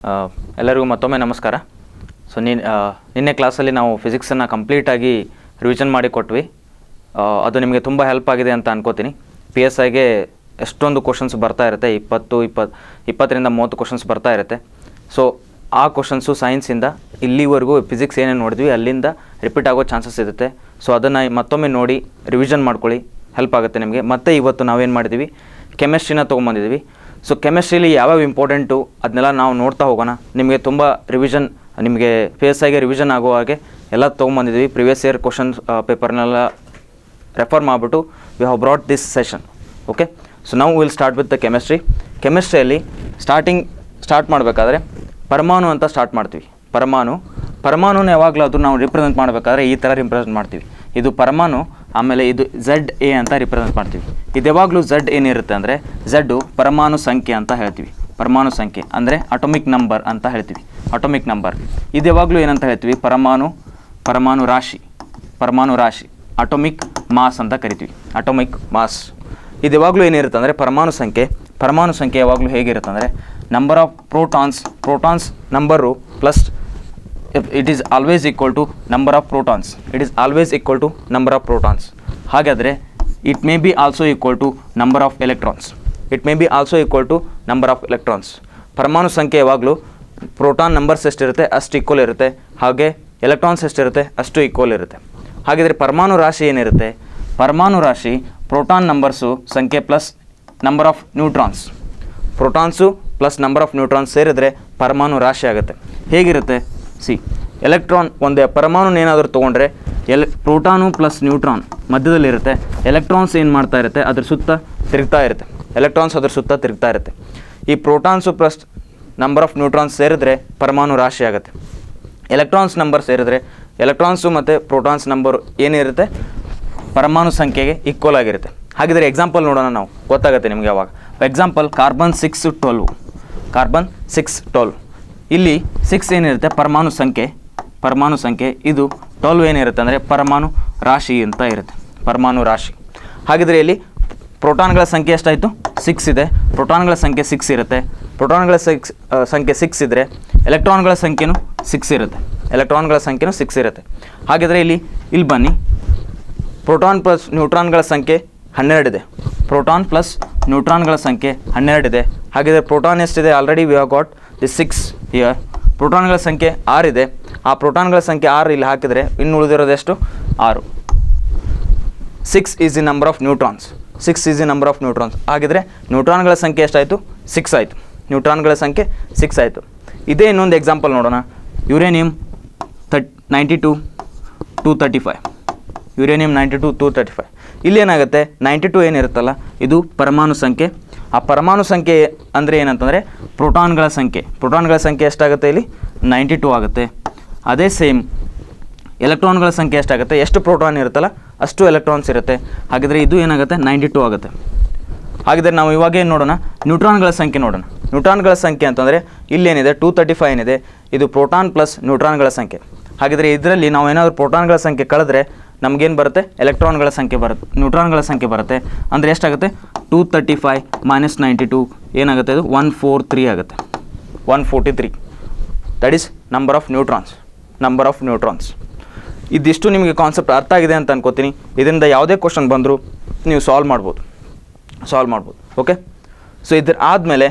ಆ, ಎಲ್ಲರಿಗೂ ಮತ್ತೊಮ್ಮೆ ನಮಸ್ಕಾರ ಸೊ ನೀ ಆ, ನಿನ್ನೆ ಕ್ಲಾಸಲ್ಲಿ ನಾವು ಫಿಸಿಕ್ಸನ್ನು ಕಂಪ್ಲೀಟಾಗಿ ರಿವಿಷನ್ ಮಾಡಿ ಕೊಟ್ವಿ ಆ, ಅದು ನಿಮಗೆ ತುಂಬ ಹೆಲ್ಪ್ ಆಗಿದೆ ಅಂತ ಅನ್ಕೋತೀನಿ ಪಿ ಎಸ್ ಐಗೆ ಎಷ್ಟೊಂದು ಕ್ವಶನ್ಸ್ ಬರ್ತಾ ಇರುತ್ತೆ ಇಪ್ಪತ್ತು ಇಪ್ಪತ್ತು ಇಪ್ಪತ್ತರಿಂದ ಮೂವತ್ತು ಕ್ವಶನ್ಸ್ ಬರ್ತಾ ಇರುತ್ತೆ ಸೊ ಆ ಕ್ವಶನ್ಸು ಸೈನ್ಸಿಂದ ಇಲ್ಲಿವರೆಗೂ ಫಿಸಿಕ್ಸ್ ಏನೇನು ನೋಡಿದ್ವಿ ಅಲ್ಲಿಂದ ರಿಪೀಟ್ ಆಗೋ ಚಾನ್ಸಸ್ ಇರುತ್ತೆ ಸೊ ಅದನ್ನು ಮತ್ತೊಮ್ಮೆ ನೋಡಿ ರಿವಿಷನ್ ಮಾಡ್ಕೊಳ್ಳಿ ಹೆಲ್ಪ್ ಆಗುತ್ತೆ ನಿಮಗೆ ಮತ್ತೆ ಇವತ್ತು ನಾವೇನು ಮಾಡಿದ್ದೀವಿ ಕೆಮಿಸ್ಟ್ರಿನ ತೊಗೊಂಬಂದಿದ್ದೀವಿ ಸೊ ಕೆಮಿಸ್ಟ್ರಿಲಿ ಯಾವ್ಯಾವ ಇಂಪಾರ್ಟೆಂಟು ಅದನ್ನೆಲ್ಲ ನಾವು ನೋಡ್ತಾ ಹೋಗೋಣ ನಿಮಗೆ ತುಂಬ ರಿವಿಷನ್ ನಿಮಗೆ ಫೇಸ್ ಆಗಿ ರಿವಿಷನ್ ಆಗೋ ಹಾಗೆ ಎಲ್ಲ ತೊಗೊಂಬಂದಿದ್ದೀವಿ ಪ್ರಿವಿಯಸ್ ಇಯರ್ ಕ್ವಶನ್ ಪೇಪರ್ನೆಲ್ಲ ರೆಫರ್ ಮಾಡಿಬಿಟ್ಟು we have brought this session okay so ನಾವು will start with the chemistry ಕೆಮಿಸ್ಟ್ರಿಯಲ್ಲಿ ಸ್ಟಾರ್ಟಿಂಗ್ ಸ್ಟಾರ್ಟ್ ಮಾಡಬೇಕಾದ್ರೆ ಪರಮಾಣು ಅಂತ ಸ್ಟಾರ್ಟ್ ಮಾಡ್ತೀವಿ ಪರಮಾಣು ಪರಮಾಣುನ ಯಾವಾಗಲೂ ಅದು ನಾವು ರಿಪ್ರೆಸೆಂಟ್ ಮಾಡಬೇಕಾದ್ರೆ ಈ ಥರ ರಿಪ್ರೆಸೆಂಟ್ ಮಾಡ್ತೀವಿ ಇದು ಪರಮಾಣು ಆಮೇಲೆ ಇದು ಝಡ್ ಎ ಅಂತ ರಿಪ್ರೆಸೆಂಟ್ ಮಾಡ್ತೀವಿ ಇದು ಯಾವಾಗಲೂ ಝಡ್ ಏನಿರುತ್ತೆ ಅಂದರೆ ಝಡ್ಡು ಪರಮಾಣು ಸಂಖ್ಯೆ ಅಂತ ಹೇಳ್ತೀವಿ ಪರಮಾಣು ಸಂಖ್ಯೆ ಅಂದರೆ ಅಟೋಮಿಕ್ ನಂಬರ್ ಅಂತ ಹೇಳ್ತೀವಿ ಅಟೋಮಿಕ್ ನಂಬರ್ ಇದು ಯಾವಾಗಲೂ ಏನಂತ ಹೇಳ್ತೀವಿ ಪರಮಾಣು ಪರಮಾಣು ರಾಶಿ ಪರಮಾಣು ರಾಶಿ ಅಟೋಮಿಕ್ ಮಾಸ್ ಅಂತ ಕರಿತೀವಿ ಅಟೋಮಿಕ್ ಮಾಸ್ ಇದು ಯಾವಾಗಲೂ ಏನಿರುತ್ತೆ ಅಂದರೆ ಪರಮಾಣು ಸಂಖ್ಯೆ ಪರಮಾಣು ಸಂಖ್ಯೆ ಯಾವಾಗಲೂ ಹೇಗಿರುತ್ತೆ ಅಂದರೆ number of protons protons number plus it is always equal to number of protons it is always equal to number of protons ಹಾಗಾದರೆ it may be also equal to number of electrons it may be also equal to number of electrons ಪರಮಾಣು ಸಂಖ್ಯೆ ಯಾವಾಗಲೂ proton numbers ಎಷ್ಟಿರುತ್ತೆ ಅಷ್ಟು equal ಇರುತ್ತೆ ಹಾಗೆ electrons ಎಷ್ಟಿರುತ್ತೆ ಅಷ್ಟು ಈಕ್ವಲ್ ಇರುತ್ತೆ ಹಾಗಿದ್ರೆ ಪರಮಾಣು ರಾಶಿ ಏನಿರುತ್ತೆ ಪರಮಾಣು ರಾಶಿ ಪ್ರೋಟಾನ್ ನಂಬರ್ಸು ಸಂಖ್ಯೆ plus number of neutrons protons plus number of neutrons ಸೇರಿದ್ರೆ ಪರಮಾಣು ರಾಶಿ ಆಗುತ್ತೆ ಹೇಗಿರುತ್ತೆ ಸಿ ಎಲೆಕ್ಟ್ರಾನ್ ಒಂದು ಪರಮಾಣು ಏನಾದರೂ ತೊಗೊಂಡ್ರೆ ಎಲೆ ಪ್ರೋಟಾನು ಪ್ಲಸ್ ನ್ಯೂಟ್ರಾನ್ ಮಧ್ಯದಲ್ಲಿರುತ್ತೆ ಎಲೆಕ್ಟ್ರಾನ್ಸ್ ಏನು ಮಾಡ್ತಾ ಇರುತ್ತೆ ಅದ್ರ ಸುತ್ತ ತಿರುಗ್ತಾ ಇರುತ್ತೆ ಎಲೆಕ್ಟ್ರಾನ್ಸ್ ಅದ್ರ ಸುತ್ತ ತಿರುಗ್ತಾ ಇರುತ್ತೆ ಈ protons plus number of neutrons ಸೇರಿದ್ರೆ ಪರಮಾಣು ರಾಶಿ ಆಗುತ್ತೆ ಎಲೆಕ್ಟ್ರಾನ್ಸ್ ನಂಬರ್ ಸೇರಿದ್ರೆ ಎಲೆಕ್ಟ್ರಾನ್ಸು ಮತ್ತು ಪ್ರೋಟಾನ್ಸ್ ನಂಬರ್ ಏನಿರುತ್ತೆ ಪರಮಾಣು ಸಂಖ್ಯೆಗೆ ಈಕ್ವಲ್ ಆಗಿರುತ್ತೆ ಹಾಗಿದ್ರೆ ಎಕ್ಸಾಂಪಲ್ ನೋಡೋಣ ನಾವು ಗೊತ್ತಾಗುತ್ತೆ ನಿಮಗೆ ಅವಾಗ example carbon six twelve carbon six twelve ಇಲ್ಲಿ ಸಿಕ್ಸ್ ಏನಿರುತ್ತೆ ಪರಮಾಣು ಸಂಖ್ಯೆ ಪರಮಾಣು ಸಂಖ್ಯೆ ಇದು ಟ್ವೆಲ್ವ್ ಏನಿರುತ್ತೆ ಅಂದರೆ ಪರಮಾಣು ರಾಶಿ ಅಂತ ಇರುತ್ತೆ ಪರಮಾಣು ರಾಶಿ ಹಾಗಿದ್ರೆ ಇಲ್ಲಿ ಪ್ರೋಟಾನ್ಗಳ ಸಂಖ್ಯೆ ಎಷ್ಟಾಯಿತು ಸಿಕ್ಸ್ ಇದೆ ಪ್ರೋಟಾನ್ಗಳ ಸಂಖ್ಯೆ ಸಿಕ್ಸ್ ಇರುತ್ತೆ ಪ್ರೋಟಾನ್ಗಳ ಸಿಕ್ಸ್ ಸಂಖ್ಯೆ ಸಿಕ್ಸ್ ಇದ್ದರೆ ಎಲೆಕ್ಟ್ರಾನ್ಗಳ ಸಂಖ್ಯೆನೂ ಸಿಕ್ಸ್ ಇರುತ್ತೆ ಎಲೆಕ್ಟ್ರಾನ್ಗಳ ಸಂಖ್ಯೆನೂ ಸಿಕ್ಸ್ ಇರುತ್ತೆ ಹಾಗಿದ್ರೆ ಇಲ್ಲಿ ಇಲ್ಲಿ ಬನ್ನಿ ಪ್ರೋಟಾನ್ ಪ್ಲಸ್ ನ್ಯೂಟ್ರಾನ್ಗಳ ಸಂಖ್ಯೆ ಹನ್ನೆರಡಿದೆ ಪ್ರೋಟಾನ್ ಪ್ಲಸ್ ನ್ಯೂಟ್ರಾನ್ಗಳ ಸಂಖ್ಯೆ ಹನ್ನೆರಡಿದೆ ಹಾಗಿದ್ರೆ ಪ್ರೋಟಾನ್ ಎಷ್ಟಿದೆ already we have got the six here ಪ್ರೋಟಾನ್ಗಳ ಸಂಖ್ಯೆ ಆರಿದೆ ಆ ಪ್ರೋಟಾನ್ಗಳ ಸಂಖ್ಯೆ ಆರು ಇಲ್ಲಿ ಹಾಕಿದರೆ ಇನ್ನು ಉಳಿದಿರೋದೆಷ್ಟು ಆರು six is the number of neutrons six is the number of neutrons ಹಾಗಿದ್ರೆ ನ್ಯೂಟ್ರಾನ್ಗಳ ಸಂಖ್ಯೆ ಎಷ್ಟಾಯಿತು ಸಿಕ್ಸ್ ಆಯಿತು ನ್ಯೂಟ್ರಾನ್ಗಳ ಸಂಖ್ಯೆ ಸಿಕ್ಸ್ ಆಯಿತು ಇದೇ ಇನ್ನೊಂದು ಎಕ್ಸಾಂಪಲ್ ನೋಡೋಣ ಯುರೇನಿಯಂ ಥರ್ಟ್ ninety two two thirty five uranium ninety two two thirty five ಇಲ್ಲಿ ಏನಾಗುತ್ತೆ ನೈಂಟಿ ಟು ಏನಿರುತ್ತಲ್ಲ ಇದು ಪರಮಾಣು ಸಂಖ್ಯೆ ಆ ಪರಮಾಣು ಸಂಖ್ಯೆ ಅಂದರೆ ಏನಂತಂದರೆ ಪ್ರೋಟಾನ್ಗಳ ಸಂಖ್ಯೆ ಪ್ರೋಟಾನ್ಗಳ ಸಂಖ್ಯೆ ಎಷ್ಟಾಗುತ್ತೆ ಇಲ್ಲಿ ನೈಂಟಿ ಟು ಆಗುತ್ತೆ ಅದೇ ಸೇಮ್ ಎಲೆಕ್ಟ್ರಾನ್ಗಳ ಸಂಖ್ಯೆ ಎಷ್ಟಾಗುತ್ತೆ ಎಷ್ಟು ಪ್ರೋಟಾನ್ ಇರುತ್ತಲ್ಲ ಅಷ್ಟು ಎಲೆಕ್ಟ್ರಾನ್ಸ್ ಇರುತ್ತೆ ಹಾಗಿದ್ರೆ ಇದು ಏನಾಗುತ್ತೆ ನೈಂಟಿ ಟು ಆಗುತ್ತೆ ಹಾಗಿದ್ರೆ ನಾವು ಇವಾಗ ಏನು ನೋಡೋಣ ನ್ಯೂಟ್ರಾನ್ಗಳ ಸಂಖ್ಯೆ ನೋಡೋಣ ನ್ಯೂಟ್ರಾನ್ಗಳ ಸಂಖ್ಯೆ ಅಂತಂದರೆ ಇಲ್ಲೇನಿದೆ ಟೂ ತರ್ಟಿ ಫೈವ್ ಏನಿದೆ ಇದು ಪ್ರೋಟಾನ್ ಪ್ಲಸ್ ನ್ಯೂಟ್ರಾನ್ಗಳ ಸಂಖ್ಯೆ ಹಾಗಿದ್ರೆ ಇದರಲ್ಲಿ ನಾವು ಏನಾದರೂ ಪ್ರೋಟಾನ್ಗಳ ಸಂಖ್ಯೆ ಕಳೆದ್ರೆ ನಮಗೇನು ಬರುತ್ತೆ ಎಲೆಕ್ಟ್ರಾನ್ಗಳ ಸಂಖ್ಯೆ ಬರುತ್ತೆ ನ್ಯೂಟ್ರಾನ್ಗಳ ಸಂಖ್ಯೆ ಬರುತ್ತೆ ಅಂದರೆ ಎಷ್ಟಾಗುತ್ತೆ two thirty five minus ninety two ಏನಾಗುತ್ತೆ ಇದು ಒನ್ ಫೋರ್ ತ್ರೀ ಆಗುತ್ತೆ one forty three that is number of neutrons number of neutrons ಇದಿಷ್ಟು ನಿಮಗೆ ಕಾನ್ಸೆಪ್ಟ್ ಅರ್ಥ ಆಗಿದೆ ಅಂತ ಅನ್ಕೋತೀನಿ ಇದರಿಂದ ಯಾವುದೇ ಕ್ವಶನ್ ಬಂದರೂ ನೀವು ಸಾಲ್ವ್ ಮಾಡ್ಬೋದು ಸಾಲ್ವ್ ಮಾಡ್ಬೋದು ಓಕೆ ಸೊ ಇದ್ರ ಆದಮೇಲೆ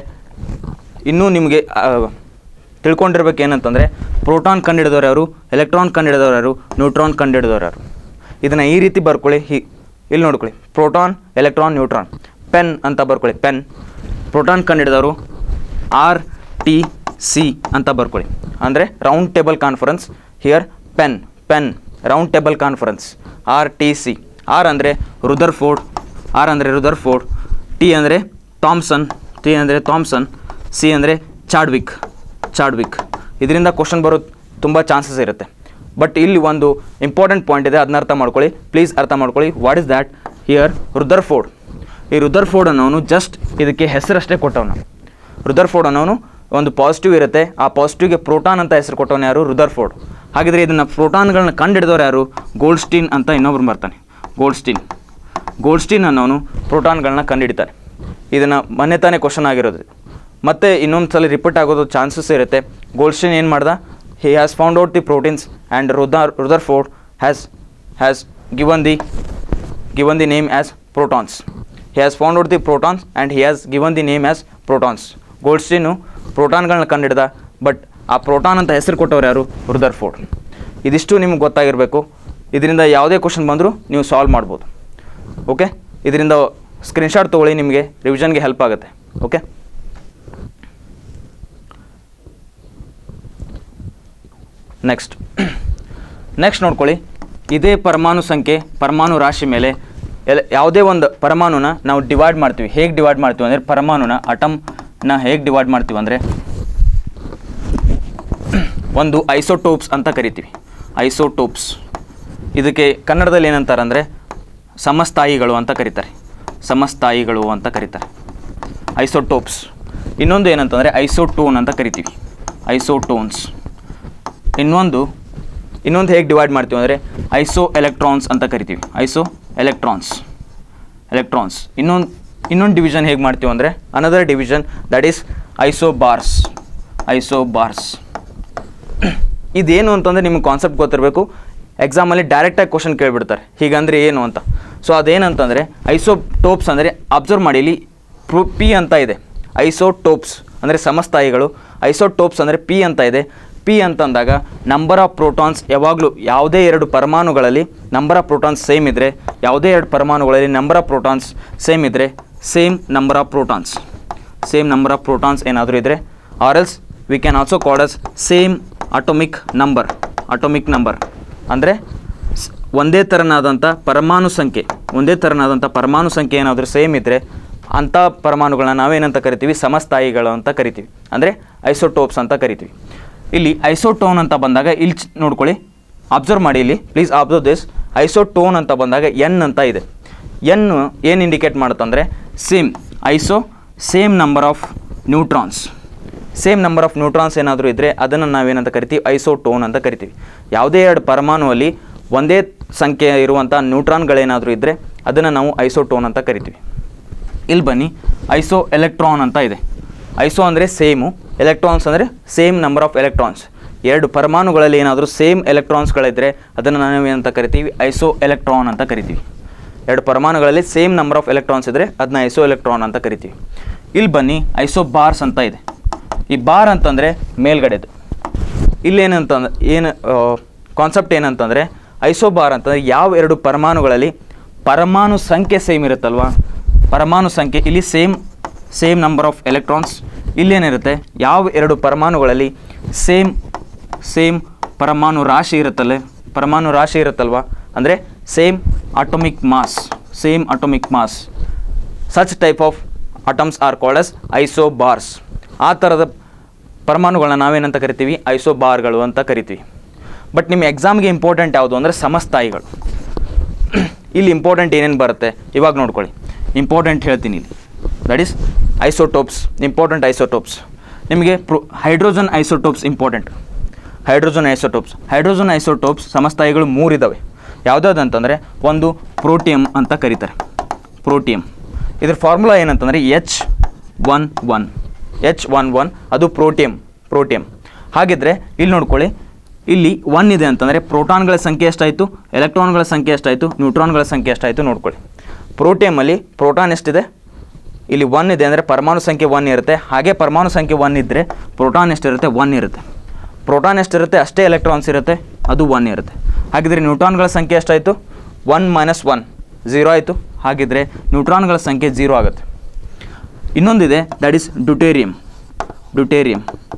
ಇನ್ನೂ ನಿಮಗೆ ಆ, ತಿಳ್ಕೊಂಡಿರ್ಬೇಕು ಏನಂತಂದರೆ ಪ್ರೋಟಾನ್ ಕಂಡುಹಿಡಿದವ್ರು ಯಾರು ಎಲೆಕ್ಟ್ರಾನ್ ಕಂಡುಹಿಡಿದವ್ರು ಯಾರು ನ್ಯೂಟ್ರಾನ್ ಕಂಡುಹಿಡಿದವ್ರು ಯಾರು ಇದನ್ನು ಈ ರೀತಿ ಬರ್ಕೊಳ್ಳಿ ಹಿ ಇಲ್ಲಿ ನೋಡ್ಕೊಳ್ಳಿ ಪ್ರೋಟಾನ್ ಎಲೆಕ್ಟ್ರಾನ್ ನ್ಯೂಟ್ರಾನ್ ಪೆನ್ ಅಂತ ಬರ್ಕೊಳ್ಳಿ ಪೆನ್ ಪ್ರೋಟಾನ್ ಕಂಡುಹಿಡಿದವರು ಆರ್ ಟಿ ಸಿ ಅಂತ ಬರ್ಕೊಳ್ಳಿ ಅಂದರೆ round table conference here pen pen round table conference R T C R ಅಂದರೆ ರುದರ್ ಫೋರ್ಡ್ ಆರ್ ಅಂದರೆ ರುದರ್ ಫೋರ್ಡ್ ಟಿ ಅಂದರೆ ಥಾಮ್ಸನ್ ಟಿ ಅಂದರೆ ಥಾಮ್ಸನ್ ಸಿ ಅಂದರೆ ಚಾಡ್ವಿಕ್ ಚಾಡ್ವಿಕ್ ಇದರಿಂದ ಕ್ವಶನ್ ಬರೋದು ತುಂಬ ಚಾನ್ಸಸ್ ಇರುತ್ತೆ ಬಟ್ ಇಲ್ಲಿ ಒಂದು ಇಂಪಾರ್ಟೆಂಟ್ ಪಾಯಿಂಟ್ ಇದೆ ಅದನ್ನ ಅರ್ಥ ಮಾಡ್ಕೊಳ್ಳಿ ಪ್ಲೀಸ್ ಅರ್ಥ ಮಾಡ್ಕೊಳ್ಳಿ what is that here Rutherford ಈ ರುದರ್ ಫೋರ್ಡ್ ಅನ್ನೋನು ಜಸ್ಟ್ ಇದಕ್ಕೆ ಹೆಸರಷ್ಟೇ ಕೊಟ್ಟವನು ರುದರ್ ಫೋರ್ಡ್ ಅನ್ನೋನು ಒಂದು ಪಾಸಿಟಿವ್ ಇರುತ್ತೆ ಆ ಪಾಸಿಟಿವ್ಗೆ ಪ್ರೋಟಾನ್ ಅಂತ ಹೆಸರು ಕೊಟ್ಟವನು ಯಾರು ರುದರ್ ಫೋರ್ಡ್ ಹಾಗಿದ್ರೆ ಇದನ್ನು ಪ್ರೋಟಾನ್ಗಳನ್ನ ಕಂಡುಹಿಡಿದವ್ರು ಯಾರು ಗೋಲ್ಡ್ಸ್ಟೀನ್ ಅಂತ ಇನ್ನೊಬ್ರು ಬರ್ತಾನೆ ಗೋಲ್ಡ್ಸ್ಟೀನ್ ಗೋಲ್ಡ್ಸ್ಟೀನ್ ಅನ್ನೋನು ಪ್ರೋಟಾನ್ಗಳನ್ನ ಕಂಡುಹಿಡಿತಾನೆ ಇದನ್ನು ಮೊನ್ನೆ ತಾನೇ ಕ್ವಶನ್ ಆಗಿರೋದು ಮತ್ತೆ ಇನ್ನೊಂದು ಸಲ ರಿಪೀಟ್ ಆಗೋದು ಚಾನ್ಸಸ್ ಇರುತ್ತೆ ಗೋಲ್ಡ್ಸ್ಟೈನ್ ಏನು ಮಾಡ್ದ he has found out the proteins and Rutherford Rutherford has has given the given the name as protons. He has found out the protons and he has given the name as protons. Goldstein ಪ್ರೋಟಾನ್ಗಳನ್ನ ಕಂಡಿಡ್ದ but ಆ proton ಅಂತ ಹೆಸರು ಕೊಟ್ಟವ್ರು ಯಾರು ರುದರ್ Ford ಇದಿಷ್ಟು ನಿಮ್ಗೆ ಗೊತ್ತಾಗಿರಬೇಕು ಇದರಿಂದ ಯಾವುದೇ ಕ್ವಶನ್ ಬಂದರೂ ನೀವು ಸಾಲ್ವ್ ಮಾಡ್ಬೋದು ಓಕೆ ಇದರಿಂದ ಸ್ಕ್ರೀನ್ಶಾಟ್ ತೊಗೊಳ್ಳಿ ನಿಮಗೆ ರಿವಿಷನ್ಗೆ ಹೆಲ್ಪ್ ಆಗುತ್ತೆ ಓಕೆ ನೆಕ್ಸ್ಟ್ ನೆಕ್ಸ್ಟ್ ನೋಡ್ಕೊಳ್ಳಿ ಇದೇ ಪರಮಾಣು ಸಂಖ್ಯೆ ಪರಮಾಣು ರಾಶಿ ಮೇಲೆ ಎಲ್ ಯಾವುದೇ ಒಂದು ಪರಮಾಣುನ ನಾವು ಡಿವೈಡ್ ಮಾಡ್ತೀವಿ ಹೇಗೆ ಡಿವೈಡ್ ಮಾಡ್ತೀವಿ ಅಂದರೆ ಪರಮಾಣುನ ಅಟಮ್ನ ಹೇಗೆ ಡಿವೈಡ್ ಮಾಡ್ತೀವಿ ಅಂದರೆ ಒಂದು ಐಸೋಟೋಪ್ಸ್ ಅಂತ ಕರಿತೀವಿ ಐಸೋಟೋಪ್ಸ್ ಇದಕ್ಕೆ ಕನ್ನಡದಲ್ಲಿ ಏನಂತಾರೆ ಅಂದರೆ ಸಮಸ್ಥಾಯಿಗಳು ಅಂತ ಕರೀತಾರೆ ಸಮಸ್ಥಾಯಿಗಳು ಅಂತ ಕರೀತಾರೆ ಐಸೋಟೋಪ್ಸ್ ಇನ್ನೊಂದು ಏನಂತಂದರೆ ಐಸೋಟೋನ್ ಅಂತ ಕರಿತೀವಿ ಐಸೋಟೋನ್ಸ್ ಇನ್ನೊಂದು ಇನ್ನೊಂದು ಹೇಗೆ ಡಿವೈಡ್ ಮಾಡ್ತೀವಿ ಅಂದರೆ ಐಸೋ ಎಲೆಕ್ಟ್ರಾನ್ಸ್ ಅಂತ ಕರಿತೀವಿ ಐಸೋ ಎಲೆಕ್ಟ್ರಾನ್ಸ್ ಎಲೆಕ್ಟ್ರಾನ್ಸ್ ಇನ್ನೊಂದು ಇನ್ನೊಂದು ಡಿವಿಷನ್ ಹೇಗೆ ಮಾಡ್ತೀವಿ ಅಂದರೆ another division that is isobars isobars ಇದೇನು ಅಂತಂದರೆ ನಿಮಗೆ ಕಾನ್ಸೆಪ್ಟ್ ಗೊತ್ತಿರಬೇಕು ಎಕ್ಸಾಮಲ್ಲಿ ಡೈರೆಕ್ಟಾಗಿ ಕ್ವಶನ್ ಕೇಳಿಬಿಡ್ತಾರೆ ಹೀಗಂದ್ರೆ ಏನು ಅಂತ ಸೊ ಅದೇನಂತಂದರೆ ಐಸೋಟೋಪ್ಸ್ ಅಂದರೆ ಅಬ್ಸರ್ವ್ ಮಾಡಿ ಇಲ್ಲಿ ಪ್ರೂ ಪಿ ಅಂತ ಇದೆ ಐಸೋಟೋಪ್ಸ್ ಅಂದರೆ ಸಮಸ್ಥಾಯಿಗಳು ಐಸೋಟೋಪ್ಸ್ ಅಂದರೆ ಪಿ ಅಂತ ಇದೆ ಪಿ ಅಂತಂದಾಗ ನಂಬರ್ ಆಫ್ ಪ್ರೋಟಾನ್ಸ್ ಯಾವಾಗಲೂ ಯಾವುದೇ ಎರಡು ಪರಮಾಣುಗಳಲ್ಲಿ ನಂಬರ್ ಆಫ್ ಪ್ರೋಟಾನ್ಸ್ ಸೇಮ್ ಇದ್ದರೆ ಯಾವುದೇ ಎರಡು ಪರಮಾಣುಗಳಲ್ಲಿ ನಂಬರ್ ಆಫ್ ಪ್ರೋಟಾನ್ಸ್ ಸೇಮ್ ಇದ್ದರೆ same number of protons same number of protons ಏನಾದರೂ ಇದ್ದರೆ or else we can also call us same atomic number atomic number ಅಂದರೆ ಒಂದೇ ಥರನಾದಂಥ ಪರಮಾಣು ಸಂಖ್ಯೆ ಒಂದೇ ಥರನಾದಂಥ ಪರಮಾಣು ಸಂಖ್ಯೆ ಏನಾದರೂ ಸೇಮ್ ಇದ್ದರೆ ಅಂಥ ಪರಮಾಣುಗಳನ್ನ ನಾವೇನಂತ ಕರಿತೀವಿ ಸಮಸ್ಥಾಯಿಗಳು ಅಂತ ಕರಿತೀವಿ ಅಂದರೆ ಐಸೋಟೋಪ್ಸ್ ಅಂತ ಕರಿತೀವಿ ಇಲ್ಲಿ ಐಸೋಟೋನ್ ಅಂತ ಬಂದಾಗ ಇಲ್ಲಿ ಚ್- ನೋಡ್ಕೊಳ್ಳಿ ಅಬ್ಸರ್ವ್ ಮಾಡಿ ಇಲ್ಲಿ ಪ್ಲೀಸ್ ಅಬ್ಸರ್ವ್ ದಿಸ್ ಐಸೋಟೋನ್ ಅಂತ ಬಂದಾಗ ಎನ್ ಅಂತ ಇದೆ ಎನ್ ಏನು ಇಂಡಿಕೇಟ್ ಮಾಡುತ್ತಂದರೆ same iso same number of neutrons same number of neutrons ಏನಾದರೂ ಇದ್ದರೆ ಅದನ್ನು ನಾವೇನಂತ ಕರಿತೀವಿ ಐಸೋಟೋನ್ ಅಂತ ಕರಿತೀವಿ ಯಾವುದೇ ಎರಡು ಪರಮಾಣುವಲ್ಲಿ ಒಂದೇ ಸಂಖ್ಯೆ ಇರುವಂಥ ನ್ಯೂಟ್ರಾನ್ಗಳೇನಾದರೂ ಇದ್ದರೆ ಅದನ್ನು ನಾವು ಐಸೋಟೋನ್ ಅಂತ ಕರಿತೀವಿ ಇಲ್ಲಿ ಬನ್ನಿ ಐಸೋ ಎಲೆಕ್ಟ್ರಾನ್ ಅಂತ ಇದೆ ಐಸೋ ಅಂದರೆ ಸೇಮು ಎಲೆಕ್ಟ್ರಾನ್ಸ್ ಅಂದರೆ ಸೇಮ್ ನಂಬರ್ ಆಫ್ ಎಲೆಕ್ಟ್ರಾನ್ಸ್ ಎರಡು ಪರಮಾಣುಗಳಲ್ಲಿ ಏನಾದರೂ ಸೇಮ್ ಎಲೆಕ್ಟ್ರಾನ್ಸ್ಗಳಿದ್ದರೆ ಅದನ್ನು ನಾವು ಏನಂತ ಕರಿತೀವಿ ಐಸೋ ಎಲೆಕ್ಟ್ರಾನ್ ಅಂತ ಕರಿತೀವಿ ಎರಡು ಪರಮಾಣುಗಳಲ್ಲಿ ಸೇಮ್ ನಂಬರ್ ಆಫ್ ಎಲೆಕ್ಟ್ರಾನ್ಸ್ ಇದ್ದರೆ ಅದನ್ನ ಐಸೋ ಎಲೆಕ್ಟ್ರಾನ್ ಅಂತ ಕರಿತೀವಿ ಇಲ್ಲಿ ಬನ್ನಿ ಐಸೋ ಬಾರ್ಸ್ ಅಂತ ಇದೆ ಈ ಬಾರ್ ಅಂತಂದರೆ ಮೇಲ್ಗಡೆದು ಇಲ್ಲೇನಂತಂದ್ರೆ ಏನು ಕಾನ್ಸೆಪ್ಟ್ ಏನಂತಂದರೆ ಐಸೋಬಾರ್ ಅಂತಂದರೆ ಯಾವ ಎರಡು ಪರಮಾಣುಗಳಲ್ಲಿ ಪರಮಾಣು ಸಂಖ್ಯೆ ಸೇಮ್ ಇರುತ್ತಲ್ವಾ ಪರಮಾಣು ಸಂಖ್ಯೆ ಇಲ್ಲಿ same same number of electrons ಇಲ್ಲೇನಿರುತ್ತೆ ಯಾವ ಎರಡು ಪರಮಾಣುಗಳಲ್ಲಿ ಸೇಮ್ ಸೇಮ್ ಪರಮಾಣು ರಾಶಿ ಇರುತ್ತಲ್ಲ ಪರಮಾಣು ರಾಶಿ ಇರುತ್ತಲ್ವಾ ಅಂದರೆ same atomic mass same atomic mass such type of atoms are called as isobars ಆ ಥರದ ಪರಮಾಣುಗಳನ್ನ ನಾವೇನಂತ ಕರಿತೀವಿ ಐಸೋಬಾರ್ಗಳು ಅಂತ ಕರಿತೀವಿ ಬಟ್ ನಿಮ್ಮ ಎಕ್ಸಾಮ್ಗೆ ಇಂಪಾರ್ಟೆಂಟ್ ಯಾವುದು ಅಂದರೆ ಸಮಸ್ಥಾಯಿಗಳು ಇಲ್ಲಿ ಇಂಪಾರ್ಟೆಂಟ್ ಏನೇನು ಬರುತ್ತೆ ಇವಾಗ ನೋಡ್ಕೊಳ್ಳಿ ಇಂಪಾರ್ಟೆಂಟ್ ಹೇಳ್ತೀನಿ ಇಲ್ಲಿ that is isotopes important isotopes ನಿಮಗೆ pro hydrogen isotopes important hydrogen isotopes hydrogen isotopes ಸಮಸ್ಥಾಯಿಗಳು ಮೂರಿದ್ದಾವೆ ಯಾವುದಾದಂತಂದರೆ ಒಂದು ಪ್ರೋಟಿಯಂ ಅಂತ ಕರೀತಾರೆ ಪ್ರೋಟಿಯಂ ಇದ್ರ ಫಾರ್ಮುಲಾ ಏನಂತಂದರೆ H one one H one one ಅದು ಪ್ರೋಟಿಯಂ ಪ್ರೋಟಿಯಂ ಹಾಗಿದ್ರೆ ಇಲ್ಲಿ ನೋಡ್ಕೊಳ್ಳಿ ಇಲ್ಲಿ ಒನ್ ಇದೆ ಅಂತಂದರೆ ಪ್ರೋಟಾನ್ಗಳ ಸಂಖ್ಯೆ ಎಷ್ಟಾಯಿತು ಎಲೆಕ್ಟ್ರಾನ್ಗಳ ಸಂಖ್ಯೆ ಎಷ್ಟಾಯಿತು ನ್ಯೂಟ್ರಾನ್ಗಳ ಸಂಖ್ಯೆ ಎಷ್ಟಾಯಿತು ನೋಡ್ಕೊಳ್ಳಿ ಪ್ರೋಟಿಯಮಲ್ಲಿ ಪ್ರೋಟಾನ್ ಎಷ್ಟಿದೆ ಇಲ್ಲಿ ಒನ್ ಇದೆ ಅಂದರೆ ಪರಮಾಣು ಸಂಖ್ಯೆ ಒನ್ ಇರುತ್ತೆ ಹಾಗೆ ಪರಮಾಣು ಸಂಖ್ಯೆ ಒನ್ ಇದ್ದರೆ ಪ್ರೋಟಾನ್ ಎಷ್ಟಿರುತ್ತೆ ಒನ್ ಇರುತ್ತೆ ಪ್ರೋಟಾನ್ ಎಷ್ಟಿರುತ್ತೆ ಅಷ್ಟೇ ಎಲೆಕ್ಟ್ರಾನ್ಸ್ ಇರುತ್ತೆ ಅದು ಒನ್ ಇರುತ್ತೆ ಹಾಗಿದ್ರೆ ನ್ಯೂಟ್ರಾನ್ಗಳ ಸಂಖ್ಯೆ ಎಷ್ಟಾಯಿತು ಒನ್ ಮೈನಸ್ ಒನ್ ಝೀರೋ ಆಯಿತು ಹಾಗಿದ್ರೆ ನ್ಯೂಟ್ರಾನ್ಗಳ ಸಂಖ್ಯೆ ಝೀರೋ ಆಗುತ್ತೆ ಇನ್ನೊಂದಿದೆ that is deuterium deuterium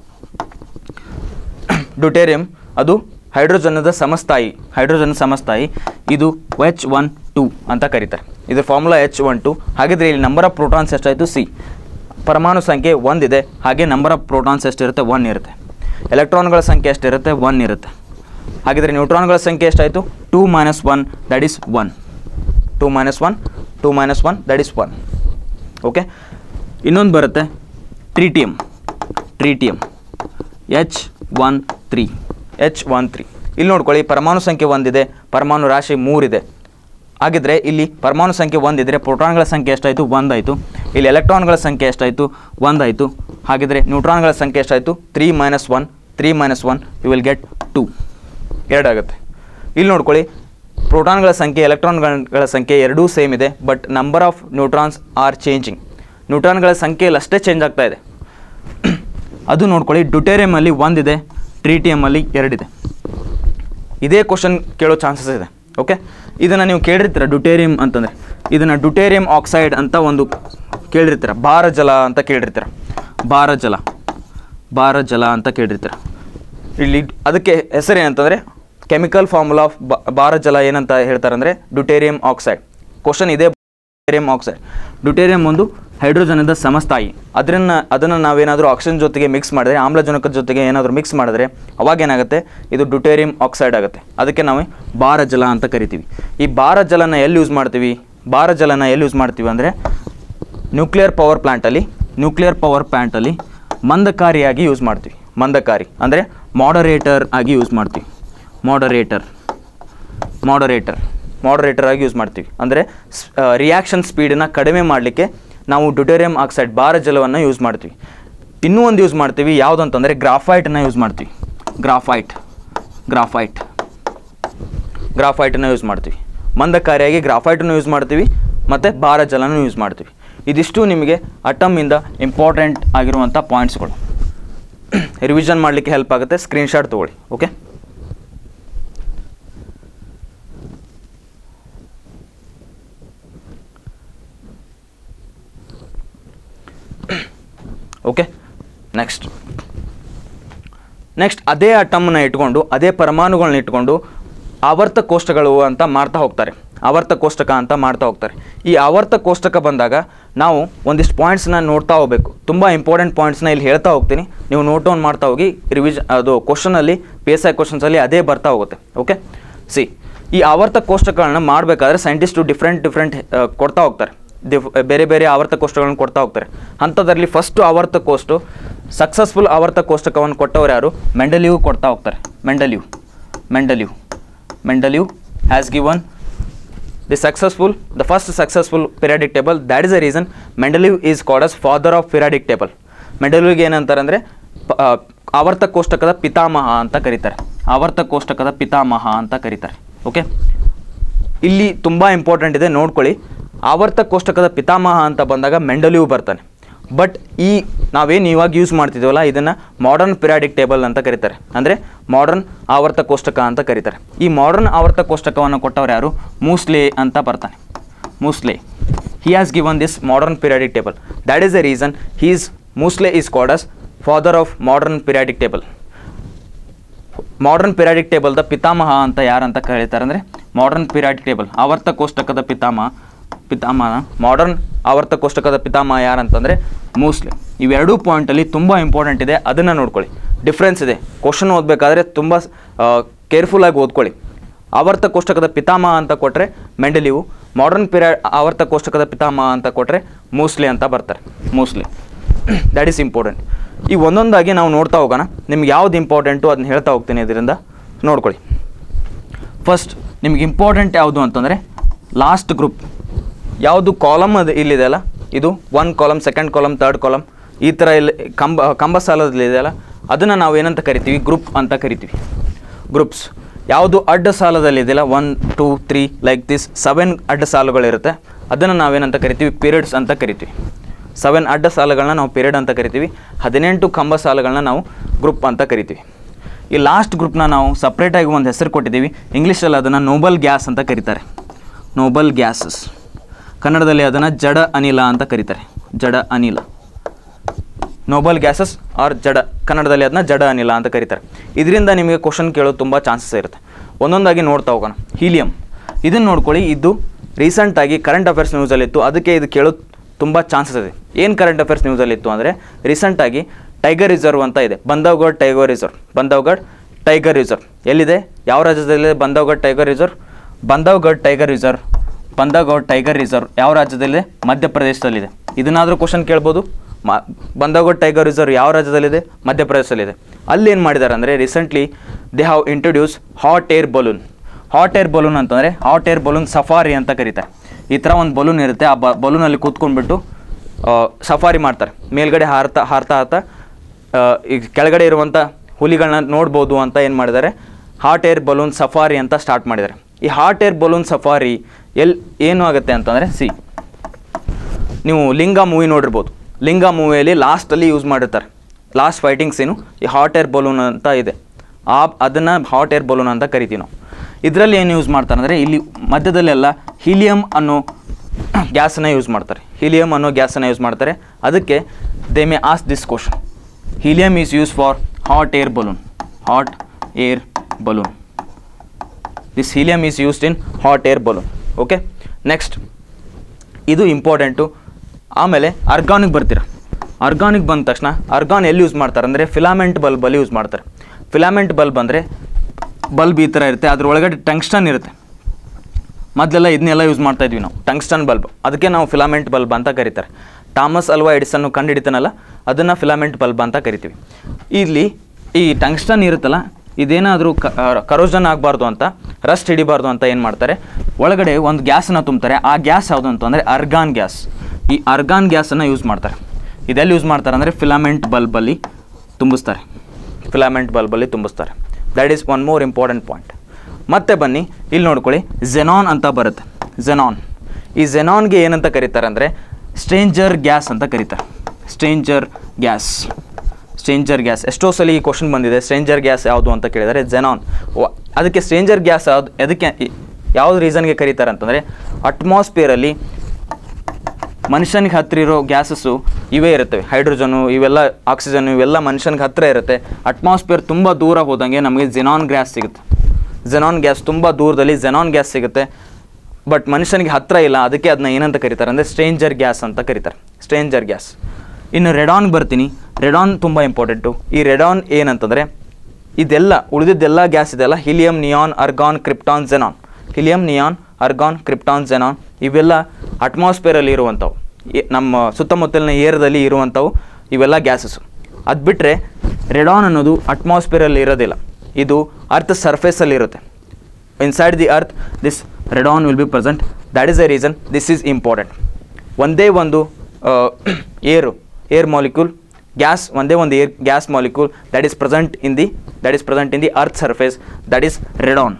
deuterium ಅದು ಹೈಡ್ರೋಜನದ ಸಮಸ್ಥಾಯಿ ಹೈಡ್ರೋಜನ್ ಸಮಸ್ಥಾಯಿ ಇದು ಎಚ್ ಒನ್ ಟು ಅಂತ ಕರೀತಾರೆ ಇದ್ರ ಫಾರ್ಮುಲಾ ಎಚ್ ಒನ್ ಟು ಹಾಗಿದ್ರೆ ಇಲ್ಲಿ ನಂಬರ್ ಆಫ್ ಪ್ರೋಟಾನ್ಸ್ ಎಷ್ಟಾಯಿತು ಸಿ ಪರಮಾಣು ಸಂಖ್ಯೆ ಒಂದಿದೆ ಹಾಗೆ ನಂಬರ್ ಆಫ್ ಪ್ರೋಟಾನ್ಸ್ ಎಷ್ಟಿರುತ್ತೆ ಒನ್ ಇರುತ್ತೆ ಎಲೆಕ್ಟ್ರಾನ್ಗಳ ಸಂಖ್ಯೆ ಎಷ್ಟಿರುತ್ತೆ ಒನ್ ಇರುತ್ತೆ ಹಾಗಿದ್ರೆ ನ್ಯೂಟ್ರಾನ್ಗಳ ಸಂಖ್ಯೆ ಎಷ್ಟಾಯಿತು two minus one that is one two minus one two minus one that is one okay ಇನ್ನೊಂದು ಬರುತ್ತೆ tritium tritium H one three H one three ಇಲ್ಲಿ ನೋಡ್ಕೊಳ್ಳಿ ಪರಮಾಣು ಸಂಖ್ಯೆ ಒಂದಿದೆ ಪರಮಾಣು ರಾಶಿ ಮೂರಿದೆ ಹಾಗಿದ್ರೆ ಇಲ್ಲಿ ಪರಮಾಣು ಸಂಖ್ಯೆ ಒಂದಿದ್ರೆ ಪ್ರೋಟಾನ್ಗಳ ಸಂಖ್ಯೆ ಎಷ್ಟಾಯಿತು ಒಂದಾಯಿತು ಇಲ್ಲಿ ಎಲೆಕ್ಟ್ರಾನ್ಗಳ ಸಂಖ್ಯೆ ಎಷ್ಟಾಯಿತು ಒಂದಾಯಿತು ಹಾಗಿದ್ರೆ ನ್ಯೂಟ್ರಾನ್ಗಳ ಸಂಖ್ಯೆ ಎಷ್ಟಾಯಿತು three minus one three minus one you will get two ಎರಡಾಗುತ್ತೆ ಇಲ್ಲಿ ನೋಡ್ಕೊಳ್ಳಿ ಪ್ರೋಟಾನ್ಗಳ ಸಂಖ್ಯೆ ಎಲೆಕ್ಟ್ರಾನ್ಗಳ ಸಂಖ್ಯೆ ಎರಡೂ ಸೇಮ್ ಇದೆ but number of neutrons are changing ನ್ಯೂಟ್ರಾನ್ಗಳ ಸಂಖ್ಯೆಯಲ್ಲಿ ಅಷ್ಟೇ ಚೇಂಜ್ ಆಗ್ತಾ ಇದೆ ಅದು ನೋಡ್ಕೊಳ್ಳಿ ಡ್ಯುಟೇರಿಯಮಲ್ಲಿ ಒಂದಿದೆ ಟ್ರೀಟಿಯಮಲ್ಲಿ ಎರಡಿದೆ ಇದೇ ಕ್ವಶನ್ ಕೇಳೋ ಚಾನ್ಸಸ್ ಇದೆ ಓಕೆ ಇದನ್ನು ನೀವು ಕೇಳಿರ್ತೀರ ಡ್ಯುಟೇರಿಯಂ ಅಂತಂದರೆ ಇದನ್ನು ಡ್ಯುಟೇರಿಯಂ ಆಕ್ಸೈಡ್ ಅಂತ ಒಂದು ಕೇಳಿರ್ತೀರ ಭಾರಜಲ ಅಂತ ಕೇಳಿರ್ತೀರ ಭಾರಜಲ ಭಾರಜಲ ಅಂತ ಕೇಳಿರ್ತೀರ ಇಲ್ಲಿ ಅದಕ್ಕೆ ಹೆಸರು ಏನಂತಂದರೆ ಕೆಮಿಕಲ್ ಫಾರ್ಮುಲಾ ಆಫ್ ಭಾರಜಲ ಏನಂತ ಹೇಳ್ತಾರೆ ಅಂದರೆ ಡ್ಯುಟೇರಿಯಂ ಆಕ್ಸೈಡ್ ಕ್ವಶನ್ ಇದೆ ಡ್ಯುಟೇರಿಯಂ ಆಕ್ಸೈಡ್ ಡ್ಯುಟೇರಿಯಂ ಒಂದು ಹೈಡ್ರೋಜನದ ಸಮಸ್ಥಾಯಿ ಅದನ್ನ ಅದನ್ನು ನಾವೇನಾದರೂ ಆಕ್ಸಿಜನ್ ಜೊತೆಗೆ ಮಿಕ್ಸ್ ಮಾಡಿದ್ರೆ ಆಮ್ಲಜನಕದ ಜೊತೆಗೆ ಏನಾದರೂ ಮಿಕ್ಸ್ ಮಾಡಿದ್ರೆ ಅವಾಗ ಏನಾಗುತ್ತೆ ಇದು ಡ್ಯುಟೇರಿಯಂ ಆಕ್ಸೈಡ್ ಆಗುತ್ತೆ ಅದಕ್ಕೆ ನಾವು ಭಾರಜಲ ಅಂತ ಕರಿತೀವಿ ಈ ಭಾರಜಲನ ಎಲ್ಲಿ ಯೂಸ್ ಮಾಡ್ತೀವಿ ಭಾರಜಲನ ಎಲ್ಲಿ ಯೂಸ್ ಮಾಡ್ತೀವಿ ಅಂದರೆ ನ್ಯೂಕ್ಲಿಯರ್ ಪವರ್ ಪ್ಲ್ಯಾಂಟಲ್ಲಿ ನ್ಯೂಕ್ಲಿಯರ್ ಪವರ್ ಪ್ಲ್ಯಾಂಟಲ್ಲಿ ಮಂದಕಾರಿಯಾಗಿ ಯೂಸ್ ಮಾಡ್ತೀವಿ ಮಂದಕಾರಿ ಅಂದರೆ ಮಾಡರೇಟರ್ ಆಗಿ ಯೂಸ್ ಮಾಡ್ತೀವಿ ಮಾಡರೇಟರ್ ಮಾಡರೇಟರ್ ಮಾಡರೇಟರ್ ಆಗಿ ಯೂಸ್ ಮಾಡ್ತೀವಿ ಅಂದರೆ ರಿಯಾಕ್ಷನ್ ಸ್ಪೀಡನ್ನ ಕಡಿಮೆ ಮಾಡಲಿಕ್ಕೆ ನಾವು ಡ್ಯುಟೇರಿಯಂ ಆಕ್ಸೈಡ್ ಭಾರಜಲವನ್ನು ಯೂಸ್ ಮಾಡ್ತೀವಿ ಇನ್ನೂ ಒಂದು ಯೂಸ್ ಮಾಡ್ತೀವಿ ಯಾವುದು ಅಂತಂದರೆ ಗ್ರಾಫೈಟನ್ನು ಯೂಸ್ ಮಾಡ್ತೀವಿ ಗ್ರಾಫೈಟ್ ಗ್ರಾಫೈಟ್ ಗ್ರಾಫೈಟನ್ನು ಯೂಸ್ ಮಾಡ್ತೀವಿ ಮಂದಕಾರಿಯಾಗಿ ಗ್ರಾಫೈಟನ್ನು ಯೂಸ್ ಮಾಡ್ತೀವಿ ಮತ್ತು ಭಾರಜಲನೂ ಯೂಸ್ ಮಾಡ್ತೀವಿ ಇದಿಷ್ಟು ನಿಮಗೆ ಅಟಮಿಂದ ಇಂಪಾರ್ಟೆಂಟ್ ಆಗಿರುವಂಥ ಪಾಯಿಂಟ್ಸ್ಗಳು ರಿವಿಷನ್ ಮಾಡಲಿಕ್ಕೆ ಹೆಲ್ಪ್ ಆಗುತ್ತೆ ಸ್ಕ್ರೀನ್ಶಾಟ್ ತೊಗೊಳ್ಳಿ ಓಕೆ ಓಕೆ ನೆಕ್ಸ್ಟ್ ನೆಕ್ಸ್ಟ್ ಅದೇ ಅಟಮ್ನ ಇಟ್ಕೊಂಡು ಅದೇ ಪರಮಾಣುಗಳನ್ನ ಇಟ್ಕೊಂಡು ಆವರ್ತ ಕೋಷ್ಟಕಗಳು ಅಂತ ಮಾಡ್ತಾ ಹೋಗ್ತಾರೆ ಆವರ್ತ ಕೋಷ್ಟಕ ಅಂತ ಮಾಡ್ತಾ ಹೋಗ್ತಾರೆ ಈ ಆವರ್ತ ಕೋಷ್ಟಕ ಬಂದಾಗ ನಾವು ಒಂದಿಷ್ಟು ಪಾಯಿಂಟ್ಸ್ನ ನೋಡ್ತಾ ಹೋಗಬೇಕು ತುಂಬ ಇಂಪಾರ್ಟೆಂಟ್ ಪಾಯಿಂಟ್ಸ್ನ ಇಲ್ಲಿ ಹೇಳ್ತಾ ಹೋಗ್ತೀನಿ ನೀವು ನೋಟ್ ಡೌನ್ ಮಾಡ್ತಾ ಹೋಗಿ ರಿವಿಷ್ ಅದು ಕ್ವಶನಲ್ಲಿ ಪಿ ಎಸ್ ಐ ಕ್ವಶನ್ಸಲ್ಲಿ ಅದೇ ಬರ್ತಾ ಹೋಗುತ್ತೆ ಓಕೆ ಸಿ ಈ ಆವರ್ತ ಕೋಷ್ಟಕಗಳನ್ನ ಮಾಡಬೇಕಾದ್ರೆ ಸೈಂಟಿಸ್ಟು ಡಿಫ್ರೆಂಟ್ ಡಿಫ್ರೆಂಟ್ ಕೊಡ್ತಾ ಹೋಗ್ತಾರೆ ಡಿಫ್ ಬೇರೆ ಬೇರೆ ಆವರ್ತ ಕೋಷ್ಟಗಳನ್ನು ಕೊಡ್ತಾ ಹೋಗ್ತಾರೆ ಅಂಥದ್ರಲ್ಲಿ ಫಸ್ಟು ಆವರ್ತ ಕೋಷ್ಟು ಸಕ್ಸಸ್ಫುಲ್ ಆವರ್ತ ಕೋಷ್ಟಕವನ್ನು ಕೊಟ್ಟವ್ರು ಯಾರು ಮೆಂಡಲಿವ್ ಕೊಡ್ತಾ ಹೋಗ್ತಾರೆ Mendeleev Mendeleev Mendeleev has given the successful the first successful periodic table that is a reason Mendeleev is called as father of periodic table ಮೆಂಡಲಿವ್ಗೆ ಏನಂತಾರೆ ಅಂದರೆ ಆವರ್ತ ಕೋಷ್ಟಕದ ಪಿತಾಮಹ ಅಂತ ಕರೀತಾರೆ ಆವರ್ತ ಕೋಷ್ಟಕದ ಪಿತಾಮಹ ಅಂತ ಕರೀತಾರೆ ಓಕೆ ಇಲ್ಲಿ ತುಂಬ ಇಂಪಾರ್ಟೆಂಟ್ ಇದೆ ನೋಡ್ಕೊಳ್ಳಿ ಆವರ್ತ ಕೋಷ್ಟಕದ ಪಿತಾಮಹ ಅಂತ ಬಂದಾಗ ಮೆಂಡಲಿವ್ ಬರ್ತಾನೆ ಬಟ್ ಈ ನಾವೇನು ಇವಾಗ ಯೂಸ್ ಮಾಡ್ತಿದ್ದೀವಲ್ಲ ಇದನ್ನು ಮಾಡರ್ನ್ ಪಿರಿಯಾಡಿಕ್ ಟೇಬಲ್ ಅಂತ ಕರೀತಾರೆ ಅಂದರೆ ಮಾಡರ್ನ್ ಆವರ್ತ ಕೋಷ್ಟಕ ಅಂತ ಕರೀತಾರೆ ಈ ಮಾಡರ್ನ್ ಆವರ್ತ ಕೋಷ್ಟಕವನ್ನು ಕೊಟ್ಟವ್ರು ಯಾರು ಮೂಸ್ಲೆ ಅಂತ ಬರ್ತಾನೆ Moseley he has given this modern periodic table that is the reason he's Moseley is called as father of modern periodic table modern periodic ಟೇಬಲ್ದ ಪಿತಾಮಹ ಅಂತ ಯಾರಂತ ಕರೀತಾರೆ ಅಂದರೆ ಮಾಡರ್ನ್ ಪಿರಿಯಾಡಿಕ್ ಟೇಬಲ್ ಆವರ್ತ ಕೋಷ್ಟಕದ ಪಿತಾಮಹ ಪಿತಾಮಹ ಮಾಡರ್ನ್ ಆವರ್ತ ಕೋಷ್ಟಕದ ಪಿತಾಮಹ ಯಾರಂತಂದರೆ ಮೂಸ್ಲೆ ಇವೆರಡೂ ಪಾಯಿಂಟಲ್ಲಿ ತುಂಬ ಇಂಪಾರ್ಟೆಂಟ್ ಇದೆ ಅದನ್ನು ನೋಡ್ಕೊಳ್ಳಿ ಡಿಫ್ರೆನ್ಸ್ ಇದೆ ಕ್ವಶನ್ ಓದಬೇಕಾದ್ರೆ ತುಂಬ ಕೇರ್ಫುಲ್ಲಾಗಿ ಓದ್ಕೊಳ್ಳಿ ಆವರ್ತ ಕೋಷ್ಟಕದ ಪಿತಾಮಹ ಅಂತ ಕೊಟ್ಟರೆ ಮೆಂಡಲಿವು ಮಾಡರ್ನ್ ಪಿರಿಯಾ ಆವರ್ತ ಕೋಷ್ಟಕದ ಪಿತಾಮಹ ಅಂತ ಕೊಟ್ಟರೆ ಮೂಸ್ಲೆ ಅಂತ ಬರ್ತಾರೆ ಮೂಸ್ಲೆ ದ್ಯಾಟ್ ಈಸ್ ಇಂಪಾರ್ಟೆಂಟ್ ಈ ಒಂದೊಂದಾಗಿ ನಾವು ನೋಡ್ತಾ ಹೋಗೋಣ ನಿಮ್ಗೆ ಯಾವ್ದು ಇಂಪಾರ್ಟೆಂಟು ಅದನ್ನ ಹೇಳ್ತಾ ಹೋಗ್ತೀನಿ ಇದರಿಂದ ನೋಡ್ಕೊಳ್ಳಿ ಫಸ್ಟ್ ನಿಮ್ಗೆ ಇಂಪಾರ್ಟೆಂಟ್ ಯಾವುದು ಅಂತಂದರೆ ಲಾಸ್ಟ್ ಗ್ರೂಪ್ ಯಾವುದು ಕಾಲಮ್ ಅದು ಇಲ್ಲಿದೆ ಅಲ್ಲ ಇದು one column second column third column ಈ ಥರ ಇಲ್ಲಿ ಕಂಬ ಕಂಬ ಸಾಲದಲ್ಲಿ ಇದೆಯಲ್ಲ ಅದನ್ನು ನಾವು ಏನಂತ ಕರಿತೀವಿ ಗ್ರೂಪ್ ಅಂತ ಕರಿತೀವಿ ಗ್ರೂಪ್ಸ್ ಯಾವುದು ಅಡ್ಡ ಸಾಲದಲ್ಲಿ ಇದೆಯಲ್ಲ one two three like this seven ಅಡ್ಡ ಸಾಲುಗಳಿರುತ್ತೆ ಅದನ್ನು ನಾವೇನಂತ ಕರಿತೀವಿ ಪೀರಿಯಡ್ಸ್ ಅಂತ ಕರಿತೀವಿ ಸೆವೆನ್ ಅಡ್ಡ ಸಾಲುಗಳನ್ನ ನಾವು ಪೀರಿಯಡ್ ಅಂತ ಕರಿತೀವಿ ಹದಿನೆಂಟು ಕಂಬ ಸಾಲುಗಳನ್ನ ನಾವು ಗ್ರೂಪ್ ಅಂತ ಕರಿತೀವಿ ಈ ಲಾಸ್ಟ್ ಗ್ರೂಪ್ನ ನಾವು ಸಪ್ರೇಟಾಗಿ ಒಂದು ಹೆಸರು ಕೊಟ್ಟಿದ್ದೀವಿ ಇಂಗ್ಲೀಷಲ್ಲಿ ಅದನ್ನು ನೋಬಲ್ ಗ್ಯಾಸ್ ಅಂತ ಕರೀತಾರೆ ನೋಬಲ್ ಗ್ಯಾಸಸ್ ಕನ್ನಡದಲ್ಲಿ ಅದನ್ನು ಜಡ ಅನಿಲ ಅಂತ ಕರೀತಾರೆ ಜಡ ಅನಿಲ ನೋಬಲ್ ಗ್ಯಾಸಸ್ ಆರ್ ಜಡ ಕನ್ನಡದಲ್ಲಿ ಅದನ್ನ ಜಡ ಅನಿಲ ಅಂತ ಕರೀತಾರೆ ಇದರಿಂದ ನಿಮಗೆ ಕ್ವಶನ್ ಕೇಳೋದು ತುಂಬ ಚಾನ್ಸಸ್ ಇರುತ್ತೆ ಒಂದೊಂದಾಗಿ ನೋಡ್ತಾ ಹೋಗೋಣ ಹೀಲಿಯಂ ಇದನ್ನು ನೋಡ್ಕೊಳ್ಳಿ ಇದು ರೀಸೆಂಟಾಗಿ ಕರೆಂಟ್ ಅಫೇರ್ಸ್ ನ್ಯೂಸಲ್ಲಿತ್ತು ಅದಕ್ಕೆ ಇದು ಕೇಳೋದು ತುಂಬ ಚಾನ್ಸಸ್ ಇದೆ ಏನು ಕರೆಂಟ್ ಅಫೇರ್ಸ್ ನ್ಯೂಸಲ್ಲಿತ್ತು ಅಂದರೆ ರೀಸೆಂಟಾಗಿ ಟೈಗರ್ ರಿಸರ್ವ್ ಅಂತ ಇದೆ Bandhavgarh tiger reserve Bandhavgarh tiger reserve ಎಲ್ಲಿದೆ ಯಾವ ರಾಜ್ಯದಲ್ಲಿದೆ Bandhavgarh tiger reserve Bandhavgarh tiger reserve Bandhavgarh tiger reserve ಯಾವ ರಾಜ್ಯದಲ್ಲಿದೆ ಮಧ್ಯಪ್ರದೇಶದಲ್ಲಿದೆ ಇದನ್ನಾದರೂ ಕ್ವಶನ್ ಕೇಳ್ಬೋದು ಮ ಬಂಧವ್ಗಢ್ ಟೈಗರ್ ರಿಸರ್ವ್ ಯಾವ ರಾಜ್ಯದಲ್ಲಿದೆ ಮಧ್ಯಪ್ರದೇಶದಲ್ಲಿದೆ ಅಲ್ಲಿ ಏನು ಮಾಡಿದ್ದಾರೆ ಅಂದರೆ recently they have introduce hot air balloon hot air balloon ಅಂತಂದರೆ ಹಾಟ್ ಏರ್ ಬಲೂನ್ ಸಫಾರಿ ಅಂತ ಕರೀತಾರೆ ಈ ಥರ ಒಂದು ಬಲೂನ್ ಇರುತ್ತೆ ಆ ಬ ಬಲೂನಲ್ಲಿ ಕೂತ್ಕೊಂಡ್ಬಿಟ್ಟು ಸಫಾರಿ ಮಾಡ್ತಾರೆ ಮೇಲ್ಗಡೆ ಹಾರ್ತಾ ಹಾರ್ತಾ ಹಾರ್ತಾ ಆ, ಈಗ ಕೆಳಗಡೆ ಇರುವಂಥ ಹುಲಿಗಳನ್ನ ನೋಡ್ಬೋದು ಅಂತ ಏನು ಮಾಡಿದ್ದಾರೆ ಹಾಟ್ ಏರ್ ಬಲೂನ್ ಸಫಾರಿ ಅಂತ ಸ್ಟಾರ್ಟ್ ಮಾಡಿದ್ದಾರೆ ಈ ಹಾಟ್ ಏರ್ ಬಲೂನ್ ಸಫಾರಿ ಎಲ್ಲಿ ಏನು ಆಗುತ್ತೆ ಅಂತಂದರೆ ಸಿ ನೀವು ಲಿಂಗ ಮೂವಿ ನೋಡಿರ್ಬೋದು ಲಿಂಗ ಮೂವಿಯಲ್ಲಿ ಲಾಸ್ಟಲ್ಲಿ ಯೂಸ್ ಮಾಡಿರ್ತಾರೆ ಲಾಸ್ಟ್ ಫೈಟಿಂಗ್ ಸೀನು ಈ ಹಾಟ್ ಏರ್ ಬಲೂನ್ ಅಂತ ಇದೆ ಆ ಅದನ್ನು ಹಾಟ್ ಏರ್ ಬಲೂನ್ ಅಂತ ಕರಿತೀವಿ ನಾವು ಇದರಲ್ಲಿ ಏನು ಯೂಸ್ ಮಾಡ್ತಾರೆ ಅಂದರೆ ಇಲ್ಲಿ ಮಧ್ಯದಲ್ಲೆಲ್ಲ ಹೀಲಿಯಂ ಅನ್ನೋ ಗ್ಯಾಸನ್ನು ಯೂಸ್ ಮಾಡ್ತಾರೆ ಹೀಲಿಯಂ ಅನ್ನೋ ಗ್ಯಾಸನ್ನು ಯೂಸ್ ಮಾಡ್ತಾರೆ ಅದಕ್ಕೆ they may ask this question helium is use for hot air balloon hot air balloon this helium is used in hot air balloon okay next ಇದು ಇಂಪಾರ್ಟೆಂಟು ಆಮೇಲೆ ಅರ್ಗಾನಿಗೆ ಬರ್ತೀರ ಅರ್ಗಾನಿಕ್ ಬಂದ ತಕ್ಷಣ ಅರ್ಗಾನ್ ಎಲ್ಲಿ ಯೂಸ್ ಮಾಡ್ತಾರೆ ಅಂದರೆ ಫಿಲಾಮೆಂಟ್ ಬಲ್ಬಲ್ಲಿ ಯೂಸ್ ಮಾಡ್ತಾರೆ ಫಿಲಾಮೆಂಟ್ ಬಲ್ಬ್ ಅಂದರೆ ಬಲ್ಬ್ ಈ ಥರ ಇರುತ್ತೆ ಅದ್ರ ಒಳಗಡೆ ಟಂಗ್ಸ್ಟನ್ ಇರುತ್ತೆ ಮೊದಲೆಲ್ಲ ಇದನ್ನೆಲ್ಲ ಯೂಸ್ ಮಾಡ್ತಾ ಇದ್ವಿ ನಾವು ಟಂಗ್ಸ್ಟನ್ ಬಲ್ಬ್ ಅದಕ್ಕೆ ನಾವು ಫಿಲಾಮೆಂಟ್ ಬಲ್ಬ್ ಅಂತ ಕರೀತಾರೆ ಥಾಮಸ್ ಅಲ್ವಾ ಎಡಿಸನ್ನು ಕಂಡುಹಿಡಿತಾನಲ್ಲ ಅದನ್ನು ಫಿಲಾಮೆಂಟ್ ಬಲ್ಬ್ ಅಂತ ಕರಿತೀವಿ ಇಲ್ಲಿ ಈ ಟಂಗ್ಸ್ಟನ್ ಇರುತ್ತಲ್ಲ ಇದೇನಾದರೂ ಕರೋಜನ್ ಆಗಬಾರ್ದು ಅಂತ ರಸ್ಟ್ ಹಿಡಿಬಾರ್ದು ಅಂತ ಏನು ಮಾಡ್ತಾರೆ ಒಳಗಡೆ ಒಂದು ಗ್ಯಾಸನ್ನು ತುಂಬ್ತಾರೆ ಆ ಗ್ಯಾಸ್ ಯಾವುದು ಅಂತಂದರೆ ಅರ್ಗಾನ್ ಗ್ಯಾಸ್ ಈ ಅರ್ಗಾನ್ ಗ್ಯಾಸನ್ನು ಯೂಸ್ ಮಾಡ್ತಾರೆ ಇದೆಲ್ಲಿ ಯೂಸ್ ಮಾಡ್ತಾರೆ ಅಂದರೆ ಫಿಲಾಮೆಂಟ್ ಬಲ್ಬಲ್ಲಿ ತುಂಬಿಸ್ತಾರೆ ಫಿಲಾಮೆಂಟ್ ಬಲ್ಬಲ್ಲಿ ತುಂಬಿಸ್ತಾರೆ that is one more important point ಮತ್ತೆ ಬನ್ನಿ ಇಲ್ಲಿ ನೋಡ್ಕೊಳ್ಳಿ ಜೆನಾನ್ ಅಂತ ಬರುತ್ತೆ ಜೆನಾನ್ ಈ ಜೆನಾನ್ಗೆ ಏನಂತ ಕರೀತಾರೆ ಅಂದರೆ ಸ್ಟ್ರೇಂಜರ್ ಗ್ಯಾಸ್ ಅಂತ ಕರೀತಾರೆ ಸ್ಟ್ರೇಂಜರ್ ಗ್ಯಾಸ್ ಸ್ಟ್ರೇಂಜರ್ ಗ್ಯಾಸ್ ಎಷ್ಟೋ ಸಲ ಈ ಕ್ವಶನ್ ಬಂದಿದೆ ಸ್ಟ್ರೇಂಜರ್ ಗ್ಯಾಸ್ ಯಾವುದು ಅಂತ ಕೇಳಿದರೆ ಜೆನಾನ್ ಅದಕ್ಕೆ ಸ್ಟ್ರೇಂಜರ್ ಗ್ಯಾಸ್ ಯಾವ್ದು ಅದಕ್ಕೆ ಯಾವ್ದು ರೀಸನ್ಗೆ ಕರೀತಾರೆ ಅಂತಂದರೆ ಅಟ್ಮಾಸ್ಫಿಯರಲ್ಲಿ ಮನುಷ್ಯನಿಗೆ ಹತ್ತಿರ ಇರೋ ಗ್ಯಾಸಸ್ಸು ಇವೇ ಇರುತ್ತವೆ ಹೈಡ್ರೋಜನು ಇವೆಲ್ಲ ಆಕ್ಸಿಜನ್ ಇವೆಲ್ಲ ಮನುಷ್ಯನಿಗೆ ಹತ್ತಿರ ಇರುತ್ತೆ ಅಟ್ಮಾಸ್ಫಿಯರ್ ತುಂಬ ದೂರ ಹೋದಂಗೆ ನಮಗೆ ಜೆನಾನ್ ಗ್ಯಾಸ್ ಸಿಗುತ್ತೆ ಜೆನಾನ್ ಗ್ಯಾಸ್ ತುಂಬ ದೂರದಲ್ಲಿ ಜೆನಾನ್ ಗ್ಯಾಸ್ ಸಿಗುತ್ತೆ ಬಟ್ ಮನುಷ್ಯನಿಗೆ ಹತ್ತಿರ ಇಲ್ಲ ಅದಕ್ಕೆ ಅದನ್ನ ಏನಂತ ಕರೀತಾರೆ ಅಂದರೆ ಸ್ಟ್ರೇಂಜರ್ ಗ್ಯಾಸ್ ಅಂತ ಕರೀತಾರೆ ಸ್ಟ್ರೇಂಜರ್ ಗ್ಯಾಸ್ ಇನ್ನು ರೆಡಾನ್ ಬರ್ತೀನಿ ರೆಡಾನ್ ತುಂಬ ಇಂಪಾರ್ಟೆಂಟು ಈ ರೆಡಾನ್ ಏನಂತಂದರೆ ಇದೆಲ್ಲ ಉಳಿದಿದ್ದೆಲ್ಲ ಗ್ಯಾಸ್ ಇದೆಲ್ಲ helium neon argon krypton xenon helium neon argon krypton xenon ಇವೆಲ್ಲ ಅಟ್ಮಾಸ್ಫಿಯರಲ್ಲಿ ಇರುವಂಥವು ಈ- ನಮ್ಮ ಸುತ್ತಮುತ್ತಲಿನ ಏರದಲ್ಲಿ ಇರುವಂಥವು ಇವೆಲ್ಲ ಗ್ಯಾಸಸ್ಸು ಅದು ಬಿಟ್ಟರೆ ರೆಡಾನ್ ಅನ್ನೋದು ಅಟ್ಮಾಸ್ಫಿಯರಲ್ಲಿ ಇರೋದಿಲ್ಲ ಇದು ಅರ್ತ್ ಸರ್ಫೇಸಲ್ಲಿ ಇರುತ್ತೆ inside the earth this radon will be present that is the reason this is important ಒಂದೇ ಒಂದು ಏರು ಏರ್ ಮಾಲಿಕ್ಯೂಲ್ ಗ್ಯಾಸ್ ಒಂದೇ ಒಂದು air gas molecule that is present in the that is present in the earth surface that is radon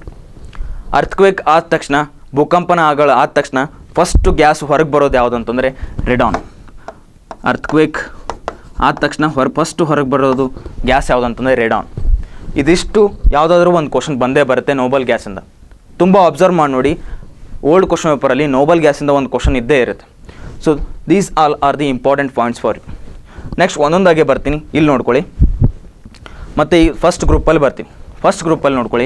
earthquake ಆದ ತಕ್ಷಣ ಭೂಕಂಪನ ಆಗಳ ಆದ ತಕ್ಷಣ first gas ಹೊರಗೆ ಬರೋದು ಯಾವುದು ಅಂತಂದರೆ ರೆಡಾನ್ ಅರ್ಥಕ್ವೇಕ್ ಆದ ತಕ್ಷಣ ಹೊರ ಫಸ್ಟು ಹೊರಗೆ ಬರೋದು ಗ್ಯಾಸ್ ಯಾವುದು ಅಂತಂದರೆ ರೆಡಾನ್ ಇದಿಷ್ಟು ಯಾವುದಾದ್ರೂ ಒಂದು ಕ್ವಶನ್ ಬಂದೇ ಬರುತ್ತೆ ನೋಬಲ್ ಗ್ಯಾಸಿಂದ ತುಂಬ ಅಬ್ಸರ್ವ್ ಮಾಡಿ ನೋಡಿ ಓಲ್ಡ್ ಕ್ವಶನ್ ಪೇಪರಲ್ಲಿ ನೋಬಲ್ ಗ್ಯಾಸಿಂದ ಒಂದು ಕ್ವಶನ್ ಇದ್ದೇ ಇರುತ್ತೆ so these all are the important points for you next ಒಂದೊಂದಾಗೆ ಬರ್ತೀನಿ ಇಲ್ಲಿ ನೋಡ್ಕೊಳ್ಳಿ ಮತ್ತು ಈ ಫಸ್ಟ್ ಗ್ರೂಪಲ್ಲಿ ಬರ್ತೀನಿ ಫಸ್ಟ್ ಗ್ರೂಪಲ್ಲಿ ನೋಡ್ಕೊಳ್ಳಿ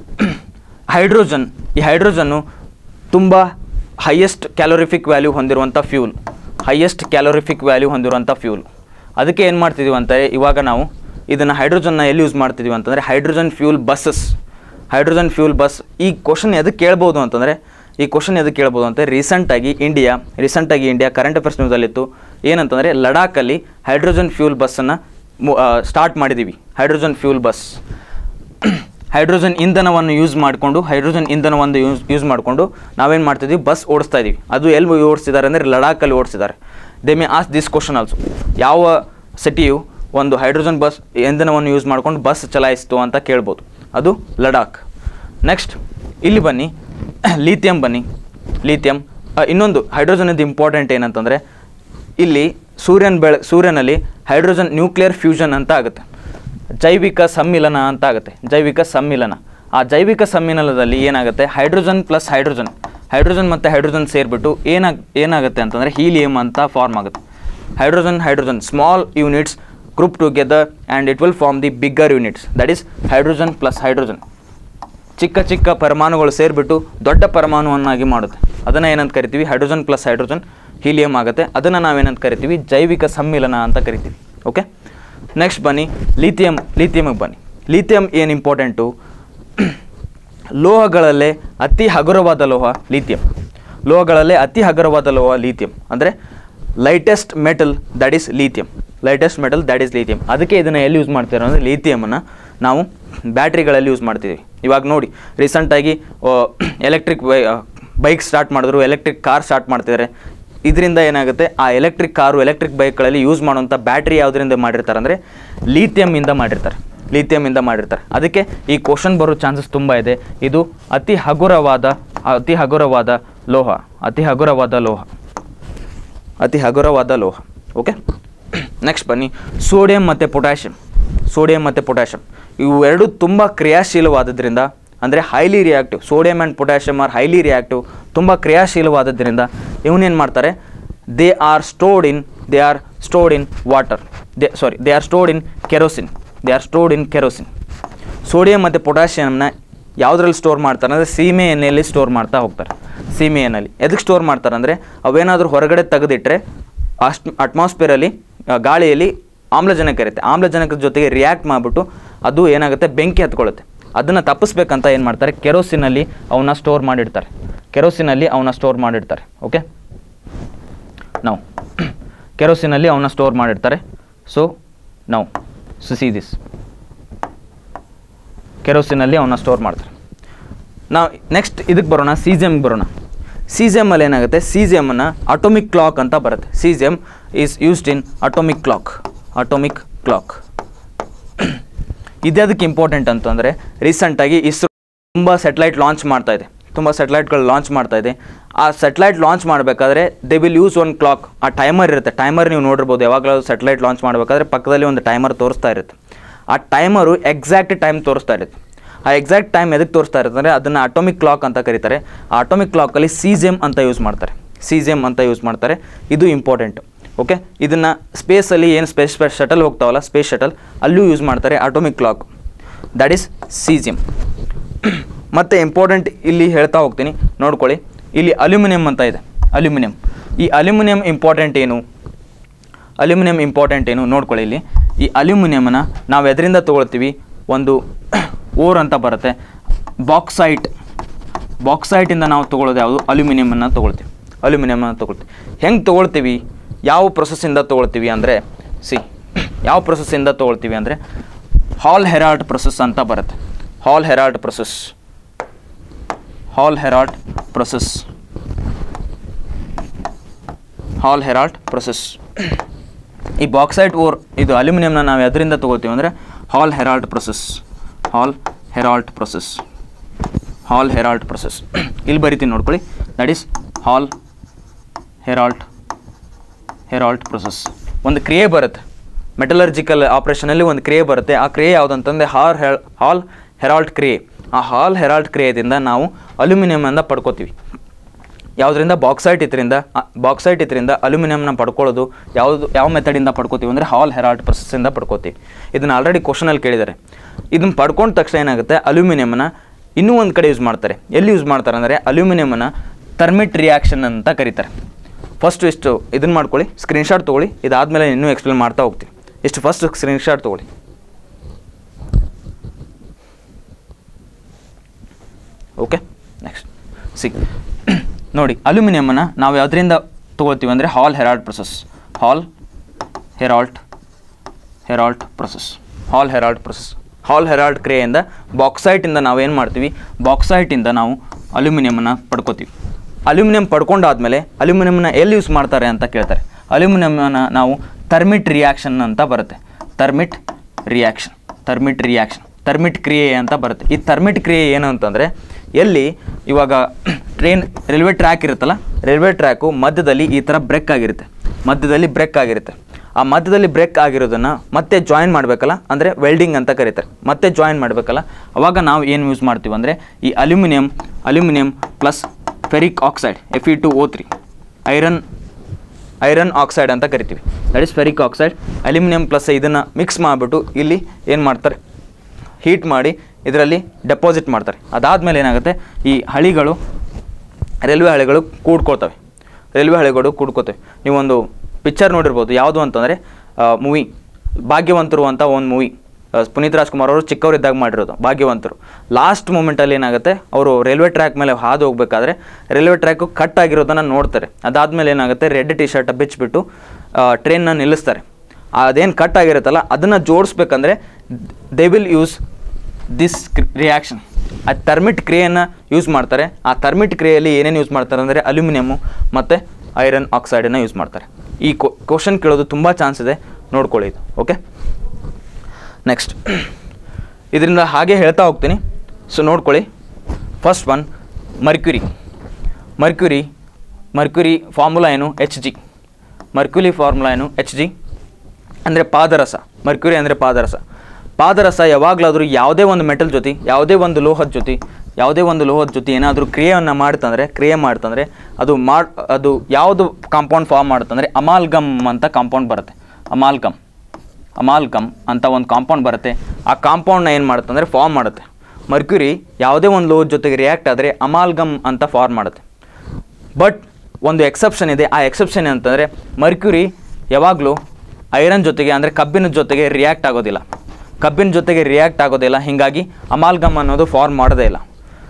ಹೈಡ್ರೋಜನ್ ಈ ಹೈಡ್ರೋಜನ್ನು ತುಂಬ ಹೈಯೆಸ್ಟ್ ಕ್ಯಾಲೋರಿಫಿಕ್ ವ್ಯಾಲ್ಯೂ ಹೊಂದಿರುವಂಥ ಫ್ಯೂಲ್ ಹೈಯೆಸ್ಟ್ ಕ್ಯಾಲೋರಿಫಿಕ್ ವ್ಯಾಲ್ಯೂ ಹೊಂದಿರುವಂಥ ಫ್ಯೂಲ್ ಅದಕ್ಕೆ ಏನು ಮಾಡ್ತಿದ್ದೀವಿ ಅಂತಾರೆ ಇವಾಗ ನಾವು ಇದನ್ನು ಹೈಡ್ರೋಜನ್ನ ಎಲ್ಲಿ ಯೂಸ್ ಮಾಡ್ತಿದ್ದೀವಿ ಅಂತಂದರೆ hydrogen fuel buses hydrogen fuel bus ಈ ಕ್ವಶನ್ ಎದಕ್ಕೆ ಕೇಳ್ಬೋದು ಅಂತಂದರೆ ಈ ಕ್ವಶನ್ ಎದಕ್ಕೆ ಕೇಳ್ಬೋದು ಅಂತ ರೀಸೆಂಟಾಗಿ ಇಂಡಿಯಾ ರೀಸೆಂಟಾಗಿ ಇಂಡಿಯಾ ಕರೆಂಟ್ ಅಫೇರ್ಸ್ ನ್ಯೂಸಲ್ಲಿತ್ತು ಏನಂತಂದರೆ ಲಡಾಖಲ್ಲಿ ಹೈಡ್ರೋಜನ್ ಫ್ಯೂಲ್ ಬಸ್ಸನ್ನು ಸ್ಟಾರ್ಟ್ ಮಾಡಿದ್ದೀವಿ ಹೈಡ್ರೋಜನ್ ಫ್ಯೂಲ್ ಬಸ್ ಹೈಡ್ರೋಜನ್ ಇಂಧನವನ್ನು ಯೂಸ್ ಮಾಡಿಕೊಂಡು ಹೈಡ್ರೋಜನ್ ಇಂಧನವನ್ನು ಯೂಸ್ ಯೂಸ್ ಮಾಡಿಕೊಂಡು ನಾವೇನು ಮಾಡ್ತಿದ್ವಿ ಬಸ್ ಓಡಿಸ್ತಾ ಇದ್ದೀವಿ ಅದು ಎಲ್ಲಿ ಓಡಿಸ್ತಿದ್ದಾರೆ ಅಂದರೆ ಲಡಾಖಲ್ಲಿ ಓಡಿಸಿದ್ದಾರೆ they may ask this question also ಯಾವ ಸಿಟಿಯು ಒಂದು ಹೈಡ್ರೋಜನ್ ಬಸ್ ಇಂಧನವನ್ನು ಯೂಸ್ ಮಾಡ್ಕೊಂಡು ಬಸ್ ಚಲಾಯಿಸ್ತು ಅಂತ ಕೇಳ್ಬೋದು ಅದು ಲಡಾಖ್ ನೆಕ್ಸ್ಟ್ ಇಲ್ಲಿ ಬನ್ನಿ ಲೀಥಿಯಂ ಬನ್ನಿ ಲೀಥಿಯಂ ಇನ್ನೊಂದು ಹೈಡ್ರೋಜನದ್ದು ಇಂಪಾರ್ಟೆಂಟ್ ಏನಂತಂದರೆ ಇಲ್ಲಿ ಸೂರ್ಯನ ಬೆಳ ಸೂರ್ಯನಲ್ಲಿ ಹೈಡ್ರೋಜನ್ ನ್ಯೂಕ್ಲಿಯರ್ ಫ್ಯೂಷನ್ ಅಂತ ಆಗುತ್ತೆ ಜೈವಿಕ ಸಮ್ಮಿಲನ ಅಂತ ಆಗುತ್ತೆ ಜೈವಿಕ ಸಮ್ಮಿಲನ ಆ ಜೈವಿಕ ಸಮ್ಮಿಲನದಲ್ಲಿ ಏನಾಗುತ್ತೆ ಹೈಡ್ರೋಜನ್ ಪ್ಲಸ್ ಹೈಡ್ರೋಜನ್ ಹೈಡ್ರೋಜನ್ ಮತ್ತು ಹೈಡ್ರೋಜನ್ ಸೇರಿಬಿಟ್ಟು ಏನಾಗ ಏನಾಗುತ್ತೆ ಅಂತಂದರೆ ಹೀಲಿಯಂ ಅಂತ ಫಾರ್ಮ್ ಆಗುತ್ತೆ hydrogen hydrogen small units group together and it will form the bigger units that is hydrogen plus hydrogen ಚಿಕ್ಕ ಚಿಕ್ಕ ಪರಮಾಣುಗಳು ಸೇರಿಬಿಟ್ಟು ದೊಡ್ಡ ಪರಮಾಣುವನ್ನಾಗಿ ಮಾಡುತ್ತೆ ಅದನ್ನು ಏನಂತ ಕರಿತೀವಿ ಹೈಡ್ರೋಜನ್ ಪ್ಲಸ್ ಹೈಡ್ರೋಜನ್ ಹೀಲಿಯಂ ಆಗುತ್ತೆ ಅದನ್ನು ನಾವೇನಂತ ಕರಿತೀವಿ ಜೈವಿಕ ಸಮ್ಮಿಲನ ಅಂತ ಕರಿತೀವಿ ಓಕೆ ನೆಕ್ಸ್ಟ್ ಬನ್ನಿ ಲಿಥಿಯಂ ಲಿಥಿಯಮಿಗೆ ಬನ್ನಿ ಲಿಥಿಯಂ ಏನು ಇಂಪಾರ್ಟೆಂಟು ಲೋಹಗಳಲ್ಲೇ ಅತಿ ಹಗುರವಾದ ಲೋಹ ಲಿಥಿಯಂ ಲೋಹಗಳಲ್ಲೇ ಅತಿ ಹಗುರವಾದ ಲೋಹ ಲಿಥಿಯಂ ಅಂದರೆ lightest metal that is lithium lightest metal that is lithium ಅದಕ್ಕೆ ಇದನ್ನು ಎಲ್ಲಿ ಯೂಸ್ ಮಾಡ್ತೀರೋ ಅಂದರೆ ಲಿಥಿಯಮನ್ನು ನಾವು ಬ್ಯಾಟ್ರಿಗಳಲ್ಲಿ ಯೂಸ್ ಮಾಡ್ತೀವಿ ಇವಾಗ ನೋಡಿ ರೀಸೆಂಟಾಗಿ ಎಲೆಕ್ಟ್ರಿಕ್ ಬೈಕ್ ಸ್ಟಾರ್ಟ್ ಮಾಡಿದ್ರು ಎಲೆಕ್ಟ್ರಿಕ್ ಕಾರ್ ಸ್ಟಾರ್ಟ್ ಮಾಡ್ತಿದ್ದಾರೆ ಇದರಿಂದ ಏನಾಗುತ್ತೆ ಆ ಎಲೆಕ್ಟ್ರಿಕ್ ಕಾರು ಎಲೆಕ್ಟ್ರಿಕ್ ಬೈಕ್ಗಳಲ್ಲಿ ಯೂಸ್ ಮಾಡುವಂಥ ಬ್ಯಾಟ್ರಿ ಯಾವುದರಿಂದ ಮಾಡಿರ್ತಾರೆ ಅಂದರೆ ಲೀಥಿಯಮ್ಮಿಂದ ಮಾಡಿರ್ತಾರೆ ಲೀಥಿಯಮ್ಮಿಂದ ಮಾಡಿರ್ತಾರೆ ಅದಕ್ಕೆ ಈ ಕ್ವಶನ್ ಬರೋ ಚಾನ್ಸಸ್ ತುಂಬ ಇದೆ ಇದು ಅತಿ ಹಗುರವಾದ ಅತಿ ಹಗುರವಾದ ಲೋಹ ಅತಿ ಹಗುರವಾದ ಲೋಹ ಅತಿ ಹಗುರವಾದ ಲೋಹ ಓಕೆ ನೆಕ್ಸ್ಟ್ ಬನ್ನಿ ಸೋಡಿಯಂ ಮತ್ತು ಪೊಟ್ಯಾಷಿಯಂ ಸೋಡಿಯಂ ಮತ್ತು ಪೊಟ್ಯಾಷಿಯಂ ಇವು ಎರಡು ತುಂಬ ಕ್ರಿಯಾಶೀಲವಾದದ್ರಿಂದ ಅಂದರೆ highly reactive sodium and potassium are highly reactive ತುಂಬ ಕ್ರಿಯಾಶೀಲವಾದದ್ರಿಂದ ಇವನೇನು ಮಾಡ್ತಾರೆ they are stored in they are stored in water they sorry they are stored in kerosene they are stored in kerosene sodium ಮತ್ತು ಪೊಟ್ಯಾಷಿಯಮ್ನ ಯಾವುದ್ರಲ್ಲಿ ಸ್ಟೋರ್ ಮಾಡ್ತಾರೆ ಅಂದರೆ ಸೀಮೆ ಎಣ್ಣೆಯಲ್ಲಿ ಸ್ಟೋರ್ ಮಾಡ್ತಾ ಹೋಗ್ತಾರೆ ಸೀಮೆ ಎಣ್ಣೆಯಲ್ಲಿ ಎದಕ್ಕೆ ಸ್ಟೋರ್ ಮಾಡ್ತಾರೆ ಅಂದರೆ ಅವೇನಾದರೂ ಹೊರಗಡೆ ತೆಗೆದಿಟ್ಟರೆ ಅಸ್ಟ್ ಅಟ್ಮಾಸ್ಫಿಯರಲ್ಲಿ ಆ, ಗಾಳಿಯಲ್ಲಿ ಆಮ್ಲಜನಕ ಇರುತ್ತೆ ಆಮ್ಲಜನಕದ ಜೊತೆಗೆ ರಿಯಾಕ್ಟ್ ಮಾಡಿಬಿಟ್ಟು ಅದು ಏನಾಗುತ್ತೆ ಬೆಂಕಿ ಹತ್ಕೊಳ್ಳುತ್ತೆ ಅದನ್ನು ತಪ್ಪಿಸ್ಬೇಕಂತ ಏನು ಮಾಡ್ತಾರೆ ಕೆರೋಸಿನಲ್ಲಿ ಅವನ್ನ ಸ್ಟೋರ್ ಮಾಡಿಡ್ತಾರೆ ಕೆರೋಸಿನಲ್ಲಿ ಅವನ್ನ ಸ್ಟೋರ್ ಮಾಡಿಡ್ತಾರೆ ಓಕೆ ನಾವು ಕೆರೋಸಿನಲ್ಲಿ ಅವನ್ನ ಸ್ಟೋರ್ ಮಾಡಿರ್ತಾರೆ ಸೊ ನಾವು ಸಿ ದಿಸ್ ಕೆರೋಸಿನಲ್ಲಿ ಅವನ್ನ ಸ್ಟೋರ್ ಮಾಡ್ತಾರೆ ನಾವು ನೆಕ್ಸ್ಟ್ ಇದಕ್ಕೆ ಬರೋಣ ಸೀಸೆಮ್ಗೆ ಬರೋಣ ಸೀಸೆಮಲ್ಲಿ ಏನಾಗುತ್ತೆ ಸೀಸೆಮನ್ನು ಅಟೋಮಿಕ್ ಕ್ಲಾಕ್ ಅಂತ ಬರುತ್ತೆ caesium is used in atomic clock atomic clock ಇದಕ್ಕೆ ಇಂಪಾರ್ಟೆಂಟ್ ಅಂತಂದರೆ ರೀಸೆಂಟಾಗಿ ಇಸ್ರೋ ತುಂಬ ಸೆಟಲೈಟ್ ಲಾಂಚ್ ಮಾಡ್ತಾ ಇದೆ ತುಂಬ ಸೆಟಲೈಟ್ಗಳು ಲಾಂಚ್ ಮಾಡ್ತಾ ಇದೆ ಆ ಸೆಟಲೈಟ್ ಲಾಂಚ್ ಮಾಡಬೇಕಾದ್ರೆ they will use one clock ಆ ಟೈಮರ್ ಇರುತ್ತೆ ಟೈಮರ್ ನೀವು ನೋಡಿರ್ಬೋದು ಯಾವಾಗಲೂ ಸೆಟಲೈಟ್ ಲಾಂಚ್ ಮಾಡಬೇಕಾದ್ರೆ ಪಕ್ಕದಲ್ಲಿ ಒಂದು ಟೈಮರ್ ತೋರಿಸ್ತಾ ಇರುತ್ತೆ ಆ ಟೈಮರು ಎಕ್ಸಾಕ್ಟ್ ಟೈಮ್ ತೋರಿಸ್ತಾ ಇರುತ್ತೆ ಆ ಎಕ್ಸಾಕ್ಟ್ ಟೈಮ್ ಎದಕ್ಕೆ ತೋರಿಸ್ತಾ ಇರುತ್ತೆ ಅಂದರೆ ಅದನ್ನು ಅಟೋಮಿಕ್ ಕ್ಲಾಕ್ ಅಂತ ಕರೀತಾರೆ ಆ ಅಟೋಮಿಕ್ ಕ್ಲಾಕಲ್ಲಿ ಸೀಸೆಮ್ ಅಂತ ಯೂಸ್ ಮಾಡ್ತಾರೆ ಸೀಸೆಮ್ ಅಂತ ಯೂಸ್ ಮಾಡ್ತಾರೆ ಇದು ಇಂಪಾರ್ಟೆಂಟ್ ಓಕೆ ಇದನ್ನು ಸ್ಪೇಸಲ್ಲಿ ಏನು ಸ್ಪೇಸ್ ಸ್ಪೇಸ್ ಶಟಲ್ ಹೋಗ್ತಾವಲ್ಲ ಸ್ಪೇಸ್ ಶಟಲ್ ಅಲ್ಲೂ ಯೂಸ್ ಮಾಡ್ತಾರೆ atomic clock that is caesium ಮತ್ತು ಇಂಪಾರ್ಟೆಂಟ್ ಇಲ್ಲಿ ಹೇಳ್ತಾ ಹೋಗ್ತೀನಿ ನೋಡ್ಕೊಳ್ಳಿ ಇಲ್ಲಿ ಅಲ್ಯೂಮಿನಿಯಂ ಅಂತ ಇದೆ ಅಲ್ಯೂಮಿನಿಯಂ ಈ ಅಲ್ಯೂಮಿನಿಯಂ ಇಂಪಾರ್ಟೆಂಟ್ ಏನು ಅಲ್ಯೂಮಿನಿಯಂ ಇಂಪಾರ್ಟೆಂಟ್ ಏನು ನೋಡ್ಕೊಳ್ಳಿ ಇಲ್ಲಿ ಈ ಅಲ್ಯೂಮಿನಿಯಮನ್ನು ನಾವು ಎದರಿಂದ ತೊಗೊಳ್ತೀವಿ ಒಂದು ಓರ್ ಅಂತ ಬರುತ್ತೆ ಬಾಕ್ಸೈಟ್ ಬಾಕ್ಸೈಟಿಂದ ನಾವು ತೊಗೊಳ್ಳೋದು ಯಾವುದು ಅಲ್ಯೂಮಿನಿಯಮನ್ನು ತೊಗೊಳ್ತೀವಿ ಅಲ್ಯೂಮಿನಿಯಮನ್ನು ತೊಗೊಳ್ತೀವಿ ಹೆಂಗೆ ತೊಗೊಳ್ತೀವಿ ಯಾವ ಪ್ರೊಸೆಸ್ಸಿಂದ ತೊಗೊಳ್ತೀವಿ ಅಂದರೆ ಸಿ ಯಾವ ಪ್ರೊಸೆಸ್ಸಿಂದ ತೊಗೊಳ್ತೀವಿ ಅಂದರೆ ಹಾಲ್ ಹೆರಾಲ್ಟ್ ಪ್ರೊಸೆಸ್ ಅಂತ ಬರುತ್ತೆ Hall Heroult process Hall Heroult process Hall Heroult process ಈ ಬಾಕ್ಸೈಟ್ ಓರ್ ಇದು ಅಲ್ಯೂಮಿನಿಯಂನ ನಾವು ಎದರಿಂದ ತೊಗೋತೀವಿ ಅಂದರೆ Hall Heroult process Hall Heroult process Hall Heroult process ಇಲ್ಲಿ ಬರಿತೀನಿ ನೋಡ್ಕೊಳ್ಳಿ that is Hall Heroult Heroult process ಒಂದು ಕ್ರಿಯೆ ಬರುತ್ತೆ ಮೆಟಲರ್ಜಿಕಲ್ ಆಪ್ರೇಷನಲ್ಲಿ ಒಂದು ಕ್ರಿಯೆ ಬರುತ್ತೆ ಆ ಕ್ರಿಯೆ ಯಾವುದಂತಂದರೆ ಹಾಲ್ ಹೆಲ್ ಹಾಲ್ ಹೆರಾಲ್ಟ್ ಕ್ರಿಯೆ ಆ ಹಾಲ್ ಹೆರಾಲ್ಟ್ ಕ್ರಿಯೆಯಿಂದ ನಾವು ಅಲ್ಯೂಮಿನಿಯಮನ್ನು ಪಡ್ಕೋತೀವಿ ಯಾವುದರಿಂದ ಬಾಕ್ಸೈಟ್ ಇದರಿಂದ ಬಾಕ್ಸೈಟ್ ಇದರಿಂದ ಅಲ್ಯೂಮಿನಿಯಂನ ಪಡ್ಕೊಳ್ಳೋದು ಯಾವುದು ಯಾವ ಮೆಥಡಿಂದ ಪಡ್ಕೋತೀವಿ ಅಂದರೆ ಹಾಲ್ ಹೆರಾಲ್ಟ್ ಪ್ರೊಸೆಸ್ಸಿಂದ ಪಡ್ಕೋತೀವಿ ಇದನ್ನು ಆಲ್ರೆಡಿ ಕ್ವಶನಲ್ಲಿ ಕೇಳಿದ್ದಾರೆ ಇದನ್ನು ಪಡ್ಕೊಂಡ ತಕ್ಷಣ ಏನಾಗುತ್ತೆ ಅಲ್ಯೂಮಿನಿಯಮನ್ನು ಇನ್ನೂ ಒಂದು ಕಡೆ ಯೂಸ್ ಮಾಡ್ತಾರೆ ಎಲ್ಲಿ ಯೂಸ್ ಮಾಡ್ತಾರೆ ಅಂದರೆ ಅಲ್ಯೂಮಿನಿಯಮನ್ನು ಥರ್ಮಿಟ್ ರಿಯಾಕ್ಷನ್ ಅಂತ ಕರೀತಾರೆ ಫಸ್ಟ್ ಇಷ್ಟು ಇದನ್ನು ಮಾಡ್ಕೊಳ್ಳಿ ಸ್ಕ್ರೀನ್ಶಾಟ್ ತೊಗೊಳ್ಳಿ ಇದಾದಮೇಲೆ ಇನ್ನೂ ಎಕ್ಸ್ಪ್ಲೇನ್ ಮಾಡ್ತಾ ಹೋಗ್ತೀವಿ ಇಷ್ಟು ಫಸ್ಟ್ ಸ್ಕ್ರೀನ್ಶಾಟ್ ತೊಗೊಳ್ಳಿ ಓಕೆ ನೆಕ್ಸ್ಟ್ ಸಿ ನೋಡಿ ಅಲ್ಯೂಮಿನಿಯಮನ್ನು ನಾವು ಯಾವುದರಿಂದ ತೊಗೊಳ್ತೀವಿ ಅಂದರೆ Hall Heroult process Hall Heroult Heroult process Hall Heroult process Hall Heroult ಕ್ರಿಯೆಯಿಂದ ಬಾಕ್ಸೈಟಿಂದ ನಾವು ಏನು ಮಾಡ್ತೀವಿ ಬಾಕ್ಸೈಟಿಂದ ನಾವು ಅಲ್ಯೂಮಿನಿಯಮನ್ನು ಪಡ್ಕೋತೀವಿ ಅಲ್ಯೂಮಿನಿಯಂ ಪಡ್ಕೊಂಡಾದ್ಮೇಲೆ ಅಲ್ಯೂಮಿನಿಯಂನ ಎಲ್ಲಿ ಯೂಸ್ ಮಾಡ್ತಾರೆ ಅಂತ ಕೇಳ್ತಾರೆ ಅಲ್ಯೂಮಿನಿಯಮನ್ನು ನಾವು ಥರ್ಮಿಟ್ ರಿಯಾಕ್ಷನ್ ಅಂತ ಬರುತ್ತೆ ಥರ್ಮಿಟ್ ರಿಯಾಕ್ಷನ್ ಥರ್ಮಿಟ್ ರಿಯಾಕ್ಷನ್ ಥರ್ಮಿಟ್ ಕ್ರಿಯೆ ಅಂತ ಬರುತ್ತೆ ಈ ಥರ್ಮಿಟ್ ಕ್ರಿಯೆ ಏನು ಅಂತಂದರೆ ಎಲ್ಲಿ ಇವಾಗ ಟ್ರೈನ್ ರೈಲ್ವೆ ಟ್ರ್ಯಾಕ್ ಇರುತ್ತಲ್ಲ ರೈಲ್ವೆ ಟ್ರ್ಯಾಕು ಮಧ್ಯದಲ್ಲಿ ಈ ಥರ ಬ್ರೇಕ್ ಆಗಿರುತ್ತೆ ಮಧ್ಯದಲ್ಲಿ ಬ್ರೇಕ್ ಆಗಿರುತ್ತೆ ಆ ಮಧ್ಯದಲ್ಲಿ ಬ್ರೇಕ್ ಆಗಿರೋದನ್ನು ಮತ್ತೆ ಜಾಯಿನ್ ಮಾಡಬೇಕಲ್ಲ ಅಂದರೆ ವೆಲ್ಡಿಂಗ್ ಅಂತ ಕರೀತಾರೆ ಮತ್ತೆ ಜಾಯಿನ್ ಮಾಡಬೇಕಲ್ಲ ಅವಾಗ ನಾವು ಏನು ಯೂಸ್ ಮಾಡ್ತೀವಿ ಅಂದರೆ ಈ aluminium aluminium plus ferric oxide F E two O three iron iron oxide ಅಂತ ಕರಿತೀವಿ that is ferric oxide aluminium plus ಇದನ್ನು ಮಿಕ್ಸ್ ಮಾಡಿಬಿಟ್ಟು ಇಲ್ಲಿ ಏನು ಮಾಡ್ತಾರೆ ಹೀಟ್ ಮಾಡಿ ಇದರಲ್ಲಿ ಡೆಪಾಸಿಟ್ ಮಾಡ್ತಾರೆ ಅದಾದಮೇಲೆ ಏನಾಗುತ್ತೆ ಈ ಹಳಿಗಳು ರೈಲ್ವೆ ಹಳಿಗಳು ಕೂಡ್ಕೊಳ್ತವೆ ರೈಲ್ವೆ ಹಳಿಗಳು ಕೂಡ್ಕೋತವೆ ನೀವೊಂದು ಪಿಕ್ಚರ್ ನೋಡಿರ್ಬೋದು ಯಾವುದು ಅಂತಂದರೆ ಮೂವಿ ಭಾಗ್ಯವಂತರು ಅಂತ ಒಂದು ಮೂವಿ ಪುನೀತ್ ರಾಜ್ಕುಮಾರ್ ಅವರು ಚಿಕ್ಕವರಿದ್ದಾಗ ಮಾಡಿರೋದು ಭಾಗ್ಯವಂತರು ಲಾಸ್ಟ್ ಮೂಮೆಂಟಲ್ಲಿ ಏನಾಗುತ್ತೆ ಅವರು ರೈಲ್ವೆ ಟ್ರ್ಯಾಕ್ ಮೇಲೆ ಹಾದು ಹೋಗ್ಬೇಕಾದ್ರೆ ರೈಲ್ವೆ ಟ್ರ್ಯಾಕು ಕಟ್ ಆಗಿರೋದನ್ನು ನೋಡ್ತಾರೆ ಅದಾದಮೇಲೆ ಏನಾಗುತ್ತೆ ರೆಡ್ ಟಿ ಶರ್ಟ್ ಬಿಚ್ಚಿಬಿಟ್ಟು ಟ್ರೈನ್ನ ನಿಲ್ಲಿಸ್ತಾರೆ ಅದೇನು ಕಟ್ ಆಗಿರುತ್ತಲ್ಲ ಅದನ್ನು ಜೋಡಿಸ್ಬೇಕಂದ್ರೆ they will use this reaction ಆ ಥರ್ಮಿಟ್ ಕ್ರಿಯೆಯನ್ನು ಯೂಸ್ ಮಾಡ್ತಾರೆ ಆ ಥರ್ಮಿಟ್ ಕ್ರಿಯೆಯಲ್ಲಿ ಏನೇನು ಯೂಸ್ ಮಾಡ್ತಾರೆ ಅಂದರೆ ಅಲ್ಯೂಮಿನಿಯಮ್ಮು ಮತ್ತು ಐರನ್ ಆಕ್ಸೈಡನ್ನು ಯೂಸ್ ಮಾಡ್ತಾರೆ ಈ ಕ್ವಶನ್ ಕೇಳೋದು ತುಂಬ ಚಾನ್ಸ್ ಇದೆ ನೋಡ್ಕೊಳ್ಳಿ ಇದು ಓಕೆ ನೆಕ್ಸ್ಟ್ ಇದರಿಂದ ಹಾಗೆ ಹೇಳ್ತಾ ಹೋಗ್ತೀನಿ ಸೊ ನೋಡ್ಕೊಳ್ಳಿ first one mercury mercury mercury formula ಏನು ಎಚ್ ಜಿ ಮರ್ಕ್ಯುರಿ ಫಾರ್ಮುಲಾ ಏನು ಎಚ್ ಜಿ ಅಂದರೆ ಪಾದರಸ ಮರ್ಕ್ಯುರಿ ಅಂದರೆ ಪಾದರಸ ಪಾದರಸ ಯಾವಾಗಲಾದರೂ ಯಾವುದೇ ಒಂದು ಮೆಟಲ್ ಜೊತೆ ಯಾವುದೇ ಒಂದು ಲೋಹದ ಜೊತೆ ಯಾವುದೇ ಒಂದು ಲೋಹದ ಜೊತೆ ಏನಾದರೂ ಕ್ರಿಯೆಯನ್ನು ಮಾಡ್ತಂದರೆ ಕ್ರಿಯೆ ಮಾಡ್ತಂದರೆ ಅದು ಮಾಡ್ ಅದು ಯಾವುದು ಕಾಂಪೌಂಡ್ ಫಾರ್ಮ್ ಮಾಡುತ್ತಂದರೆ ಅಮಾಲ್ಗಮ್ ಅಂತ ಕಾಂಪೌಂಡ್ ಬರುತ್ತೆ ಅಮಾಲ್ಗಮ್ ಅಮಾಲ್ಗಮ್ ಅಂತ ಒಂದು ಕಾಂಪೌಂಡ್ ಬರುತ್ತೆ ಆ ಕಾಂಪೌಂಡ್ನ ಏನು ಮಾಡುತ್ತೆ ಅಂದರೆ ಫಾರ್ಮ್ ಮಾಡುತ್ತೆ ಮರ್ಕ್ಯುರಿ ಯಾವುದೇ ಒಂದು ಲೋಹದ ಜೊತೆಗೆ ರಿಯಾಕ್ಟ್ ಆದರೆ ಅಮಾಲ್ಗಮ್ ಅಂತ ಫಾರ್ಮ್ ಮಾಡುತ್ತೆ ಬಟ್ ಒಂದು ಎಕ್ಸೆಪ್ಷನ್ ಇದೆ ಆ ಎಕ್ಸೆಪ್ಷನ್ ಅಂತಂದರೆ ಮರ್ಕ್ಯುರಿ ಯಾವಾಗಲೂ ಐರನ್ ಜೊತೆಗೆ ಅಂದರೆ ಕಬ್ಬಿಣದ ಜೊತೆಗೆ ರಿಯಾಕ್ಟ್ ಆಗೋದಿಲ್ಲ ಕಬ್ಬಿನ ಜೊತೆಗೆ ರಿಯಾಕ್ಟ್ ಆಗೋದಿಲ್ಲ ಹೀಗಾಗಿ ಅಮಾಲ್ಗಮ್ ಅನ್ನೋದು ಫಾರ್ಮ್ ಮಾಡೋದೇ ಇಲ್ಲ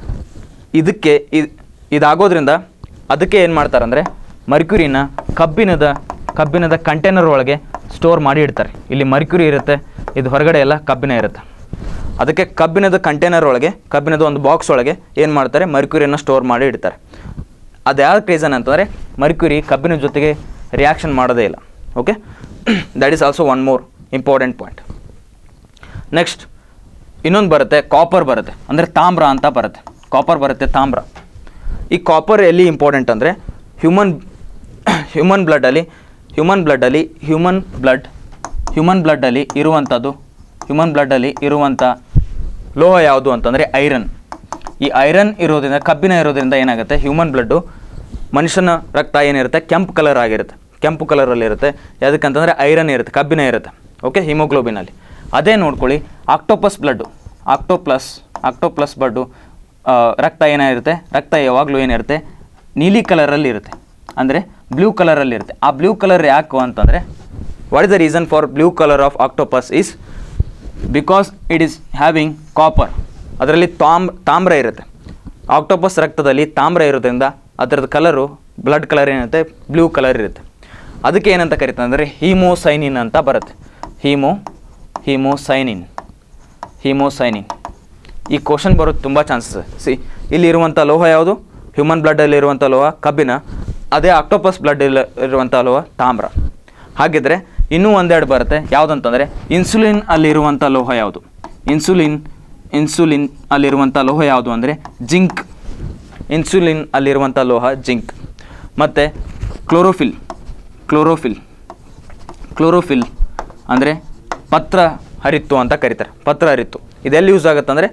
ಇದಕ್ಕೆ ಇದ್- ಇದಾಗೋದ್ರಿಂದ ಅದಕ್ಕೆ ಏನು ಮಾಡ್ತಾರಂದರೆ ಮರ್ಕ್ಯುರಿನ ಕಬ್ಬಿಣದ ಕಬ್ಬಿಣದ ಕಂಟೈನರ್ ಒಳಗೆ ಸ್ಟೋರ್ ಮಾಡಿ ಇಡ್ತಾರೆ ಇಲ್ಲಿ ಮರ್ಕ್ಯುರಿ ಇರುತ್ತೆ ಇದು ಹೊರಗಡೆ ಎಲ್ಲ ಕಬ್ಬಿಣ ಇರುತ್ತೆ ಅದಕ್ಕೆ ಕಬ್ಬಿಣದ ಕಂಟೈನರ್ ಒಳಗೆ ಕಬ್ಬಿಣದ ಒಂದು ಬಾಕ್ಸ್ ಒಳಗೆ ಏನು ಮಾಡ್ತಾರೆ ಮರ್ಕ್ಯುರಿಯನ್ನು ಸ್ಟೋರ್ ಮಾಡಿ ಇಡ್ತಾರೆ ಅದು ಯಾವ ರೀಸನ್ ಅಂತಂದರೆ ಮರ್ಕ್ಯುರಿ ಕಬ್ಬಿನ ಜೊತೆಗೆ ರಿಯಾಕ್ಷನ್ ಮಾಡೋದೇ ಇಲ್ಲ okay that is also one more important point next ಇನ್ನೊಂದು ಬರುತ್ತೆ ಕಾಪರ್ ಬರುತ್ತೆ ಅಂದರೆ ತಾಮ್ರ ಅಂತ ಬರುತ್ತೆ ಕಾಪರ್ ಬರುತ್ತೆ ತಾಮ್ರ ಈ ಕಾಪರ್ ಎಲ್ಲಿ ಇಂಪಾರ್ಟೆಂಟ್ ಅಂದರೆ ಹ್ಯೂಮನ್ ಹ್ಯೂಮನ್ ಬ್ಲಡ್ಡಲ್ಲಿ ಹ್ಯೂಮನ್ ಬ್ಲಡ್ಡಲ್ಲಿ ಹ್ಯೂಮನ್ ಬ್ಲಡ್ ಹ್ಯೂಮನ್ ಬ್ಲಡ್ಡಲ್ಲಿ ಇರುವಂಥದ್ದು ಹ್ಯೂಮನ್ ಬ್ಲಡ್ಡಲ್ಲಿ ಇರುವಂಥ ಲೋಹ ಯಾವುದು ಅಂತಂದರೆ ಐರನ್ ಈ ಐರನ್ ಇರೋದ್ರಿಂದ ಕಬ್ಬಿಣ ಇರೋದ್ರಿಂದ ಏನಾಗುತ್ತೆ ಹ್ಯೂಮನ್ ಬ್ಲಡ್ಡು ಮನುಷ್ಯನ ರಕ್ತ ಏನಿರುತ್ತೆ ಕೆಂಪು ಕಲರ್ ಆಗಿರುತ್ತೆ ಕೆಂಪು ಕಲರಲ್ಲಿ ಇರುತ್ತೆ ಯಾವ್ದಕ್ಕಂತಂದರೆ ಐರನ್ ಇರುತ್ತೆ ಕಬ್ಬಿಣ ಇರುತ್ತೆ ಓಕೆ ಹಿಮೋಗ್ಲೋಬಿನಲ್ಲಿ ಅದೇ ನೋಡ್ಕೊಳ್ಳಿ octopus blood octopus octopus blood ಆ, ರಕ್ತ ಏನಾಗಿರುತ್ತೆ ರಕ್ತ ಯಾವಾಗಲೂ ಏನಿರುತ್ತೆ ನೀಲಿ ಕಲರಲ್ಲಿ ಇರುತ್ತೆ ಅಂದರೆ ಬ್ಲೂ ಕಲರಲ್ಲಿ ಇರುತ್ತೆ ಆ ಬ್ಲೂ ಕಲರ್ ಯಾಕು ಅಂತಂದರೆ what is the reason for blue colour of octopus is because it is having copper ಅದರಲ್ಲಿ ತಾಮ್ ತಾಮ್ರ ಇರುತ್ತೆ ಆಕ್ಟೋಪಸ್ ರಕ್ತದಲ್ಲಿ ತಾಮ್ರ ಇರೋದ್ರಿಂದ ಅದರದ್ದು ಕಲರು ಬ್ಲಡ್ ಕಲರ್ ಏನಿರುತ್ತೆ ಬ್ಲೂ ಕಲರ್ ಇರುತ್ತೆ ಅದಕ್ಕೆ ಏನಂತ ಕರಿತಾರೆ ಅಂದರೆ ಹೀಮೋಸೈನಿನ್ ಅಂತ ಬರುತ್ತೆ ಹೀಮೋ ಹೀಮೋಸೈನಿನ್ ಹೀಮೋಸೈನಿನ್ ಈ ಕ್ವಶನ್ ಬರೋದು ತುಂಬ ಚಾನ್ಸಸ್ ಸಿ ಇಲ್ಲಿರುವಂಥ ಲೋಹ ಯಾವುದು ಹ್ಯೂಮನ್ ಬ್ಲಡ್ಡಲ್ಲಿರುವಂಥ ಲೋಹ ಕಬ್ಬಿಣ ಅದೇ ಆಕ್ಟೋಪಸ್ ಬ್ಲಡ್ ಇರುವಂಥ ಲೋಹ ತಾಮ್ರ ಹಾಗಿದ್ರೆ ಇನ್ನೂ ಒಂದೆರಡು ಬರುತ್ತೆ ಯಾವುದಂತಂದರೆ ಇನ್ಸುಲಿನ್ ಅಲ್ಲಿರುವಂಥ ಲೋಹ ಯಾವುದು ಇನ್ಸುಲಿನ್ ಇನ್ಸುಲಿನ್ ಅಲ್ಲಿರುವಂಥ ಲೋಹ ಯಾವುದು ಅಂದರೆ ಜಿಂಕ್ ಇನ್ಸುಲಿನ್ ಅಲ್ಲಿರುವಂಥ ಲೋಹ ಜಿಂಕ್ ಮತ್ತು ಕ್ಲೋರೋಫಿಲ್ ಕ್ಲೋರೋಫಿಲ್ ಕ್ಲೋರೋಫಿಲ್ ಅಂದರೆ ಪತ್ರ ಹರಿತ್ತು ಅಂತ ಕರೀತಾರೆ ಪತ್ರ ಹರಿತ್ತು ಇದೆಲ್ಲಿ ಯೂಸ್ ಆಗುತ್ತೆ ಅಂದರೆ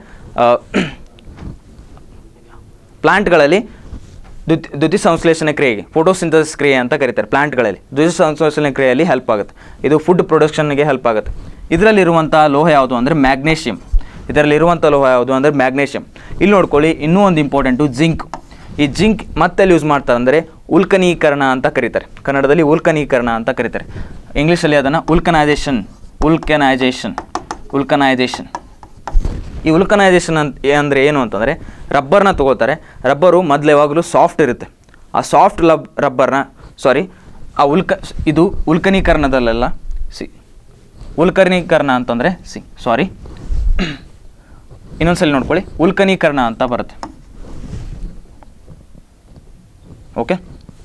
ಪ್ಲಾಂಟ್ಗಳಲ್ಲಿ ದ್ಯುತಿ ದ್ಯುತಿ ಸಂಶ್ಲೇಷಣೆ ಕ್ರಿಯೆಗೆ ಫೋಟೋಸಿಂಥಸಿಸ್ ಕ್ರಿಯೆ ಅಂತ ಕರೀತಾರೆ ಪ್ಲಾಂಟ್ಗಳಲ್ಲಿ ದ್ಯುತಿ ಸಂಶ್ಲೇಷಣೆ ಕ್ರಿಯೆಯಲ್ಲಿ ಹೆಲ್ಪ್ ಆಗುತ್ತೆ ಇದು ಫುಡ್ ಪ್ರೊಡಕ್ಷನ್ಗೆ ಹೆಲ್ಪ್ ಆಗುತ್ತೆ ಇದರಲ್ಲಿರುವಂಥ ಲೋಹ ಯಾವುದು ಅಂದರೆ ಮ್ಯಾಗ್ನೇಷಿಯಮ್ ಇದರಲ್ಲಿರುವಂಥ ಲೋಹ ಯಾವುದು ಅಂದರೆ ಮ್ಯಾಗ್ನೇಷಿಯಮ್ ಇಲ್ಲಿ ನೋಡ್ಕೊಳ್ಳಿ ಇನ್ನೂ ಒಂದು ಇಂಪಾರ್ಟೆಂಟು ಜಿಂಕ್ ಈ ಜಿಂಕ್ ಮತ್ತೆಲ್ಲಿ ಯೂಸ್ ಮಾಡ್ತಾರೆ ಅಂದರೆ ಉಲ್ಕನೀಕರಣ ಅಂತ ಕರೀತಾರೆ ಕನ್ನಡದಲ್ಲಿ ಉಲ್ಕನೀಕರಣ ಅಂತ ಕರೀತಾರೆ ಇಂಗ್ಲೀಷಲ್ಲಿ ಅದನ್ನು ಉಲ್ಕನೈಸೇಷನ್ ಉಲ್ಕನೈಸೇಷನ್ ಉಲ್ಕನೈಸೇಷನ್ ಈ ಉಲ್ಕನೈಸೇಷನ್ ಅಂತ ಅಂದರೆ ಏನು ಅಂತಂದರೆ ರಬ್ಬರ್ನ ತೊಗೋತಾರೆ ರಬ್ಬರು ಮೊದಲು ಯಾವಾಗಲೂ ಸಾಫ್ಟ್ ಇರುತ್ತೆ ಆ ಸಾಫ್ಟ್ ಲಬ್ ರಬ್ಬರ್ನ ಸಾರಿ ಆ ಉಲ್ಕ ಇದು ಉಲ್ಕನೀಕರಣದಲ್ಲೆಲ್ಲ ಸಿ ಉಲ್ಕನೀಕರಣ ಅಂತಂದರೆ ಸಿ ಸಾರಿ ಇನ್ನೊಂದ್ಸಲ ನೋಡ್ಕೊಳ್ಳಿ ಉಲ್ಕನೀಕರಣ ಅಂತ ಬರುತ್ತೆ ಓಕೆ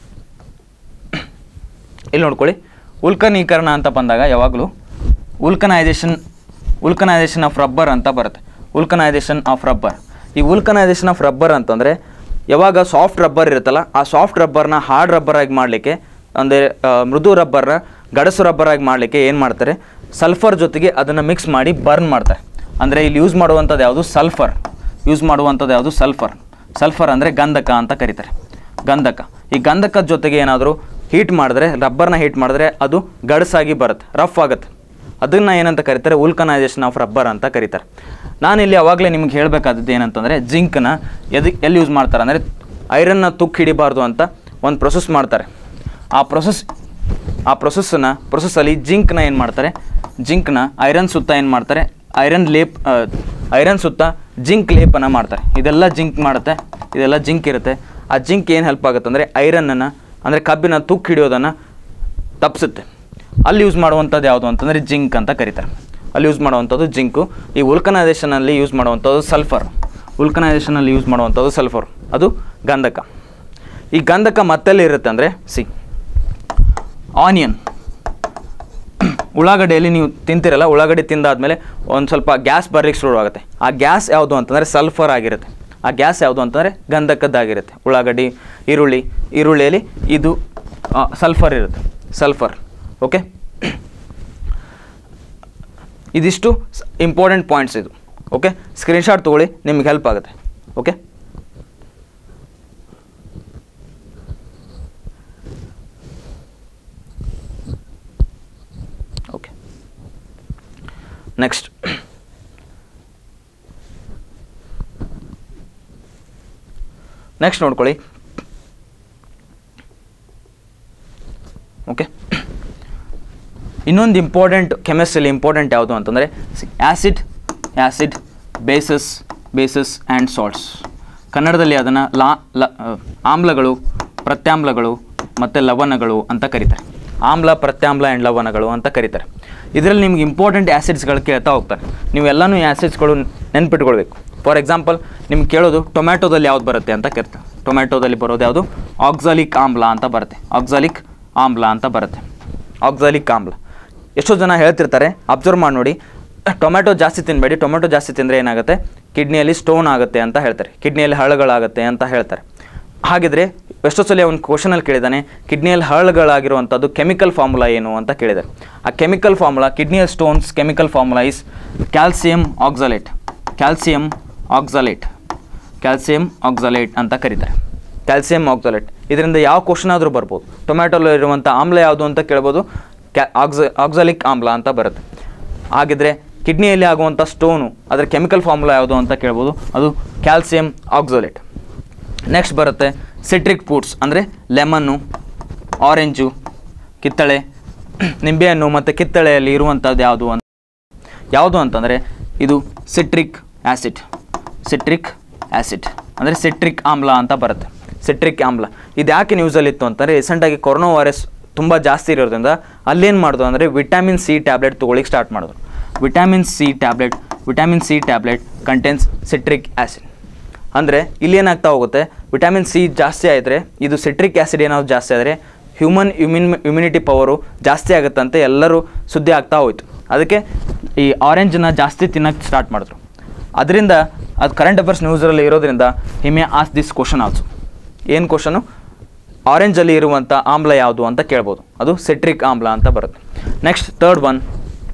ಇಲ್ಲಿ ನೋಡ್ಕೊಳ್ಳಿ ಉಲ್ಕನೀಕರಣ ಅಂತ ಬಂದಾಗ ಯಾವಾಗಲೂ ಉಲ್ಕನೈಸೇಷನ್ ಉಲ್ಕನೈಸೇಷನ್ ಆಫ್ ರಬ್ಬರ್ ಅಂತ ಬರುತ್ತೆ ಉಲ್ಕನೈಸೇಷನ್ ಆಫ್ ರಬ್ಬರ್ ಈ ಉಲ್ಕನೈಸೇಷನ್ ಆಫ್ ರಬ್ಬರ್ ಅಂತಂದರೆ ಯಾವಾಗ ಸಾಫ್ಟ್ ರಬ್ಬರ್ ಇರುತ್ತಲ್ಲ ಆ ಸಾಫ್ಟ್ ರಬ್ಬರ್ನ ಹಾರ್ಡ್ ರಬ್ಬರ್ ಆಗಿ ಮಾಡಲಿಕ್ಕೆ ಅಂದರೆ ಮೃದು ರಬ್ಬರ್ನ ಗಡಸು ರಬ್ಬರ್ ಆಗಿ ಮಾಡಲಿಕ್ಕೆ ಏನು ಮಾಡ್ತಾರೆ ಸಲ್ಫರ್ ಜೊತೆಗೆ ಅದನ್ನು ಮಿಕ್ಸ್ ಮಾಡಿ ಬರ್ನ್ ಮಾಡ್ತಾರೆ ಅಂದರೆ ಇಲ್ಲಿ ಯೂಸ್ ಮಾಡುವಂಥದ್ದು ಯಾವುದು ಸಲ್ಫರ್ ಯೂಸ್ ಮಾಡುವಂಥದ್ದು ಯಾವುದು ಸಲ್ಫರ್ ಸಲ್ಫರ್ ಅಂದರೆ ಗಂಧಕ ಅಂತ ಕರೀತಾರೆ ಗಂಧಕ ಈ ಗಂಧಕದ ಜೊತೆಗೆ ಏನಾದರೂ ಹೀಟ್ ಮಾಡಿದ್ರೆ ರಬ್ಬರ್ನ ಹೀಟ್ ಮಾಡಿದ್ರೆ ಅದು ಗಡಸಾಗಿ ಬರುತ್ತೆ ರಫ್ ಆಗುತ್ತೆ ಅದನ್ನು ಏನಂತ ಕರೀತಾರೆ ಉಲ್ಕನೈಸೇಷನ್ ಆಫ್ ರಬ್ಬರ್ ಅಂತ ಕರೀತಾರೆ ನಾನಿಲ್ಲಿ ಅವಾಗಲೇ ನಿಮ್ಗೆ ಹೇಳಬೇಕಾದದ್ದು ಏನಂತಂದರೆ ಜಿಂಕ್ನ ಎದು ಎಲ್ಲಿ ಯೂಸ್ ಮಾಡ್ತಾರೆ ಅಂದರೆ ಐರನ್ನ ತುಕ್ಕು ಹಿಡಿಬಾರ್ದು ಅಂತ ಒಂದು ಪ್ರೊಸೆಸ್ ಮಾಡ್ತಾರೆ ಆ ಪ್ರೊಸೆಸ್ ಆ ಪ್ರೊಸೆಸ್ಸನ್ನು ಪ್ರೊಸೆಸ್ಸಲ್ಲಿ ಜಿಂಕ್ನ ಏನು ಮಾಡ್ತಾರೆ ಜಿಂಕ್ನ ಐರನ್ ಸುತ್ತ ಏನು ಮಾಡ್ತಾರೆ ಐರನ್ ಲೇಪ್ ಐರನ್ ಸುತ್ತ ಜಿಂಕ್ ಲೇಪನ ಮಾಡ್ತಾರೆ ಇದೆಲ್ಲ ಜಿಂಕ್ ಮಾಡುತ್ತೆ ಇದೆಲ್ಲ ಜಿಂಕ್ ಇರುತ್ತೆ ಆ ಜಿಂಕ್ ಏನು ಹೆಲ್ಪ್ ಆಗುತ್ತೆ ಅಂದರೆ ಐರನ್ನನ್ನು ಅಂದರೆ ಕಬ್ಬಿನ ತುಕ್ಕು ಹಿಡಿಯೋದನ್ನು ತಪ್ಪಿಸುತ್ತೆ ಅಲ್ಲಿ ಯೂಸ್ ಮಾಡುವಂಥದ್ದು ಯಾವುದು ಅಂತಂದರೆ ಜಿಂಕ್ ಅಂತ ಕರೀತಾರೆ ಅಲ್ಲಿ ಯೂಸ್ ಮಾಡುವಂಥದ್ದು ಜಿಂಕು ಈ ಉಲ್ಕನೈಸೇಷನಲ್ಲಿ ಯೂಸ್ ಮಾಡುವಂಥದ್ದು ಸಲ್ಫರ್ ಉಲ್ಕನೈಸೇಷನಲ್ಲಿ ಯೂಸ್ ಮಾಡುವಂಥದ್ದು ಸಲ್ಫರ್ ಅದು ಗಂಧಕ ಈ ಗಂಧಕ ಮತ್ತೆಲ್ಲಿ ಇರುತ್ತೆ ಅಂದರೆ ಸಿ ಆನಿಯನ್ ಉಳ್ಳಾಗಡ್ಡೆಯಲ್ಲಿ ನೀವು ತಿಂತಿರಲ್ಲ ಉಳ್ಳಾಗಡ್ಡೆ ತಿಂದಾದ್ಮೇಲೆ ಒಂದು ಸ್ವಲ್ಪ ಗ್ಯಾಸ್ ಬರ್ಲಿಕ್ಕೆ ಶುರು ಆಗುತ್ತೆ ಆ ಗ್ಯಾಸ್ ಯಾವುದು ಅಂತಂದರೆ ಸಲ್ಫರ್ ಆಗಿರುತ್ತೆ ಆ ಗ್ಯಾಸ್ ಯಾವುದು ಅಂತಂದರೆ ಗಂಧಕದ್ದಾಗಿರುತ್ತೆ ಉಳ್ಳಾಗಡ್ಡಿ ಈರುಳ್ಳಿ ಈರುಳ್ಳಿಯಲ್ಲಿ ಇದು ಸಲ್ಫರ್ ಇರುತ್ತೆ ಸಲ್ಫರ್ ಓಕೆ ಇದಿಷ್ಟು ಇಂಪಾರ್ಟೆಂಟ್ ಪಾಯಿಂಟ್ಸ್ ಇದು ಓಕೆ ಸ್ಕ್ರೀನ್ಶಾಟ್ ತೊಗೊಳ್ಳಿ ನಿಮ್ಗೆ ಹೆಲ್ಪ್ ಆಗುತ್ತೆ ಓಕೆ ಓಕೆ ನೆಕ್ಸ್ಟ್ ನೆಕ್ಸ್ಟ್ ನೋಡ್ಕೊಳ್ಳಿ ಓಕೆ ಇನ್ನೊಂದು ಇಂಪಾರ್ಟೆಂಟ್ ಕೆಮಿಸ್ಟ್ರಿಯಲ್ಲಿ ಇಂಪಾರ್ಟೆಂಟ್ ಯಾವುದು ಅಂತಂದರೆ acid acid bases bases and salts ಕನ್ನಡದಲ್ಲಿ ಅದನ್ನು ಲಾ ಲ ಆ, ಆಮ್ಲಗಳು ಪ್ರತ್ಯಾಮ್ಲಗಳು ಮತ್ತು ಲವಣಗಳು ಅಂತ ಕರೀತಾರೆ ಆಮ್ಲ ಪ್ರತ್ಯಾಮ್ಲ ಆ್ಯಂಡ್ ಲವಣಗಳು ಅಂತ ಕರೀತಾರೆ ಇದರಲ್ಲಿ ನಿಮ್ಗೆ ಇಂಪಾರ್ಟೆಂಟ್ ಆ್ಯಸಿಡ್ಸ್ಗಳು ಕೇಳ್ತಾ ಹೋಗ್ತಾರೆ ನೀವೆಲ್ಲನೂ ಆ್ಯಸಿಡ್ಸ್ಗಳು ನೆನ್ಪಿಟ್ಕೊಳ್ಬೇಕು ಫಾರ್ ಎಕ್ಸಾಂಪಲ್ ನಿಮ್ಗೆ ಕೇಳೋದು ಟೊಮ್ಯಾಟೋದಲ್ಲಿ ಯಾವ್ದು ಬರುತ್ತೆ ಅಂತ ಕೇಳ್ತಾರೆ ಟೊಮ್ಯಾಟೋದಲ್ಲಿ ಬರೋದು ಯಾವುದು ಆಕ್ಸಾಲಿಕ್ ಆಮ್ಲ ಅಂತ ಬರುತ್ತೆ ಆಕ್ಸಾಲಿಕ್ ಆಮ್ಲ ಅಂತ ಬರುತ್ತೆ ಆಕ್ಸಾಲಿಕ್ ಆಮ್ಲ ಎಷ್ಟೋ ಜನ ಹೇಳ್ತಿರ್ತಾರೆ ಅಬ್ಸರ್ವ್ ಮಾಡಿ ನೋಡಿ ಟೊಮ್ಯಾಟೊ ಜಾಸ್ತಿ ತಿನ್ನಬೇಡಿ ಟೊಮೆಟೊ ಜಾಸ್ತಿ ತಿಂದರೆ ಏನಾಗುತ್ತೆ ಕಿಡ್ನಿಯಲ್ಲಿ ಸ್ಟೋನ್ ಆಗುತ್ತೆ ಅಂತ ಹೇಳ್ತಾರೆ ಕಿಡ್ನಿಯಲ್ಲಿ ಹಳ್ಳಗಳಾಗುತ್ತೆ ಅಂತ ಹೇಳ್ತಾರೆ ಹಾಗಿದ್ರೆ ಎಷ್ಟೋ ಸಲ ಒಂದು ಕ್ವಶನಲ್ಲಿ ಕೇಳಿದ್ದಾನೆ ಕಿಡ್ನಿಯಲ್ಲಿ ಹಳ್ಳಗಳಾಗಿರುವಂಥದ್ದು ಕೆಮಿಕಲ್ ಫಾರ್ಮುಲಾ ಏನು ಅಂತ ಕೇಳಿದ್ದಾರೆ ಆ ಕೆಮಿಕಲ್ ಫಾರ್ಮುಲಾ ಕಿಡ್ನಿಯಲ್ stones chemical formula is calcium oxalate calcium oxalate calcium oxalate ಅಂತ ಕರೀತಾರೆ ಕ್ಯಾಲ್ಸಿಯಂ ಆಕ್ಸಲೇಟ್ ಇದರಿಂದ ಯಾವ ಕ್ವಶನ್ ಆದರೂ ಬರ್ಬೋದು ಟೊಮ್ಯಾಟೊలో ಇರುವಂಥ ಆಮ್ಲ ಯಾವುದು ಅಂತ ಕೇಳ್ಬೋದು ಕ್ಯಾ ಆಕ್ಸ ಆಕ್ಸಲಿಕ್ ಆಮ್ಲ ಅಂತ ಬರುತ್ತೆ ಹಾಗಿದ್ರೆ ಕಿಡ್ನಿಯಲ್ಲಿ ಆಗುವಂಥ ಸ್ಟೋನು ಅದರ ಕೆಮಿಕಲ್ ಫಾರ್ಮುಲಾ ಯಾವುದು ಅಂತ ಕೇಳ್ಬೋದು ಅದು ಕ್ಯಾಲ್ಸಿಯಂ ಆಕ್ಸಲೇಟ್ ನೆಕ್ಸ್ಟ್ ಬರುತ್ತೆ ಸಿಟ್ರಿಕ್ ಫ್ರೂಟ್ಸ್ ಅಂದರೆ ಲೆಮನ್ನು ಆರೆಂಜು ಕಿತ್ತಳೆ ನಿಂಬೆಹಣ್ಣು ಮತ್ತು ಕಿತ್ತಳೆಯಲ್ಲಿ ಇರುವಂಥದ್ದು ಯಾವುದು ಅಂತ ಯಾವುದು ಅಂತಂದರೆ ಇದು ಸಿಟ್ರಿಕ್ ಆ್ಯಸಿಡ್ ಸಿಟ್ರಿಕ್ ಆ್ಯಸಿಡ್ ಅಂದರೆ ಸಿಟ್ರಿಕ್ ಆಮ್ಲ ಅಂತ ಬರುತ್ತೆ ಸಿಟ್ರಿಕ್ ಆಮ್ಲ ಇದು ಯಾಕೆ ನ್ಯೂಸಲ್ಲಿ ಇತ್ತು ಅಂತಂದರೆ ರೀಸೆಂಟಾಗಿ ಕೊರೋನಾ ವೈರಸ್ ತುಂಬ ಜಾಸ್ತಿ ಇರೋದ್ರಿಂದ ಅಲ್ಲೇನು ಮಾಡಿದ್ರು ಅಂದರೆ ವಿಟಮಿನ್ ಸಿ ಟ್ಯಾಬ್ಲೆಟ್ ತೊಗೊಳಿಕ್ಕೆ ಸ್ಟಾರ್ಟ್ ಮಾಡಿದ್ರು vitamin C tablet vitamin C tablet contains citric acid ಅಂದರೆ ಇಲ್ಲಿ ಏನಾಗ್ತಾ ಹೋಗುತ್ತೆ ವಿಟಮಿನ್ ಸಿ ಜಾಸ್ತಿ ಆದರೆ ಇದು ಸಿಟ್ರಿಕ್ ಆ್ಯಸಿಡ್ ಏನಾದ್ರು ಜಾಸ್ತಿ ಆದರೆ ಹ್ಯೂಮನ್ ಇಮ್ಯುನ್ ಇಮ್ಯುನಿಟಿ ಪವರು ಜಾಸ್ತಿ ಆಗುತ್ತಂತೆ ಎಲ್ಲರೂ ಸುದ್ದಿ ಆಗ್ತಾ ಹೋಯ್ತು ಅದಕ್ಕೆ ಈ ಆರೆಂಜನ್ನ ಜಾಸ್ತಿ ತಿನ್ನಕ್ಕೆ ಸ್ಟಾರ್ಟ್ ಮಾಡಿದ್ರು ಅದರಿಂದ ಅದು ಕರೆಂಟ್ ಅಫೇರ್ಸ್ ನ್ಯೂಸರಲ್ಲಿ ಇರೋದ್ರಿಂದ ಹಿಮೆ ಆಸ್ ದಿಸ್ ಕ್ವಶನ್ ಆಲ್ಸೋ ಏನು ಕ್ವಶನು ಆರೆಂಜಲ್ಲಿ ಇರುವಂಥ ಆಮ್ಲ ಯಾವುದು ಅಂತ ಕೇಳ್ಬೋದು ಅದು ಸಿಟ್ರಿಕ್ ಆಮ್ಲ ಅಂತ ಬರುತ್ತೆ next third one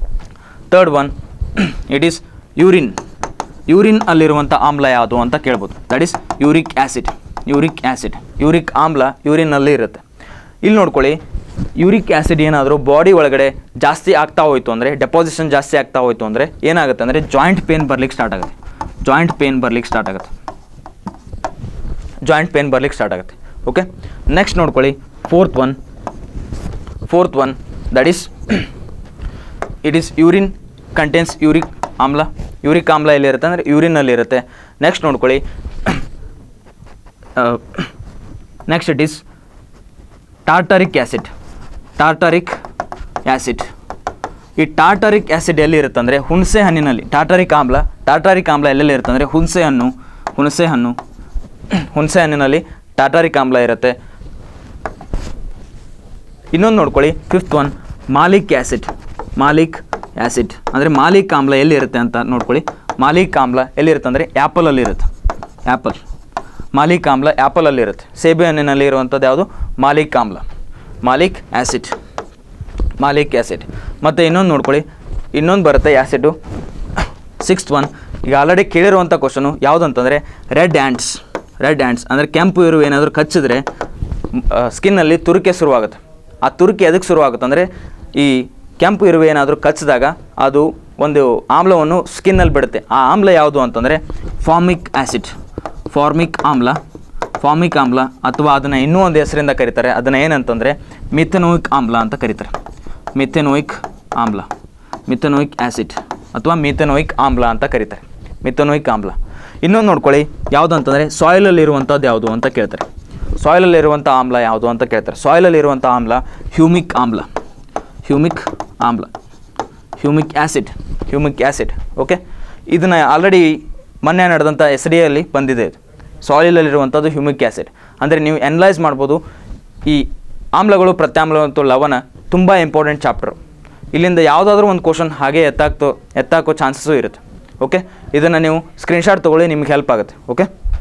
third one it is urine urine ಅಲ್ಲಿರುವಂಥ ಆಮ್ಲ ಯಾವುದು ಅಂತ ಕೇಳ್ಬೋದು that is uric acid uric acid uric ಆಮ್ಲ ಯೂರಿನಲ್ಲಿ ಇರುತ್ತೆ ಇಲ್ಲಿ ನೋಡ್ಕೊಳ್ಳಿ ಯೂರಿಕ್ ಆ್ಯಸಿಡ್ ಏನಾದರೂ ಬಾಡಿ ಒಳಗಡೆ ಜಾಸ್ತಿ ಆಗ್ತಾ ಹೋಯಿತು ಅಂದರೆ ಡೆಪಾಸಿಷನ್ ಜಾಸ್ತಿ ಆಗ್ತಾ ಹೋಯಿತು ಅಂದರೆ ಏನಾಗುತ್ತೆ ಅಂದರೆ ಜಾಯಿಂಟ್ ಪೇನ್ ಬರ್ಲಿಕ್ಕೆ ಸ್ಟಾರ್ಟ್ ಆಗುತ್ತೆ ಜಾಯಿಂಟ್ ಪೇನ್ ಬರ್ಲಿಕ್ಕೆ ಸ್ಟಾರ್ಟ್ ಆಗುತ್ತೆ ಜಾಯಿಂಟ್ ಪೇನ್ ಬರ್ಲಿಕ್ಕೆ ಸ್ಟಾರ್ಟ್ ಆಗುತ್ತೆ ಓಕೆ ನೆಕ್ಸ್ಟ್ ನೋಡ್ಕೊಳ್ಳಿ fourth one fourth one that is it is urine contains uric ಆಮ್ಲ ಯೂರಿಕ್ ಆಮ್ಲ ಎಲ್ಲಿರುತ್ತೆ ಅಂದರೆ ಯೂರಿನಲ್ಲಿ ಇರುತ್ತೆ ನೆಕ್ಸ್ಟ್ ನೋಡ್ಕೊಳ್ಳಿ next it is tartaric acid tartaric acid ಈ ಟಾರ್ಟರಿಕ್ ಆ್ಯಸಿಡ್ ಎಲ್ಲಿ ಇರುತ್ತೆ ಅಂದರೆ ಹುಣಸೆ ಹಣ್ಣಿನಲ್ಲಿ ಟಾರ್ಟರಿಕ್ ಆಮ್ಲ ಟಾರ್ಟರಿಕ್ ಆಮ್ಲ ಎಲ್ಲೆಲ್ಲಿ ಇರುತ್ತೆ ಅಂದರೆ ಹುಣಸೆ ಹಣ್ಣು ಹುಣಸೆ ಹಣ್ಣು ಹುಣಸೆ ಹಣ್ಣಿನಲ್ಲಿ ಟಾರ್ಟರಿಕ್ ಆಮ್ಲ ಇರುತ್ತೆ ಇನ್ನೊಂದು ನೋಡ್ಕೊಳ್ಳಿ fifth one malic acid malic acid ಅಂದರೆ ಮಾಲಿಕ್ ಆಮ್ಲ ಎಲ್ಲಿರುತ್ತೆ ಅಂತ ನೋಡ್ಕೊಳ್ಳಿ ಮಾಲಿಕ್ ಆಮ್ಲ ಎಲ್ಲಿರುತ್ತೆ ಅಂದರೆ ಆ್ಯಪಲಲ್ಲಿ ಇರುತ್ತೆ ಆ್ಯಪಲ್ ಮಾಲಿಕ್ ಆಮ್ಲ ಆ್ಯಪಲಲ್ಲಿ ಇರುತ್ತೆ ಸೇಬೆ ಹಣ್ಣಿನಲ್ಲಿ ಇರುವಂಥದ್ದು ಯಾವುದು ಮಾಲಿಕ್ ಆಮ್ಲ ಮಾಲಿಕ್ ಆ್ಯಸಿಡ್ ಮಾಲಿಕ್ ಆ್ಯಸಿಡ್ ಮತ್ತು ಇನ್ನೊಂದು ನೋಡ್ಕೊಳ್ಳಿ ಇನ್ನೊಂದು ಬರುತ್ತೆ ಆ್ಯಸಿಡು ಸಿಕ್ಸ್ತ್ ಒನ್ ಈಗ ಆಲ್ರೆಡಿ ಕೇಳಿರುವಂಥ ಕ್ವಶನು ಯಾವುದಂತಂದರೆ ರೆಡ್ ಆ್ಯಂಡ್ಸ್ ರೆಡ್ ಆ್ಯಂಡ್ಸ್ ಅಂದರೆ ಕೆಂಪು ಇರು ಏನಾದರೂ ಕಚ್ಚಿದ್ರೆ ಸ್ಕಿನ್ನಲ್ಲಿ ತುರಿಕೆ ಶುರುವಾಗುತ್ತೆ ಆ ತುರಿಕೆ ಎದಕ್ಕೆ ಶುರುವಾಗುತ್ತೆ ಅಂದರೆ ಈ ಕೆಂಪು ಇರುವೆ ಏನಾದರೂ ಕಚ್ಚಿದಾಗ ಅದು ಒಂದು ಆಮ್ಲವನ್ನು ಸ್ಕಿನ್ನಲ್ಲಿ ಬಿಡುತ್ತೆ ಆ ಆಮ್ಲ ಯಾವುದು ಅಂತಂದರೆ ಫಾರ್ಮಿಕ್ ಆ್ಯಸಿಡ್ ಫಾರ್ಮಿಕ್ ಆಮ್ಲ ಫಾರ್ಮಿಕ್ ಆಮ್ಲ ಅಥವಾ ಅದನ್ನು ಇನ್ನೂ ಒಂದು ಹೆಸರಿಂದ ಕರೀತಾರೆ ಅದನ್ನು ಏನಂತಂದರೆ ಮಿಥೆನೋಯಿಕ್ ಆಮ್ಲ ಅಂತ ಕರೀತಾರೆ ಮಿಥೆನೋಯಿಕ್ ಆಮ್ಲ ಮಿಥೆನೋಯಿಕ್ ಆ್ಯಸಿಡ್ ಅಥವಾ ಮಿಥೆನೋಯಿಕ್ ಆಮ್ಲ ಅಂತ ಕರೀತಾರೆ ಮಿಥೆನೋಯಿಕ್ ಆಮ್ಲ ಇನ್ನೊಂದು ನೋಡ್ಕೊಳ್ಳಿ ಯಾವುದು ಅಂತಂದರೆ ಸಾಯಿಲಲ್ಲಿ ಇರುವಂಥದ್ದು ಯಾವುದು ಅಂತ ಕೇಳ್ತಾರೆ ಸಾಯಿಲಲ್ಲಿ ಇರುವಂಥ ಆಮ್ಲ ಯಾವುದು ಅಂತ ಕೇಳ್ತಾರೆ ಸಾಯಿಲಲ್ಲಿ ಇರುವಂಥ ಆಮ್ಲ ಹ್ಯೂಮಿಕ್ ಆಮ್ಲ ಹ್ಯೂಮಿಕ್ ಆಮ್ಲ ಹ್ಯೂಮಿಕ್ ಆ್ಯಸಿಡ್ ಹ್ಯೂಮಿಕ್ ಆ್ಯಸಿಡ್ ಓಕೆ ಇದನ್ನು ಆಲ್ರೆಡಿ ಮೊನ್ನೆ ನಡೆದಂಥ ಎಸ್ ಡಿ ಅಲ್ಲಿ ಬಂದಿದೆ ಇದು ಸಾಯಿಲಲ್ಲಿರುವಂಥದ್ದು ಹ್ಯೂಮಿಕ್ ಆ್ಯಸಿಡ್ ಅಂದರೆ ನೀವು ಎನಲೈಸ್ ಮಾಡ್ಬೋದು ಈ ಆಮ್ಲಗಳು ಪ್ರತ್ಯಾಮ್ಲ ಮತ್ತು ಲವಣ ತುಂಬ ಇಂಪಾರ್ಟೆಂಟ್ ಚಾಪ್ಟರ್ ಇಲ್ಲಿಂದ ಯಾವುದಾದ್ರೂ ಒಂದು ಕ್ವಶನ್ ಹಾಗೆ ಎತ್ತಾಕ್ತೋ ಎತ್ತಾಕೋ ಚಾನ್ಸಸ್ಸು ಇರುತ್ತೆ ಓಕೆ ಇದನ್ನು ನೀವು ಸ್ಕ್ರೀನ್ಶಾಟ್ ತೊಗೊಳ್ಳಿ ನಿಮ್ಗೆ ಹೆಲ್ಪ್ ಆಗುತ್ತೆ ಓಕೆ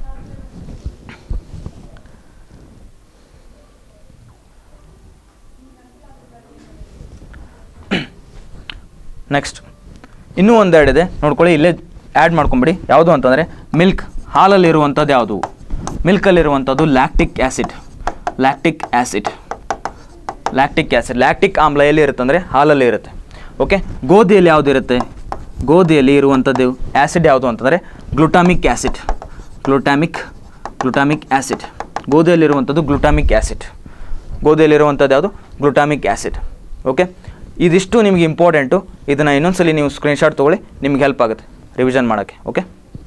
ನೆಕ್ಸ್ಟ್ ಇನ್ನೂ ಒಂದೆರಡು ಇದೆ ನೋಡ್ಕೊಳ್ಳಿ ಇಲ್ಲೇ ಆ್ಯಡ್ ಮಾಡ್ಕೊಂಬಿಡಿ ಯಾವುದು ಅಂತಂದರೆ ಮಿಲ್ಕ್ ಹಾಲಲ್ಲಿರುವಂಥದ್ದು ಯಾವುದು ಮಿಲ್ಕಲ್ಲಿರುವಂಥದ್ದು lactic acid lactic acid lactic acid lactic ಆಮ್ಲ ಎಲ್ಲಿ ಇರುತ್ತೆ ಅಂದರೆ ಹಾಲಲ್ಲಿ ಇರುತ್ತೆ ಓಕೆ ಗೋಧಿಯಲ್ಲಿ ಯಾವುದು ಇರುತ್ತೆ ಗೋಧಿಯಲ್ಲಿ ಇರುವಂಥದ್ದು ಆ್ಯಸಿಡ್ ಯಾವುದು ಅಂತಂದರೆ glutamic acid glutamic glutamic acid ಗೋಧಿಯಲ್ಲಿರುವಂಥದ್ದು ಗ್ಲುಟಾಮಿಕ್ ಆ್ಯಸಿಡ್ ಗೋಧಿಯಲ್ಲಿರುವಂಥದ್ದು ಯಾವುದು ಗ್ಲುಟಾಮಿಕ್ ಆ್ಯಸಿಡ್ ಓಕೆ ಇದಿಷ್ಟು ನಿಮಗೆ ಇಂಪಾರ್ಟೆಂಟು ಇದನ್ನು ಇನ್ನೊಂದ್ಸಲಿ ನೀವು ಸ್ಕ್ರೀನ್ಶಾಟ್ ತೊಗೊಳ್ಳಿ ನಿಮ್ಗೆ ಹೆಲ್ಪ್ ಆಗುತ್ತೆ ರಿವಿಷನ್ ಮಾಡೋಕ್ಕೆ ಓಕೆ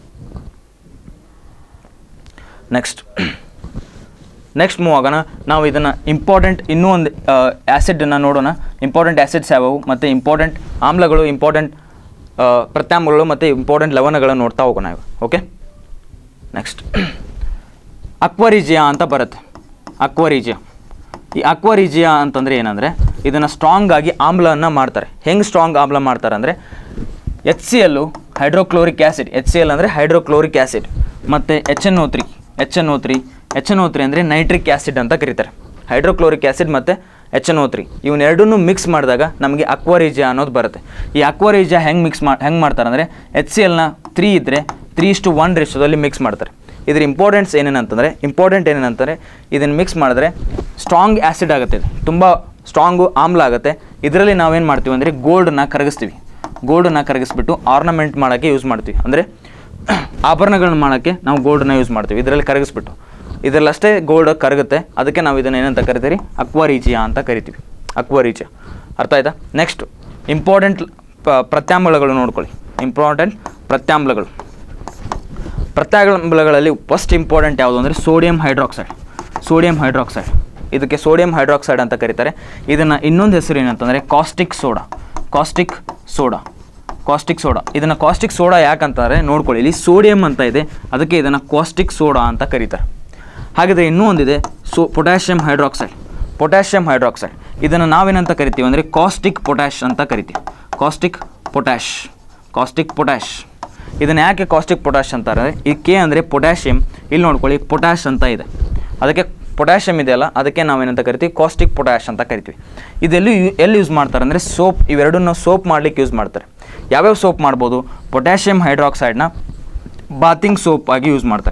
ನೆಕ್ಸ್ಟ್ ನೆಕ್ಸ್ಟ್ ಮೂವ್ ಆಗೋಣ ನಾವು ಇದನ್ನು ಇಂಪಾರ್ಟೆಂಟ್ ಇನ್ನೂ ಒಂದು ಆ್ಯಸಿಡನ್ನು ನೋಡೋಣ ಇಂಪಾರ್ಟೆಂಟ್ ಆ್ಯಸಿಡ್ಸ್ ಯಾವುವು ಮತ್ತು ಇಂಪಾರ್ಟೆಂಟ್ ಆಮ್ಲಗಳು ಇಂಪಾರ್ಟೆಂಟ್ ಪ್ರತ್ಯಾಮ್ಲಗಳು ಮತ್ತು ಇಂಪಾರ್ಟೆಂಟ್ ಲವಣಗಳನ್ನು ನೋಡ್ತಾ ಹೋಗೋಣ ಇವಾಗ ಓಕೆ ನೆಕ್ಸ್ಟ್ ಅಕ್ವರಿಜಿಯಾ ಅಂತ ಬರುತ್ತೆ ಅಕ್ವರಿಜಿಯಾ ಈ ಅಕ್ವರಿಜಿಯಾ ಅಂತಂದರೆ ಏನಂದರೆ ಇದನ್ನು ಸ್ಟ್ರಾಂಗ್ ಆಗಿ ಆಮ್ಲವನ್ನು ಮಾಡ್ತಾರೆ ಹೆಂಗೆ ಸ್ಟ್ರಾಂಗ್ ಆಮ್ಲ ಮಾಡ್ತಾರೆ ಅಂದರೆ H C L hydrochloric acid H C L ಅಂದರೆ ಹೈಡ್ರೋಕ್ಲೋರಿಕ್ ಆ್ಯಸಿಡ್ ಮತ್ತು H N O three H N O three H N O three ಅಂದರೆ ನೈಟ್ರಿಕ್ ಆ್ಯಸಿಡ್ ಅಂತ ಕರೀತಾರೆ ಹೈಡ್ರೋಕ್ಲೋರಿಕ್ ಆ್ಯಸಿಡ್ ಮತ್ತು ಎಚ್ ಎನ್ ಓ ತ್ರೀ ಇವನ್ನೆರಡನ್ನೂ ಮಿಕ್ಸ್ ಮಾಡಿದಾಗ ನಮಗೆ ಅಕ್ವರಿಜಿಯಾ ಅನ್ನೋದು ಬರುತ್ತೆ ಈ ಅಕ್ವರಿಜಿಯಾ ಹೆಂಗೆ ಮಿಕ್ಸ್ ಮಾಡಿ ಹೆಂಗೆ ಮಾಡ್ತಾರೆ ಅಂದರೆ ಎಚ್ ಸಿ ಎಲ್ನ ತ್ರೀ ಇದ್ದರೆ ತ್ರೀ ಇಷ್ಟು ಒನ್ ರೇಷದಲ್ಲಿ ಮಿಕ್ಸ್ ಮಾಡ್ತಾರೆ ಇದ್ರ ಇಂಪಾರ್ಟೆನ್ಸ್ ಏನೇನಂತಂದರೆ ಇಂಪಾರ್ಟೆಂಟ್ ಏನೇನಂತಂದರೆ ಇದನ್ನು ಮಿಕ್ಸ್ ಮಾಡಿದ್ರೆ ಸ್ಟ್ರಾಂಗ್ ಆ್ಯಸಿಡ್ ಆಗುತ್ತೆ ಇದು ತುಂಬ ಸ್ಟ್ರಾಂಗು ಆಮ್ಲ ಆಗುತ್ತೆ ಇದರಲ್ಲಿ ನಾವೇನು ಮಾಡ್ತೀವಿ ಅಂದರೆ ಗೋಲ್ಡನ್ನ ಕರಗಿಸ್ತೀವಿ ಗೋಲ್ಡನ್ನ ಕರಗಿಸ್ಬಿಟ್ಟು ಆರ್ನಮೆಂಟ್ ಮಾಡೋಕ್ಕೆ ಯೂಸ್ ಮಾಡ್ತೀವಿ ಅಂದರೆ ಆಭರಣಗಳನ್ನ ಮಾಡೋಕ್ಕೆ ನಾವು ಗೋಲ್ಡನ್ನ ಯೂಸ್ ಮಾಡ್ತೀವಿ ಇದರಲ್ಲಿ ಕರಗಿಸ್ಬಿಟ್ಟು ಇದರಲ್ಲಷ್ಟೇ ಗೋಲ್ಡ್ ಕರಗುತ್ತೆ ಅದಕ್ಕೆ ನಾವು ಇದನ್ನು ಏನಂತ ಕರಿತೀವಿ ಅಕ್ವಾರೀಜಿಯಾ ಅಂತ ಕರಿತೀವಿ ಅಕ್ವಾರೀಜಿಯಾ ಅರ್ಥ ಆಯ್ತಾ ನೆಕ್ಸ್ಟ್ ಇಂಪಾರ್ಟೆಂಟ್ ಪ್ರತ್ಯಾಮ್ಲಗಳು ನೋಡ್ಕೊಳ್ಳಿ ಇಂಪಾರ್ಟೆಂಟ್ ಪ್ರತ್ಯಾಮ್ಲಗಳು ಪ್ರತ್ಯಾಮ್ಲಗಳಲ್ಲಿ ಫಸ್ಟ್ ಇಂಪಾರ್ಟೆಂಟ್ ಯಾವುದು ಅಂದರೆ ಸೋಡಿಯಂ ಹೈಡ್ರಾಕ್ಸೈಡ್ ಸೋಡಿಯಂ ಹೈಡ್ರಾಕ್ಸೈಡ್ ಇದಕ್ಕೆ ಸೋಡಿಯಂ ಹೈಡ್ರಾಕ್ಸೈಡ್ ಅಂತ ಕರೀತಾರೆ ಇದನ್ನು ಇನ್ನೊಂದು ಹೆಸರು ಏನಂತಂದರೆ caustic soda caustic soda caustic soda ಇದನ್ನು ಕಾಸ್ಟಿಕ್ ಸೋಡಾ ಯಾಕಂತಾರೆ ನೋಡ್ಕೊಳ್ಳಿ ಇಲ್ಲಿ ಸೋಡಿಯಂ ಅಂತ ಇದೆ ಅದಕ್ಕೆ ಇದನ್ನು ಕಾಸ್ಟಿಕ್ ಸೋಡಾ ಅಂತ ಕರೀತಾರೆ ಹಾಗಿದ್ರೆ ಇನ್ನೂ ಒಂದಿದೆ so potassium hydroxide potassium hydroxide ಇದನ್ನು ನಾವೇನಂತ ಕರಿತೀವಿ ಅಂದರೆ ಕಾಸ್ಟಿಕ್ ಪೊಟ್ಯಾಷ್ ಅಂತ ಕರಿತೀವಿ ಕಾಸ್ಟಿಕ್ ಪೊಟ್ಯಾಷ್ ಕಾಸ್ಟಿಕ್ ಪೊಟ್ಯಾಷ್ ಇದನ್ನು ಯಾಕೆ ಕಾಸ್ಟಿಕ್ ಪೊಟ್ಯಾಷ್ ಅಂತಾರೆ ಈ ಕೆ ಅಂದರೆ ಪೊಟ್ಯಾಷಿಯಂ ಇಲ್ಲಿ ನೋಡ್ಕೊಳ್ಳಿ ಪೊಟ್ಯಾಷ್ ಅಂತ ಇದೆ ಅದಕ್ಕೆ ಪೊಟ್ಯಾಷಿಯಂ ಇದೆಯಲ್ಲ ಅದಕ್ಕೆ ನಾವೇನಂತ ಕರಿತೀವಿ ಕಾಸ್ಟಿಕ್ ಪೊಟ್ಯಾಷ್ ಅಂತ ಕರಿತೀವಿ ಇದೆಲ್ಲಿ ಯು- ಎಲ್ಲಿ ಯೂಸ್ ಮಾಡ್ತಾರೆ ಅಂದರೆ ಸೋಪ್ ಇವೆರಡನ್ನು ಸೋಪ್ ಮಾಡಲಿಕ್ಕೆ ಯೂಸ್ ಮಾಡ್ತಾರೆ ಯಾವ್ಯಾವ ಸೋಪ್ ಮಾಡ್ಬೋದು ಪೊಟ್ಯಾಷಿಯಂ ಹೈಡ್ರಾಕ್ಸೈಡ್ನ ಬಾತಿಂಗ್ ಸೋಪ್ ಆಗಿ ಯೂಸ್ ಮಾಡ್ತಾರೆ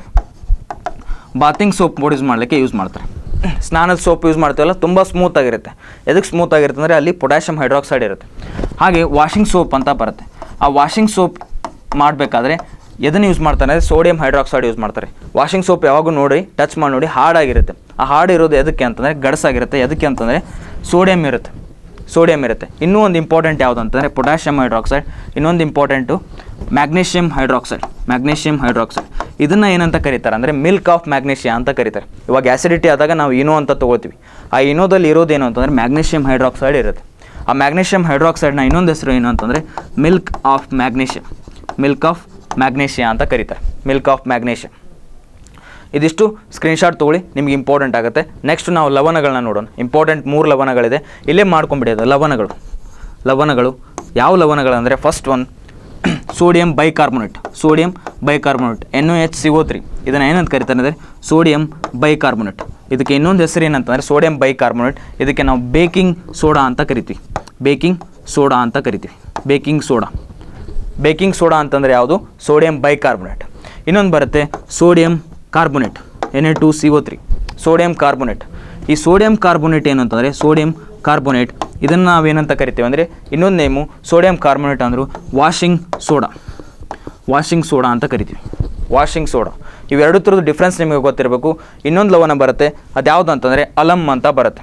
ಬಾತಿಂಗ್ ಸೋಪ್ ಯೂಸ್ ಮಾಡಲಿಕ್ಕೆ ಯೂಸ್ ಮಾಡ್ತಾರೆ ಸ್ನಾನದ ಸೋಪ್ ಯೂಸ್ ಮಾಡ್ತೀವಲ್ಲ ತುಂಬ ಸ್ಮೂತ್ ಆಗಿರುತ್ತೆ ಎದಕ್ಕೆ ಸ್ಮೂತ್ ಆಗಿರುತ್ತೆ ಅಂದರೆ ಅಲ್ಲಿ ಪೊಟ್ಯಾಷಿಯಂ ಹೈಡ್ರಾಕ್ಸೈಡ್ ಇರುತ್ತೆ ಹಾಗೆ ವಾಷಿಂಗ್ ಸೋಪ್ ಅಂತ ಬರುತ್ತೆ ಆ ವಾಷಿಂಗ್ ಸೋಪ್ ಮಾಡಬೇಕಾದ್ರೆ ಎದನ್ನು ಯೂಸ್ ಮಾಡ್ತಾರೆ ಅಂದರೆ ಸೋಡಿಯಂ ಹೈಡ್ರಾಕ್ಸೈಡ್ ಯೂಸ್ ಮಾಡ್ತಾರೆ ವಾಷಿಂಗ್ ಸೋಪ್ ಯಾವಾಗೂ ನೋಡಿ ಟಚ್ ಮಾಡಿ ನೋಡಿ ಹಾರ್ಡಾಗಿರುತ್ತೆ ಆ ಹಾರ್ಡ್ ಇರೋದು ಎದಕ್ಕೆ ಅಂತಂದರೆ ಗಡಸಾಗಿರುತ್ತೆ ಎದಕ್ಕೆ ಅಂತಂದರೆ ಸೋಡಿಯಂ ಇರುತ್ತೆ ಸೋಡಿಯಂ ಇರುತ್ತೆ ಇನ್ನೂ ಒಂದು ಇಂಪಾರ್ಟೆಂಟ್ ಯಾವುದು ಅಂತಂದರೆ ಪೊಟ್ಯಾಷಿಯಂ ಹೈಡ್ರಾಕ್ಸೈಡ್ ಇನ್ನೊಂದು important magnesium hydroxide magnesium hydroxide ಇದನ್ನು ಏನಂತ ಕರೀತಾರೆ ಅಂದರೆ ಮಿಲ್ಕ್ ಆಫ್ ಮ್ಯಾಗ್ನೀಷಿಯಾ ಅಂತ ಕರೀತಾರೆ ಇವಾಗ ಆ್ಯಸಿಡಿಟಿ ಆದಾಗ ನಾವು ಇನೋ ಅಂತ ತೊಗೊಳ್ತೀವಿ ಆ ಇನೋದಲ್ಲಿ ಇರೋದೇನು ಅಂತಂದರೆ ಮ್ಯಾಗ್ನೀಷಿಯಂ ಹೈಡ್ರಾಕ್ಸೈಡ್ ಇರುತ್ತೆ ಆ ಮ್ಯಾಗ್ನೀಷಿಯಂ ಹೈಡ್ರಾಕ್ಸೈಡ್ನ ಇನ್ನೊಂದು ಹೆಸರು ಏನು ಅಂತಂದರೆ milk of magnesium milk of magnesia ಅಂತ ಕರೀತಾರೆ ಮಿಲ್ಕ್ ಆಫ್ ಮ್ಯಾಗ್ನೀಷಿಯಂ ಇದಿಷ್ಟು ಸ್ಕ್ರೀನ್ಶಾಟ್ ತೊಗೊಳ್ಳಿ ನಿಮ್ಗೆ ಇಂಪಾರ್ಟೆಂಟ್ ಆಗುತ್ತೆ ನೆಕ್ಸ್ಟ್ ನಾವು ಲವಣಗಳನ್ನ ನೋಡೋಣ ಇಂಪಾರ್ಟೆಂಟ್ ಮೂರು ಲವಣಗಳಿದೆ ಇಲ್ಲೇ ಮಾಡ್ಕೊಂಬಿಡಿ ಅದು ಲವಣಗಳು ಲವಣಗಳು ಯಾವ ಲವಣಗಳಂದರೆ first one sodium bicarbonate sodium bicarbonate N H C O three ಇದನ್ನು ಏನಂತ ಕರೀತಾರೆ ಅಂದರೆ ಸೋಡಿಯಂ ಬೈಕಾರ್ಬೊನೇಟ್ ಇದಕ್ಕೆ ಇನ್ನೊಂದು ಹೆಸರು ಏನಂತಂದರೆ ಸೋಡಿಯಂ ಬೈಕಾರ್ಬೊನೇಟ್ ಇದಕ್ಕೆ ನಾವು ಬೇಕಿಂಗ್ ಸೋಡಾ ಅಂತ ಕರಿತೀವಿ ಬೇಕಿಂಗ್ ಸೋಡಾ ಅಂತ ಕರಿತೀವಿ ಬೇಕಿಂಗ್ ಸೋಡಾ ಬೇಕಿಂಗ್ ಸೋಡಾ ಅಂತಂದರೆ ಯಾವುದು ಸೋಡಿಯಂ ಬೈಕಾರ್ಬೊನೇಟ್ ಇನ್ನೊಂದು ಬರುತ್ತೆ sodium carbonate N A two C O three sodium carbonate ಈ ಸೋಡಿಯಂ ಕಾರ್ಬೊನೇಟ್ ಏನು ಅಂತಂದರೆ ಸೋಡಿಯಂ ಕಾರ್ಬೊನೇಟ್ ಇದನ್ನು ನಾವೇನಂತ ಕರಿತೀವಿ ಅಂದರೆ ಇನ್ನೊಂದು ನೇಮು ಸೋಡಿಯಂ ಕಾರ್ಬೊನೇಟ್ ಅಂದರು ವಾಷಿಂಗ್ ಸೋಡಾ ವಾಷಿಂಗ್ ಸೋಡಾ ಅಂತ ಕರಿತೀವಿ ವಾಷಿಂಗ್ ಸೋಡಾ ಇವೆರಡು ಥರದ್ದು ಡಿಫ್ರೆನ್ಸ್ ನಿಮಗೆ ಗೊತ್ತಿರಬೇಕು ಇನ್ನೊಂದು ಲವಣ ಬರುತ್ತೆ ಅದು ಯಾವುದು ಅಂತಂದರೆ ಅಲಮ್ ಅಂತ ಬರುತ್ತೆ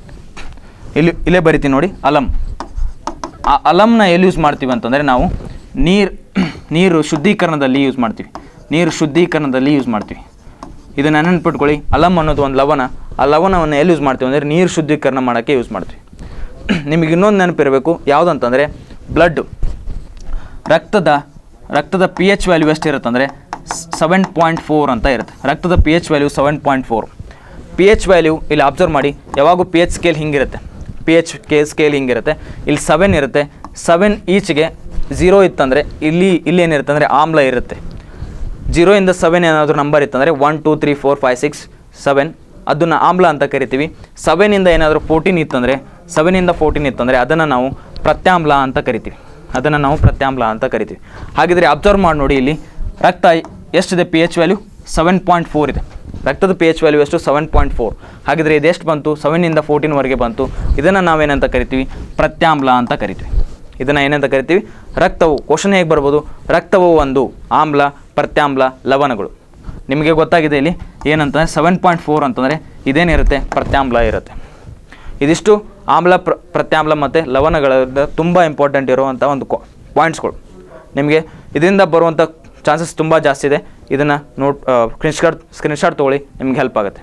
ಇಲ್ಲಿ ಇಲ್ಲೇ ಬರಿತೀನಿ ನೋಡಿ ಅಲಮ್ ಆ ಅಲಮ್ನ ಎಲ್ಲಿ ಯೂಸ್ ಮಾಡ್ತೀವಿ ಅಂತಂದರೆ ನಾವು ನೀರು ನೀರು ಶುದ್ಧೀಕರಣದಲ್ಲಿ ಯೂಸ್ ಮಾಡ್ತೀವಿ ನೀರು ಶುದ್ಧೀಕರಣದಲ್ಲಿ ಯೂಸ್ ಮಾಡ್ತೀವಿ ಇದನ್ನು ನೆನಪಿಟ್ಕೊಳ್ಳಿ ಅಲಮ್ ಅನ್ನೋದು ಒಂದು ಲವಣ ಆ ಲವಣವನ್ನು ಎಲ್ಲಿ ಯೂಸ್ ಮಾಡ್ತೀವಿ ಅಂದರೆ ನೀರು ಶುದ್ಧೀಕರಣ ಮಾಡೋಕ್ಕೆ ಯೂಸ್ ಮಾಡ್ತೀವಿ ನಿಮಗೆ ಇನ್ನೊಂದು ನೆನಪಿರಬೇಕು ಯಾವುದಂತಂದರೆ ಬ್ಲಡ್ಡು ರಕ್ತದ ರಕ್ತದ ಪಿ ಎಚ್ ವ್ಯಾಲ್ಯೂ ಎಷ್ಟಿರುತ್ತೆ ಅಂದರೆ ಸೆವೆನ್ ಪಾಯಿಂಟ್ ಫೋರ್ ಅಂತ ಇರುತ್ತೆ ರಕ್ತದ P H value seven point four P H value ಇಲ್ಲಿ ಅಬ್ಸರ್ವ್ ಮಾಡಿ ಯಾವಾಗೂ ಪಿ ಎಚ್ ಸ್ಕೇಲ್ ಹಿಂಗಿರುತ್ತೆ ಪಿ ಎಚ್ ಕೆ ಸ್ಕೇಲ್ ಹಿಂಗಿರುತ್ತೆ ಇಲ್ಲಿ ಸೆವೆನ್ ಇರುತ್ತೆ ಸೆವೆನ್ ಈಚ್ಗೆ ಝೀರೋ ಇತ್ತಂದರೆ ಇಲ್ಲಿ ಇಲ್ಲಿ ಏನಿರುತ್ತೆ ಅಂದರೆ ಆಮ್ಲ ಇರುತ್ತೆ ಜೀರೋ ಇಂದ ಸೆವೆನ್ ಏನಾದರೂ ನಂಬರ್ ಇತ್ತಂದರೆ one two three four five six seven ಅದನ್ನು ಆಮ್ಲ ಅಂತ ಕರಿತೀವಿ ಸೆವೆನಿಂದ ಏನಾದರೂ ಫೋರ್ಟೀನ್ ಇತ್ತಂದರೆ ಸೆವೆನಿಂದ ಫೋರ್ಟೀನ್ ಇತ್ತಂದರೆ ಅದನ್ನು ನಾವು ಪ್ರತ್ಯಾಮ್ಲ ಅಂತ ಕರಿತೀವಿ ಅದನ್ನು ನಾವು ಪ್ರತ್ಯಾಮ್ಲ ಅಂತ ಕರಿತೀವಿ ಹಾಗಿದ್ರೆ ಅಬ್ಸರ್ವ್ ಮಾಡಿ ನೋಡಿ ಇಲ್ಲಿ ರಕ್ತ ಎಷ್ಟಿದೆ P H value seven point four ಇದೆ ರಕ್ತದ ಪಿ ಎಚ್ ವ್ಯಾಲ್ಯೂ ಎಷ್ಟು ಸೆವೆನ್ ಪಾಯಿಂಟ್ ಫೋರ್ ಹಾಗಿದ್ರೆ ಇದೆಷ್ಟು ಬಂತು ಸೆವೆನಿಂದ ಫೋರ್ಟೀನ್ವರೆಗೆ ಬಂತು ಇದನ್ನು ನಾವೇನಂತ ಕರಿತೀವಿ ಪ್ರತ್ಯಾಮ್ಲ ಅಂತ ಕರಿತೀವಿ ಇದನ್ನು ಏನಂತ ಕರಿತೀವಿ ರಕ್ತವು ಕ್ವಶನ್ ಹೇಗೆ ಬರ್ಬೋದು ರಕ್ತವು ಒಂದು ಆಮ್ಲ ಪ್ರತ್ಯಾಮ್ಲ ಲವಣಗಳು ನಿಮಗೆ ಗೊತ್ತಾಗಿದೆ ಇಲ್ಲಿ ಏನಂತಂದರೆ ಸೆವೆನ್ ಪಾಯಿಂಟ್ ಫೋರ್ ಅಂತಂದರೆ ಇದೇನಿರುತ್ತೆ ಪ್ರತ್ಯಾಮ್ಲ ಇರುತ್ತೆ ಇದಿಷ್ಟು ಆಮ್ಲ ಪ್ರ ಪ್ರತ್ಯಾಮ್ಲ ಮತ್ತು ಲವಣಗಳಿಂದ ತುಂಬ ಇಂಪಾರ್ಟೆಂಟ್ ಇರುವಂಥ ಒಂದು ಪಾಯಿಂಟ್ಸ್ಗಳು ನಿಮಗೆ ಇದರಿಂದ ಬರುವಂಥ ಚಾನ್ಸಸ್ ತುಂಬ ಜಾಸ್ತಿ ಇದೆ ಇದನ್ನು ನೋಟ್ ಸ್ಕ್ರೀನ್ಶಾಟ್ ಸ್ಕ್ರೀನ್ಶಾಟ್ ತೊಗೊಳ್ಳಿ ನಿಮ್ಗೆ ಹೆಲ್ಪ್ ಆಗುತ್ತೆ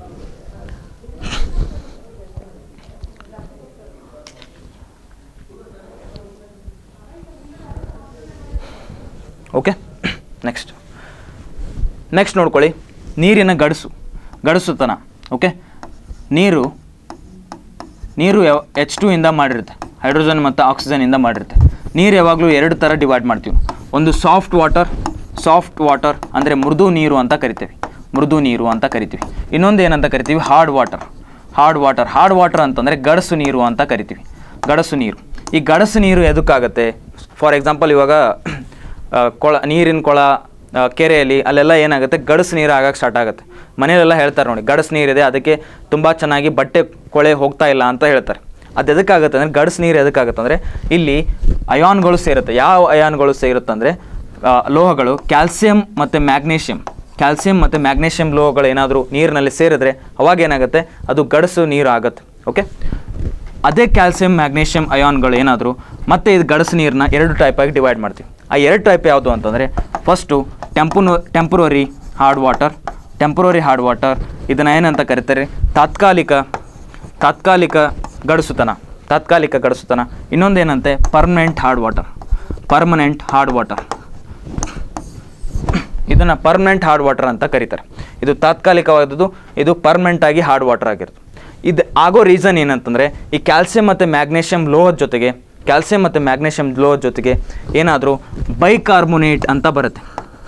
ಓಕೆ ನೆಕ್ಸ್ಟ್ ನೆಕ್ಸ್ಟ್ ನೋಡ್ಕೊಳ್ಳಿ ನೀರಿನ ಗಡಸು ಗಡಸುತನ ಓಕೆ ನೀರು ನೀರು ಯಾವ ಎಚ್ ಟು ಇಂದ ಮಾಡಿರುತ್ತೆ ಹೈಡ್ರೋಜನ್ ಮತ್ತು ಆಕ್ಸಿಜನಿಂದ ಮಾಡಿರುತ್ತೆ ನೀರು ಯಾವಾಗಲೂ ಎರಡು ಥರ ಡಿವೈಡ್ ಮಾಡ್ತೀವಿ ಒಂದು ಸಾಫ್ಟ್ ವಾಟರ್ ಸಾಫ್ಟ್ ವಾಟರ್ ಅಂದರೆ ಮೃದು ನೀರು ಅಂತ ಕರಿತೀವಿ ಮೃದು ನೀರು ಅಂತ ಕರಿತೀವಿ ಇನ್ನೊಂದು ಏನಂತ ಕರಿತೀವಿ hard water hard water hard water ಅಂತಂದರೆ ಗಡಸು ನೀರು ಅಂತ ಕರಿತೀವಿ ಗಡಸು ನೀರು ಈ ಗಡಸು ನೀರು ಎದಕ್ಕಾಗತ್ತೆ ಫಾರ್ ಎಕ್ಸಾಂಪಲ್ ಇವಾಗ ಆ, ಕೊಳ ನೀರಿನ ಕೊಳ ಆ, ಕೆರೆಯಲ್ಲಿ ಅಲ್ಲೆಲ್ಲ ಏನಾಗುತ್ತೆ ಗಡಸು ನೀರು ಆಗಕ್ಕೆ ಸ್ಟಾರ್ಟ್ ಆಗುತ್ತೆ ಮನೆಯಲ್ಲೆಲ್ಲ ಹೇಳ್ತಾರೆ ನೋಡಿ ಗಡಸು ನೀರಿದೆ ಅದಕ್ಕೆ ತುಂಬ ಚೆನ್ನಾಗಿ ಬಟ್ಟೆ ಕೊಳೆ ಹೋಗ್ತಾ ಇಲ್ಲ ಅಂತ ಹೇಳ್ತಾರೆ ಅದು ಎದಕ್ಕಾಗುತ್ತೆ ಅಂದರೆ ಗಡಸು ನೀರು ಎದಕ್ಕಾಗುತ್ತೆ ಅಂದರೆ ಇಲ್ಲಿ ಅಯಾನ್ಗಳು ಸೇರುತ್ತೆ ಯಾವ ಅಯಾನ್ಗಳು ಸೇರುತ್ತೆ ಅಂದರೆ ಲೋಹಗಳು ಕ್ಯಾಲ್ಸಿಯಂ ಮತ್ತು ಮ್ಯಾಗ್ನೀಷಿಯಂ ಕ್ಯಾಲ್ಸಿಯಂ ಮತ್ತು ಮ್ಯಾಗ್ನೀಷಿಯಂ ಲೋಹಗಳು ಏನಾದರೂ ನೀರಿನಲ್ಲಿ ಸೇರಿದ್ರೆ ಅವಾಗ ಏನಾಗುತ್ತೆ ಅದು ಗಡಸು ನೀರು ಆಗುತ್ತೆ ಓಕೆ ಅದೇ ಕ್ಯಾಲ್ಸಿಯಂ ಮ್ಯಾಗ್ನೀಷಿಯಂ ಅಯಾನ್ಗಳು ಏನಾದರೂ ಮತ್ತೆ ಇದು ಗಡಸು ನೀರನ್ನ ಎರಡು ಟೈಪಾಗಿ ಡಿವೈಡ್ ಮಾಡ್ತೀವಿ ಆ ಎರಡು ಟೈಪ್ ಯಾವುದು ಅಂತಂದರೆ ಫಸ್ಟು ಟೆಂಪುನೋ temporary hard water temporary hard water ಇದನ್ನು ಏನಂತ ಕರೀತಾರೆ ತಾತ್ಕಾಲಿಕ ತಾತ್ಕಾಲಿಕ ಗಡಸುತನ ತಾತ್ಕಾಲಿಕ ಗಡಸುತನ ಇನ್ನೊಂದು ಏನಂತೆ permanent hard water permanent hard water ಇದನ್ನು ಪರ್ಮನೆಂಟ್ ಹಾರ್ಡ್ ವಾಟರ್ ಅಂತ ಕರೀತಾರೆ ಇದು ತಾತ್ಕಾಲಿಕವಾದದ್ದು ಇದು ಪರ್ಮನೆಂಟ್ ಆಗಿ ಹಾರ್ಡ್ ವಾಟರ್ ಆಗಿರುತ್ತೆ ಇದು ಆಗೋ ರೀಸನ್ ಏನಂತಂದರೆ ಈ ಕ್ಯಾಲ್ಸಿಯಂ ಮತ್ತು ಮ್ಯಾಗ್ನೇಷಿಯಂ ಲೋಹದ ಜೊತೆಗೆ ಕ್ಯಾಲ್ಸಿಯಂ ಮತ್ತು ಮ್ಯಾಗ್ನೇಷಿಯಂ ಲೋಹದ ಜೊತೆಗೆ ಏನಾದರೂ ಬೈಕಾರ್ಬೋನೇಟ್ ಅಂತ ಬರುತ್ತೆ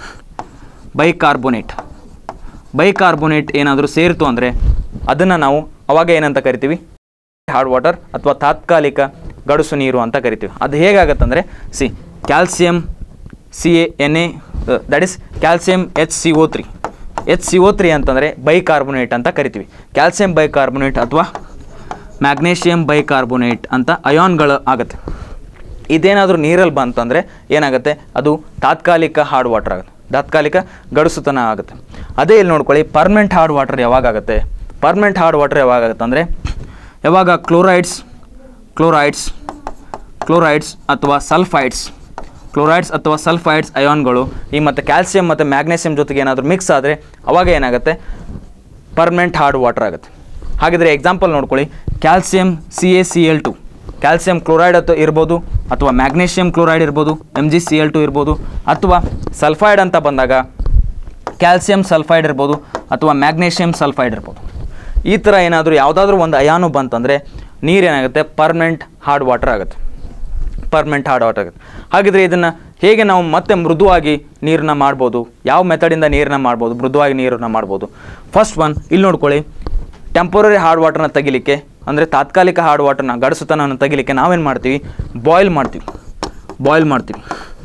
ಬೈಕಾರ್ಬೋನೇಟ್ ಬೈಕಾರ್ಬೋನೇಟ್ ಏನಾದರೂ ಸೇರಿತು ಅಂದರೆ ಅದನ್ನು ನಾವು ಅವಾಗ ಏನಂತ ಕರಿತೀವಿ ಹಾರ್ಡ್ ವಾಟರ್ ಅಥವಾ ತಾತ್ಕಾಲಿಕ ಗಡುಸು ನೀರು ಅಂತ ಕರಿತೀವಿ ಅದು ಹೇಗಾಗತ್ತಂದರೆ C calcium C A N A that is calcium H C O three H C O three ಅಂತಂದರೆ ಬೈಕಾರ್ಬೋನೇಟ್ ಅಂತ ಕರಿತೀವಿ ಕ್ಯಾಲ್ಸಿಯಂ ಬೈಕಾರ್ಬೋನೇಟ್ ಅಥವಾ ಮ್ಯಾಗ್ನೇಷಿಯಂ ಬೈಕಾರ್ಬೋನೇಟ್ ಅಂತ ಅಯಾನ್ಗಳು ಆಗುತ್ತೆ ಇದೇನಾದರೂ ನೀರಲ್ಲಿ ಬಂತಂದರೆ ಏನಾಗುತ್ತೆ ಅದು ತಾತ್ಕಾಲಿಕ ಹಾರ್ಡ್ ವಾಟರ್ ಆಗುತ್ತೆ ತಾತ್ಕಾಲಿಕ ಗಡುಸುತನ ಆಗುತ್ತೆ ಅದೇ ಇಲ್ಲಿ ನೋಡ್ಕೊಳ್ಳಿ ಪರ್ಮನೆಂಟ್ ಹಾರ್ಡ್ ವಾಟರ್ ಯಾವಾಗ ಆಗುತ್ತೆ ಪರ್ಮನೆಂಟ್ ಹಾರ್ಡ್ ವಾಟರ್ ಯಾವಾಗ ಆಗುತ್ತೆ ಅಂದರೆ ಯಾವಾಗ ಕ್ಲೋರೈಡ್ಸ್ ಕ್ಲೋರೈಡ್ಸ್ ಕ್ಲೋರೈಡ್ಸ್ ಅಥವಾ ಸಲ್ಫೈಡ್ಸ್ ಕ್ಲೋರೈಡ್ಸ್ ಅಥವಾ ಸಲ್ಫೈಡ್ಸ್ ಅಯಾನ್ಗಳು ಈ ಮತ್ತು ಕ್ಯಾಲ್ಸಿಯಂ ಮತ್ತು ಮ್ಯಾಗ್ನೇಷಿಯಂ ಜೊತೆಗೆ ಏನಾದರೂ ಮಿಕ್ಸ್ ಆದರೆ ಅವಾಗ ಏನಾಗುತ್ತೆ ಪರ್ಮನೆಂಟ್ ಹಾರ್ಡ್ ವಾಟರ್ ಆಗುತ್ತೆ ಹಾಗಿದ್ರೆ ಎಕ್ಸಾಂಪಲ್ ನೋಡ್ಕೊಳ್ಳಿ calcium C A C L two calcium chloride ಅಥವಾ ಇರ್ಬೋದು ಅಥವಾ ಮ್ಯಾಗ್ನೇಷಿಯಂ ಕ್ಲೋರೈಡ್ ಇರ್ಬೋದು M G C L two ಇರ್ಬೋದು ಅಥವಾ ಸಲ್ಫೈಡ್ ಅಂತ ಬಂದಾಗ ಕ್ಯಾಲ್ಸಿಯಂ ಸಲ್ಫೈಡ್ ಇರ್ಬೋದು ಅಥವಾ ಮ್ಯಾಗ್ನೇಷಿಯಂ ಸಲ್ಫೈಡ್ ಇರ್ಬೋದು ಈ ಥರ ಏನಾದರೂ ಯಾವುದಾದ್ರೂ ಒಂದು ಅಯಾನು ಬಂತಂದರೆ ನೀರೇನಾಗುತ್ತೆ ಪರ್ಮನೆಂಟ್ ಹಾರ್ಡ್ ವಾಟರ್ ಆಗುತ್ತೆ ಪರ್ಮನೆಂಟ್ ಹಾರ್ಡ್ ವಾಟರ್ ಆಗುತ್ತೆ ಹಾಗಿದ್ರೆ ಇದನ್ನು ಹೇಗೆ ನಾವು ಮತ್ತೆ ಮೃದುವಾಗಿ ನೀರನ್ನ ಮಾಡ್ಬೋದು ಯಾವ ಮೆಥಡಿಂದ ನೀರನ್ನ ಮಾಡ್ಬೋದು ಮೃದುವಾಗಿ ನೀರನ್ನ ಮಾಡ್ಬೋದು ಫಸ್ಟ್ ಒನ್ ಇಲ್ಲಿ ನೋಡ್ಕೊಳ್ಳಿ ಟೆಂಪರರಿ ಹಾರ್ಡ್ ವಾಟರ್ನ ತೆಗಿಲಿಕ್ಕೆ ಅಂದರೆ ತಾತ್ಕಾಲಿಕ ಹಾರ್ಡ್ ವಾಟರ್ನ ಗಡಸುತನವನ್ನು ತೆಗಿಲಿಕ್ಕೆ ನಾವೇನು ಮಾಡ್ತೀವಿ ಬಾಯ್ಲ್ ಮಾಡ್ತೀವಿ ಬಾಯ್ಲ್ ಮಾಡ್ತೀವಿ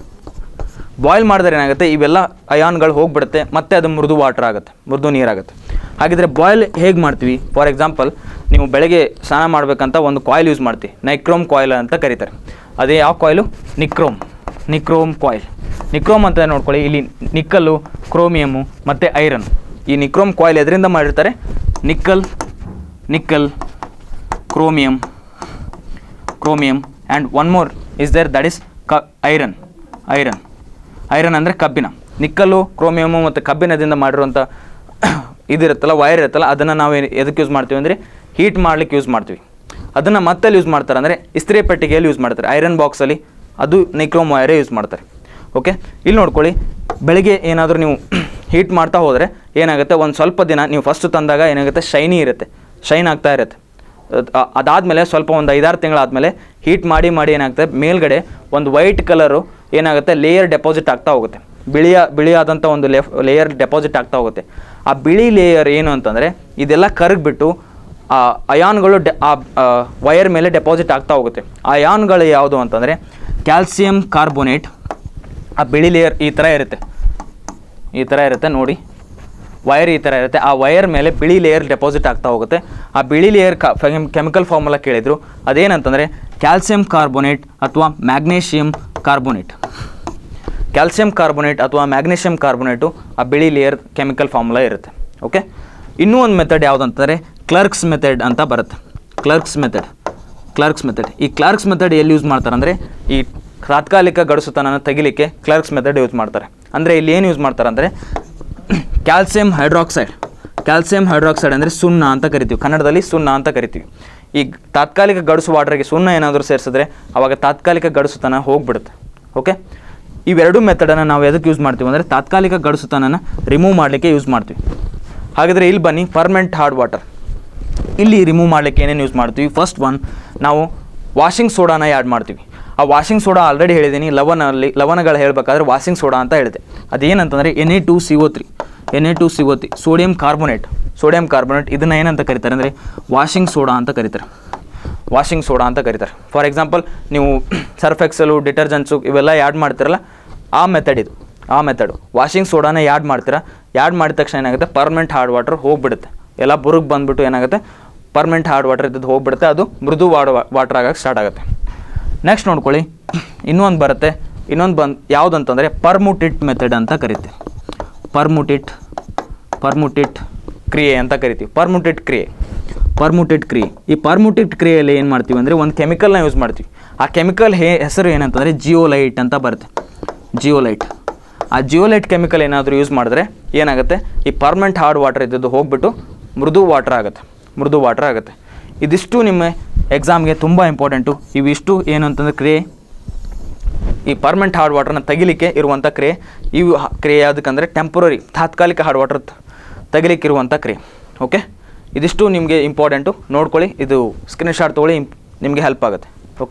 ಬಾಯ್ಲ್ ಮಾಡಿದ್ರೆ ಏನಾಗುತ್ತೆ ಇವೆಲ್ಲ ಅಯಾನ್ಗಳು ಹೋಗ್ಬಿಡುತ್ತೆ ಮತ್ತೆ ಅದು ಮೃದು ವಾಟರ್ ಆಗುತ್ತೆ ಮೃದು ನೀರಾಗುತ್ತೆ ಹಾಗಿದ್ರೆ ಬಾಯ್ಲ್ ಹೇಗೆ ಮಾಡ್ತೀವಿ ಫಾರ್ ಎಕ್ಸಾಂಪಲ್ ನೀವು ಬೆಳಗ್ಗೆ ಸ್ನಾನ ಮಾಡಬೇಕಂತ ಒಂದು ಕಾಯಿಲ್ ಯೂಸ್ ಮಾಡ್ತೀವಿ ನೈಕ್ರೋಮ್ ಕಾಯಿಲ್ ಅಂತ ಕರೀತಾರೆ ಅದೇ ಯಾವ coil nichrome nichrome coil nichrome ಅಂತ ನೋಡ್ಕೊಳ್ಳಿ ಇಲ್ಲಿ ನಿಕ್ಕಲ್ಲು ಕ್ರೋಮಿಯಮು ಮತ್ತು ಐರನ್ ಈ ನಿಕ್ರೋಮ್ ಕಾಯಿಲ್ ಎದರಿಂದ ಮಾಡಿರ್ತಾರೆ nickel nickel chromium chromium and one more is there that is ಕ ಐರನ್ ಐರನ್ ಐರನ್ ಅಂದರೆ ಕಬ್ಬಿಣ ನಿಕ್ಕಲ್ಲು ಕ್ರೋಮಿಯಮು ಮತ್ತು ಕಬ್ಬಿಣದಿಂದ ಮಾಡಿರುವಂಥ ಇದಿರುತ್ತಲ್ಲ ವೈರ್ ಇರುತ್ತಲ್ಲ ಅದನ್ನು ನಾವು ಏನ್- ಎದಕ್ಕೆ ಯೂಸ್ ಮಾಡ್ತೀವಿ ಅಂದರೆ ಹೀಟ್ ಮಾಡ್ಲಿಕ್ಕೆ ಯೂಸ್ ಮಾಡ್ತೀವಿ ಅದನ್ನು ಮತ್ತೆಲ್ಲಿ ಯೂಸ್ ಮಾಡ್ತಾರೆ ಅಂದರೆ ಇಸ್ತ್ರಿ ಪೆಟ್ಟಿಗೆಯಲ್ಲಿ ಯೂಸ್ ಮಾಡ್ತಾರೆ ಐರನ್ ಬಾಕ್ಸಲ್ಲಿ ಅದು ನಿಕ್ರೋಮ್ ವೈರೇ ಯೂಸ್ ಮಾಡ್ತಾರೆ ಓಕೆ ಇಲ್ಲಿ ನೋಡ್ಕೊಳ್ಳಿ ಬೆಳಿಗ್ಗೆ ಏನಾದರೂ ನೀವು ಹೀಟ್ ಮಾಡ್ತಾ ಹೋದರೆ ಏನಾಗುತ್ತೆ ಒಂದು ಸ್ವಲ್ಪ ದಿನ ನೀವು ಫಸ್ಟ್ ತಂದಾಗ ಏನಾಗುತ್ತೆ ಶೈನಿ ಇರುತ್ತೆ ಶೈನ್ ಆಗ್ತಾ ಇರುತ್ತೆ ಅದ್- ಅದಾದಮೇಲೆ ಸ್ವಲ್ಪ ಒಂದು ಐದಾರು ತಿಂಗಳಾದಮೇಲೆ ಹೀಟ್ ಮಾಡಿ ಮಾಡಿ ಏನಾಗುತ್ತೆ ಮೇಲ್ಗಡೆ ಒಂದು ವೈಟ್ ಕಲರು ಏನಾಗುತ್ತೆ ಲೇಯರ್ ಡೆಪಾಸಿಟ್ ಆಗ್ತಾ ಹೋಗುತ್ತೆ ಬಿಳಿಯ ಬಿಳಿಯಾದಂಥ ಒಂದು ಲೆಫ್ ಲೇಯರ್ ಡೆಪಾಸಿಟ್ ಆಗ್ತಾ ಹೋಗುತ್ತೆ ಆ ಬಿಳಿ ಲೇಯರ್ ಏನು ಅಂತಂದರೆ ಇದೆಲ್ಲ ಕರಗ್ಬಿಟ್ಟು ಆ ಅಯಾನ್ಗಳು ಡೆ ಆ ವಯರ್ ಮೇಲೆ ಡೆಪಾಸಿಟ್ ಆಗ್ತಾ ಹೋಗುತ್ತೆ ಆ ಅಯಾನ್ಗಳು ಯಾವುದು ಅಂತಂದರೆ ಕ್ಯಾಲ್ಸಿಯಂ ಕಾರ್ಬೋನೇಟ್ ಆ ಬಿಳಿ ಲೇಯರ್ ಈ ಥರ ಇರುತ್ತೆ ಈ ಥರ ಇರುತ್ತೆ ನೋಡಿ ವೈರ್ ಈ ಥರ ಇರುತ್ತೆ ಆ ವೈರ್ ಮೇಲೆ ಬಿಳಿ ಲೇಯರ್ ಡೆಪಾಸಿಟ್ ಆಗ್ತಾ ಹೋಗುತ್ತೆ ಆ ಬಿಳಿ ಲೇಯರ್ ಕೆಮಿಕಲ್ ಫಾರ್ಮುಲಾ ಕೇಳಿದ್ರು ಅದೇನಂತಂದರೆ ಕ್ಯಾಲ್ಸಿಯಂ ಕಾರ್ಬೋನೇಟ್ ಅಥವಾ ಮ್ಯಾಗ್ನೇಷಿಯಂ ಕಾರ್ಬೋನೇಟ್ ಕ್ಯಾಲ್ಸಿಯಂ ಕಾರ್ಬೋನೇಟ್ ಅಥವಾ ಮ್ಯಾಗ್ನೇಷಿಯಂ ಕಾರ್ಬೋನೇಟು ಆ ಬಿಳಿ ಲೇಯರ್ ಕೆಮಿಕಲ್ ಫಾರ್ಮುಲಾ ಇರುತ್ತೆ ಓಕೆ ಇನ್ನೂ ಒಂದು ಮೆಥಡ್ ಯಾವುದಂತಂದರೆ ಕ್ಲರ್ಕ್ಸ್ ಮೆಥಡ್ ಅಂತ ಬರುತ್ತೆ ಕ್ಲರ್ಕ್ಸ್ ಮೆಥಡ್ ಕ್ಲರ್ಕ್ಸ್ ಮೆಥಡ್ ಈ ಕ್ಲರ್ಕ್ಸ್ ಮೆಥಡ್ ಎಲ್ಲಿ ಯೂಸ್ ಮಾಡ್ತಾರೆ ಅಂದರೆ ಈ ತಾತ್ಕಾಲಿಕ ಗಡುಸುತನನ ತೆಗಿಲಿಕ್ಕೆ ಕ್ಲರ್ಕ್ಸ್ ಮೆಥಡ್ ಯೂಸ್ ಮಾಡ್ತಾರೆ ಅಂದರೆ ಇಲ್ಲಿ ಏನು ಯೂಸ್ ಮಾಡ್ತಾರೆ ಅಂದರೆ ಕ್ಯಾಲ್ಸಿಯಂ ಹೈಡ್ರಾಕ್ಸೈಡ್ ಕ್ಯಾಲ್ಸಿಯಂ ಹೈಡ್ರಾಕ್ಸೈಡ್ ಅಂದರೆ ಸುಣ್ಣ ಅಂತ ಕರಿತೀವಿ ಕನ್ನಡದಲ್ಲಿ ಸುಣ್ಣ ಅಂತ ಕರಿತೀವಿ ಈ ತಾತ್ಕಾಲಿಕ ಗಡುಸು ವಾಟರ್ಗೆ ಸುಣ್ಣ ಏನಾದರೂ ಸೇರಿಸಿದ್ರೆ ಅವಾಗ ತಾತ್ಕಾಲಿಕ ಗಡುಸುತನ ಹೋಗ್ಬಿಡುತ್ತೆ ಓಕೆ ಇವೆರಡು ಮೆಥಡನ್ನು ನಾವು ಎದಕ್ಕೆ ಯೂಸ್ ಮಾಡ್ತೀವಿ ಅಂದರೆ ತಾತ್ಕಾಲಿಕ ಗಡುಸುತನನ ರಿಮೂವ್ ಮಾಡಲಿಕ್ಕೆ ಯೂಸ್ ಮಾಡ್ತೀವಿ ಹಾಗಾದರೆ ಇಲ್ಲಿ ಬನ್ನಿ ಪರ್ಮನೆಂಟ್ ಹಾರ್ಡ್ ವಾಟರ್ ಇಲ್ಲಿ ರಿಮೂವ್ ಮಾಡಲಿಕ್ಕೆ ಏನೇನು ಯೂಸ್ ಮಾಡ್ತೀವಿ ಫಸ್ಟ್ ಒನ್ ನಾವು ವಾಷಿಂಗ್ ಸೋಡಾನ ಆ್ಯಡ್ ಮಾಡ್ತೀವಿ ಆ ವಾಷಿಂಗ್ ಸೋಡಾ ಆಲ್ರೆಡಿ ಹೇಳಿದ್ದೀನಿ ಲವನಲ್ಲಿ ಲವಣಗಳು ಹೇಳಬೇಕಾದ್ರೆ ವಾಷಿಂಗ್ ಸೋಡಾ ಅಂತ ಹೇಳಿದೆ ಅದೇನಂತಂದರೆ N A two C O three N A two C O three sodium carbonate sodium carbonate ಇದನ್ನು ಏನಂತ ಕರೀತಾರೆ ಅಂದರೆ ವಾಷಿಂಗ್ ಸೋಡಾ ಅಂತ ಕರೀತಾರೆ ವಾಷಿಂಗ್ ಸೋಡಾ ಅಂತ ಕರೀತಾರೆ ಫಾರ್ ಎಕ್ಸಾಂಪಲ್ ನೀವು ಸರ್ಫ್ ಎಕ್ಸಲು ಡಿಟರ್ಜೆಂಟ್ಸು ಇವೆಲ್ಲ ಆ್ಯಡ್ ಮಾಡ್ತಿರಲ್ಲ ಆ ಮೆಥಡ್ ಇದು ಆ ಮೆಥಡು ವಾಷಿಂಗ್ ಸೋಡಾನ ಆ್ಯಡ್ ಮಾಡ್ತೀರಾ ಆ್ಯಡ್ ಮಾಡಿದ ತಕ್ಷಣ ಏನಾಗುತ್ತೆ ಪರ್ಮನೆಂಟ್ ಹಾರ್ಡ್ ವಾಟರ್ ಹೋಗ್ಬಿಡುತ್ತೆ ಎಲ್ಲ ಬುರುಗ್ ಬಂದ್ಬಿಟ್ಟು ಏನಾಗುತ್ತೆ ಪರ್ಮನೆಂಟ್ ಹಾರ್ಡ್ ವಾಟರ್ ಇದ್ದದ್ದು ಹೋಗ್ಬಿಡುತ್ತೆ ಅದು ಮೃದು ವಾಡ್ ವಾಟರ್ ಆಗಕ್ಕೆ ಸ್ಟಾರ್ಟ್ ಆಗುತ್ತೆ ನೆಕ್ಸ್ಟ್ ನೋಡ್ಕೊಳ್ಳಿ ಇನ್ನೊಂದು ಬರುತ್ತೆ ಇನ್ನೊಂದು ಬಂದು ಯಾವುದಂತಂದರೆ ಪರ್ಮುಟಿಟ್ ಮೆಥಡ್ ಅಂತ ಕರಿತೀವಿ ಪರ್ಮುಟಿಟ್ ಪರ್ಮುಟಿಟ್ ಕ್ರಿಯೆ ಅಂತ ಕರಿತೀವಿ ಪರ್ಮುಟಿಟ್ ಕ್ರಿಯೆ ಪರ್ಮುಟಿಟ್ ಕ್ರಿಯೆ ಈ ಪರ್ಮುಟಿಟ್ ಕ್ರಿಯೆಯಲ್ಲಿ ಏನು ಮಾಡ್ತೀವಿ ಅಂದರೆ ಒಂದು ಕೆಮಿಕಲ್ನ ಯೂಸ್ ಮಾಡ್ತೀವಿ ಆ ಕೆಮಿಕಲ್ ಹೇ ಹೆಸರು ಏನಂತಂದರೆ ಜಿಯೋಲೈಟ್ ಅಂತ ಬರುತ್ತೆ ಜಿಯೋಲೈಟ್ ಆ ಜಿಯೋಲೈಟ್ ಕೆಮಿಕಲ್ ಏನಾದರೂ ಯೂಸ್ ಮಾಡಿದ್ರೆ ಏನಾಗುತ್ತೆ ಈ ಪರ್ಮನೆಂಟ್ ಹಾರ್ಡ್ ವಾಟರ್ ಇದ್ದದ್ದು ಹೋಗ್ಬಿಟ್ಟು ಮೃದು ವಾಟರ್ ಆಗುತ್ತೆ ಮೃದು ವಾಟರ್ ಆಗುತ್ತೆ ಇದಿಷ್ಟು ನಿಮ್ಮ ಎಕ್ಸಾಮ್ಗೆ ತುಂಬ ಇಂಪಾರ್ಟೆಂಟು ಇವಿಷ್ಟು ಏನು ಅಂತಂದರೆ ಕ್ರಿಯೆ ಈ ಪರ್ಮನೆಂಟ್ ಹಾರ್ಡ್ ವಾಟರ್ನ ತೆಗಿಲಿಕ್ಕೆ ಇರುವಂಥ ಕ್ರಿಯೆ ಇವು ಹ- ಕ್ರಿಯೆ ಯಾವುದಕ್ಕಂದರೆ ಟೆಂಪರರಿ ತಾತ್ಕಾಲಿಕ ಹಾರ್ಡ್ ವಾಟರ್ ತೆಗಿಲಿಕ್ಕೆ ಇರುವಂಥ ಕ್ರಿಯೆ ಓಕೆ ಇದಿಷ್ಟು ನಿಮಗೆ ಇಂಪಾರ್ಟೆಂಟು ನೋಡ್ಕೊಳ್ಳಿ ಇದು ಸ್ಕ್ರೀನ್ ಶಾಟ್ ತೊಗೊಳ್ಳಿ ಇಂಪ್- ನಿಮಗೆ ಹೆಲ್ಪ್ ಆಗುತ್ತೆ ಓಕೆ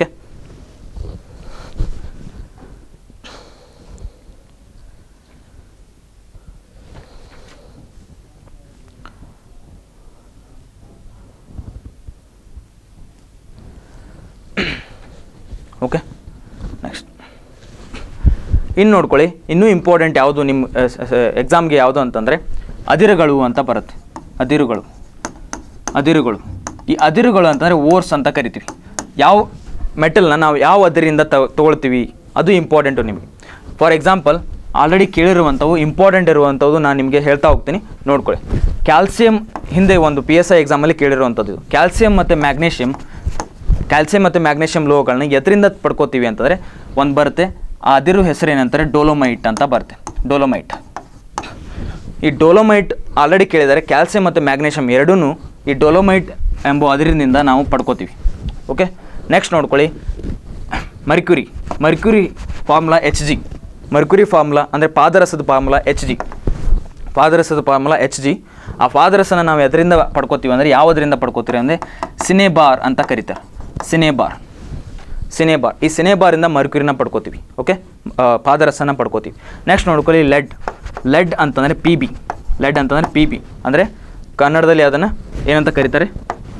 ಓಕೆ ನೆಕ್ಸ್ಟ್ ಇನ್ನು ನೋಡ್ಕೊಳ್ಳಿ ಇನ್ನೂ ಇಂಪಾರ್ಟೆಂಟ್ ಯಾವುದು ನಿಮ್ಮ ಎಕ್ಸಾಮ್ಗೆ ಯಾವುದು ಅಂತಂದರೆ ಅದಿರುಗಳು ಅಂತ ಬರುತ್ತೆ ಅದಿರುಗಳು ಅದಿರುಗಳು ಈ ಅದಿರುಗಳು ಅಂತಂದರೆ ಓರ್ಸ್ ಅಂತ ಕರಿತೀವಿ ಯಾವ ಮೆಟಲ್ನ ನಾವು ಯಾವ ಅದರಿಂದ ತೊಗೊಳ್ತೀವಿ ಅದು ಇಂಪಾರ್ಟೆಂಟು ನಿಮಗೆ ಫಾರ್ ಎಕ್ಸಾಂಪಲ್ ಆಲ್ರೆಡಿ ಕೇಳಿರುವಂಥವು ಇಂಪಾರ್ಟೆಂಟ್ ಇರುವಂಥದ್ದು ನಾನು ನಿಮಗೆ ಹೇಳ್ತಾ ಹೋಗ್ತೀನಿ ನೋಡ್ಕೊಳ್ಳಿ ಕ್ಯಾಲ್ಸಿಯಂ ಹಿಂದೆ ಒಂದು ಪಿ ಎಸ್ ಐ ಎಕ್ಸಾಮಲ್ಲಿ ಕೇಳಿರುವಂಥದ್ದು ಇದು ಕ್ಯಾಲ್ಸಿಯಂ ಮತ್ತು ಮ್ಯಾಗ್ನೇಷಿಯಂ ಕ್ಯಾಲ್ಸಿಯಂ ಮತ್ತು ಮ್ಯಾಗ್ನೇಷಿಯಂ ಲೋಹಗಳನ್ನ ಎದರಿಂದ ಪಡ್ಕೋತೀವಿ ಅಂತಂದರೆ ಒಂದು ಬರುತ್ತೆ ಆ ಅದಿರು ಹೆಸರು ಏನಂತಾರೆ ಡೋಲೋಮೈಟ್ ಅಂತ ಬರುತ್ತೆ ಡೋಲೋಮೈಟ್ ಈ ಡೋಲೋಮೈಟ್ ಆಲ್ರೆಡಿ ಕೇಳಿದ್ದಾರೆ ಕ್ಯಾಲ್ಸಿಯಂ ಮತ್ತು ಮ್ಯಾಗ್ನೇಷಿಯಂ ಎರಡೂ ಈ ಡೋಲೋಮೈಟ್ ಎಂಬ ಅದರಿಂದ ನಾವು ಪಡ್ಕೋತೀವಿ ಓಕೆ ನೆಕ್ಸ್ಟ್ ನೋಡ್ಕೊಳ್ಳಿ mercury mercury formula H G mercury formula ಅಂದರೆ ಪಾದರಸದ ಫಾರ್ಮುಲಾ ಎಚ್ ಜಿ ಪಾದರಸದ ಫಾರ್ಮುಲಾ ಎಚ್ ಜಿ ಆ ಪಾದರಸನ ನಾವು ಎದರಿಂದ ಪಡ್ಕೋತೀವಿ ಅಂದರೆ ಯಾವುದರಿಂದ ಪಡ್ಕೋತೀವಿ ಅಂದರೆ ಸಿನೆಬಾರ್ ಅಂತ ಕರೀತಾರೆ ಸಿನೆಬಾರ್ ಸಿನೆಬಾರ್ ಈ ಸಿನೆಬಾರಿಂದ ಮರ್ಕ್ಯುರಿನ ಪಡ್ಕೋತೀವಿ ಓಕೆ ಪಾದರಸನ ಪಡ್ಕೋತೀವಿ ನೆಕ್ಸ್ಟ್ ನೋಡ್ಕೊಳ್ಳಿ ಲೆಡ್ ಲೆಡ್ ಅಂತಂದರೆ ಪಿ ಬಿ ಲೆಡ್ ಅಂತಂದರೆ ಪಿ ಬಿ ಅಂದರೆ ಕನ್ನಡದಲ್ಲಿ ಅದನ್ನು ಏನಂತ ಕರೀತಾರೆ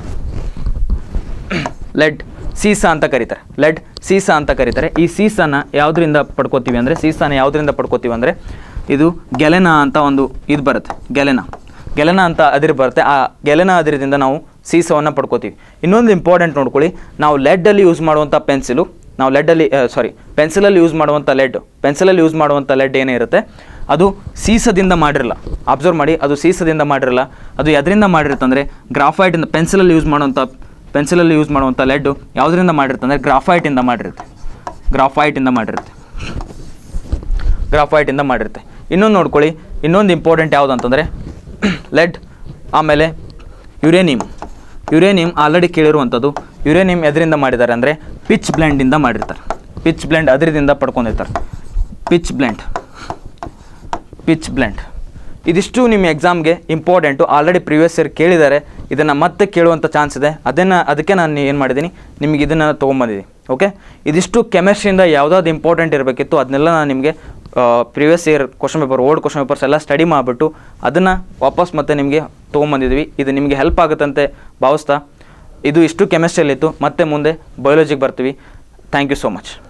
ಲೆಡ್ ಸೀಸಾ ಅಂತ ಕರೀತಾರೆ ಲೆಡ್ ಸೀಸಾ ಅಂತ ಕರೀತಾರೆ ಈ ಸೀಸಾನ ಯಾವುದರಿಂದ ಪಡ್ಕೋತೀವಿ ಅಂದರೆ ಸೀಸಾನ ಯಾವುದರಿಂದ ಪಡ್ಕೋತೀವಿ ಅಂದರೆ ಇದು ಗೆಲೆನ ಅಂತ ಒಂದು ಇದು ಬರುತ್ತೆ ಗೆಲೆನ ಗೆಲೆನ ಅಂತ ಅದಿರು ಬರುತ್ತೆ ಆ ಗೆಲೆನ ಅದಿರದಿಂದ ನಾವು ಸೀಸವನ್ನು ಪಡ್ಕೋತೀವಿ ಇನ್ನೊಂದು ಇಂಪಾರ್ಟೆಂಟ್ ನೋಡ್ಕೊಳ್ಳಿ ನಾವು ಲೆಡ್ಡಲ್ಲಿ ಯೂಸ್ ಮಾಡುವಂಥ ಪೆನ್ಸಿಲು ನಾವು ಲೆಡ್ಡಲ್ಲಿ ಸಾರಿ ಪೆನ್ಸಿಲಲ್ಲಿ ಯೂಸ್ ಮಾಡುವಂಥ ಲೆಡ್ ಪೆನ್ಸಿಲಲ್ಲಿ ಯೂಸ್ ಮಾಡುವಂಥ ಲೆಡ್ ಏನೇ ಇರುತ್ತೆ ಅದು ಸೀಸದಿಂದ ಮಾಡಿರಲ್ಲ ಅಬ್ಸರ್ವ್ ಮಾಡಿ ಅದು ಸೀಸದಿಂದ ಮಾಡಿರಲ್ಲ ಅದು ಎದರಿಂದ ಮಾಡಿರುತ್ತಂದರೆ ಗ್ರಾಫೈಟಿಂದ ಪೆನ್ಸಿಲಲ್ಲಿ ಯೂಸ್ ಮಾಡುವಂಥ ಪೆನ್ಸಿಲಲ್ಲಿ ಯೂಸ್ ಮಾಡುವಂಥ ಲೆಡ್ಡು ಯಾವುದರಿಂದ ಮಾಡಿರುತ್ತೆ ಅಂದರೆ ಗ್ರಾಫೈಟಿಂದ ಮಾಡಿರುತ್ತೆ ಗ್ರಾಫೈಟಿಂದ ಮಾಡಿರುತ್ತೆ ಗ್ರಾಫೈಟಿಂದ ಮಾಡಿರುತ್ತೆ ಇನ್ನೊಂದು ನೋಡ್ಕೊಳ್ಳಿ ಇನ್ನೊಂದು ಇಂಪಾರ್ಟೆಂಟ್ ಯಾವುದು ಅಂತಂದರೆ ಲೆಡ್ ಆಮೇಲೆ ಯುರೇನಿಯಂ ಯುರೇನಿಯಂ ಆಲ್ರೆಡಿ ಕೇಳಿರುವಂಥದ್ದು ಯುರೇನಿಯಂ ಎದರಿಂದ ಮಾಡಿದ್ದಾರೆ ಅಂದರೆ ಪಿಚ್ ಬ್ಲೆಂಡಿಂದ ಮಾಡಿರ್ತಾರೆ ಪಿಚ್ ಬ್ಲೆಂಡ್ ಅದರಿಂದ ಪಡ್ಕೊಂಡಿರ್ತಾರೆ ಪಿಚ್ ಬ್ಲೆಂಡ್ ಪಿಚ್ ಬ್ಲೆಂಡ್ ಇದಿಷ್ಟು ನಿಮ್ಮ ಎಕ್ಸಾಮ್ಗೆ ಇಂಪಾರ್ಟೆಂಟು ಆಲ್ರೆಡಿ ಪ್ರಿವಿಯಸ್ ಇಯರ್ ಕೇಳಿದ್ದಾರೆ ಇದನ್ನು ಮತ್ತೆ ಕೇಳುವಂಥ ಚಾನ್ಸ್ ಇದೆ ಅದನ್ನು ಅದಕ್ಕೆ ನಾನು ಏನು ಮಾಡಿದ್ದೀನಿ ನಿಮಗೆ ಇದನ್ನು ತೊಗೊಂಬಂದಿದ್ದೀನಿ ಓಕೆ ಇದಿಷ್ಟು ಕೆಮಿಸ್ಟ್ರಿಯಿಂದ ಯಾವುದಾದ್ರು ಇಂಪಾರ್ಟೆಂಟ್ ಇರಬೇಕಿತ್ತು ಅದನ್ನೆಲ್ಲ ನಾನು ನಿಮಗೆ previous year question paper old question papers ಎಲ್ಲ ಸ್ಟಡಿ ಮಾಡಿಬಿಟ್ಟು ಅದನ್ನು ವಾಪಸ್ ಮತ್ತೆ ನಿಮಗೆ ತೊಗೊಂಬಂದಿದ್ವಿ ಇದು ನಿಮಗೆ ಹೆಲ್ಪ್ ಆಗುತ್ತಂತೆ ಭಾವಿಸ್ತಾ ಇದು ಇಷ್ಟು ಕೆಮಿಸ್ಟ್ರಿಯಲ್ಲಿತ್ತು ಮತ್ತೆ ಮುಂದೆ ಬಯೋಲಜಿಗೆ ಬರ್ತೀವಿ ಥ್ಯಾಂಕ್ ಯು ಸೋ ಮಚ್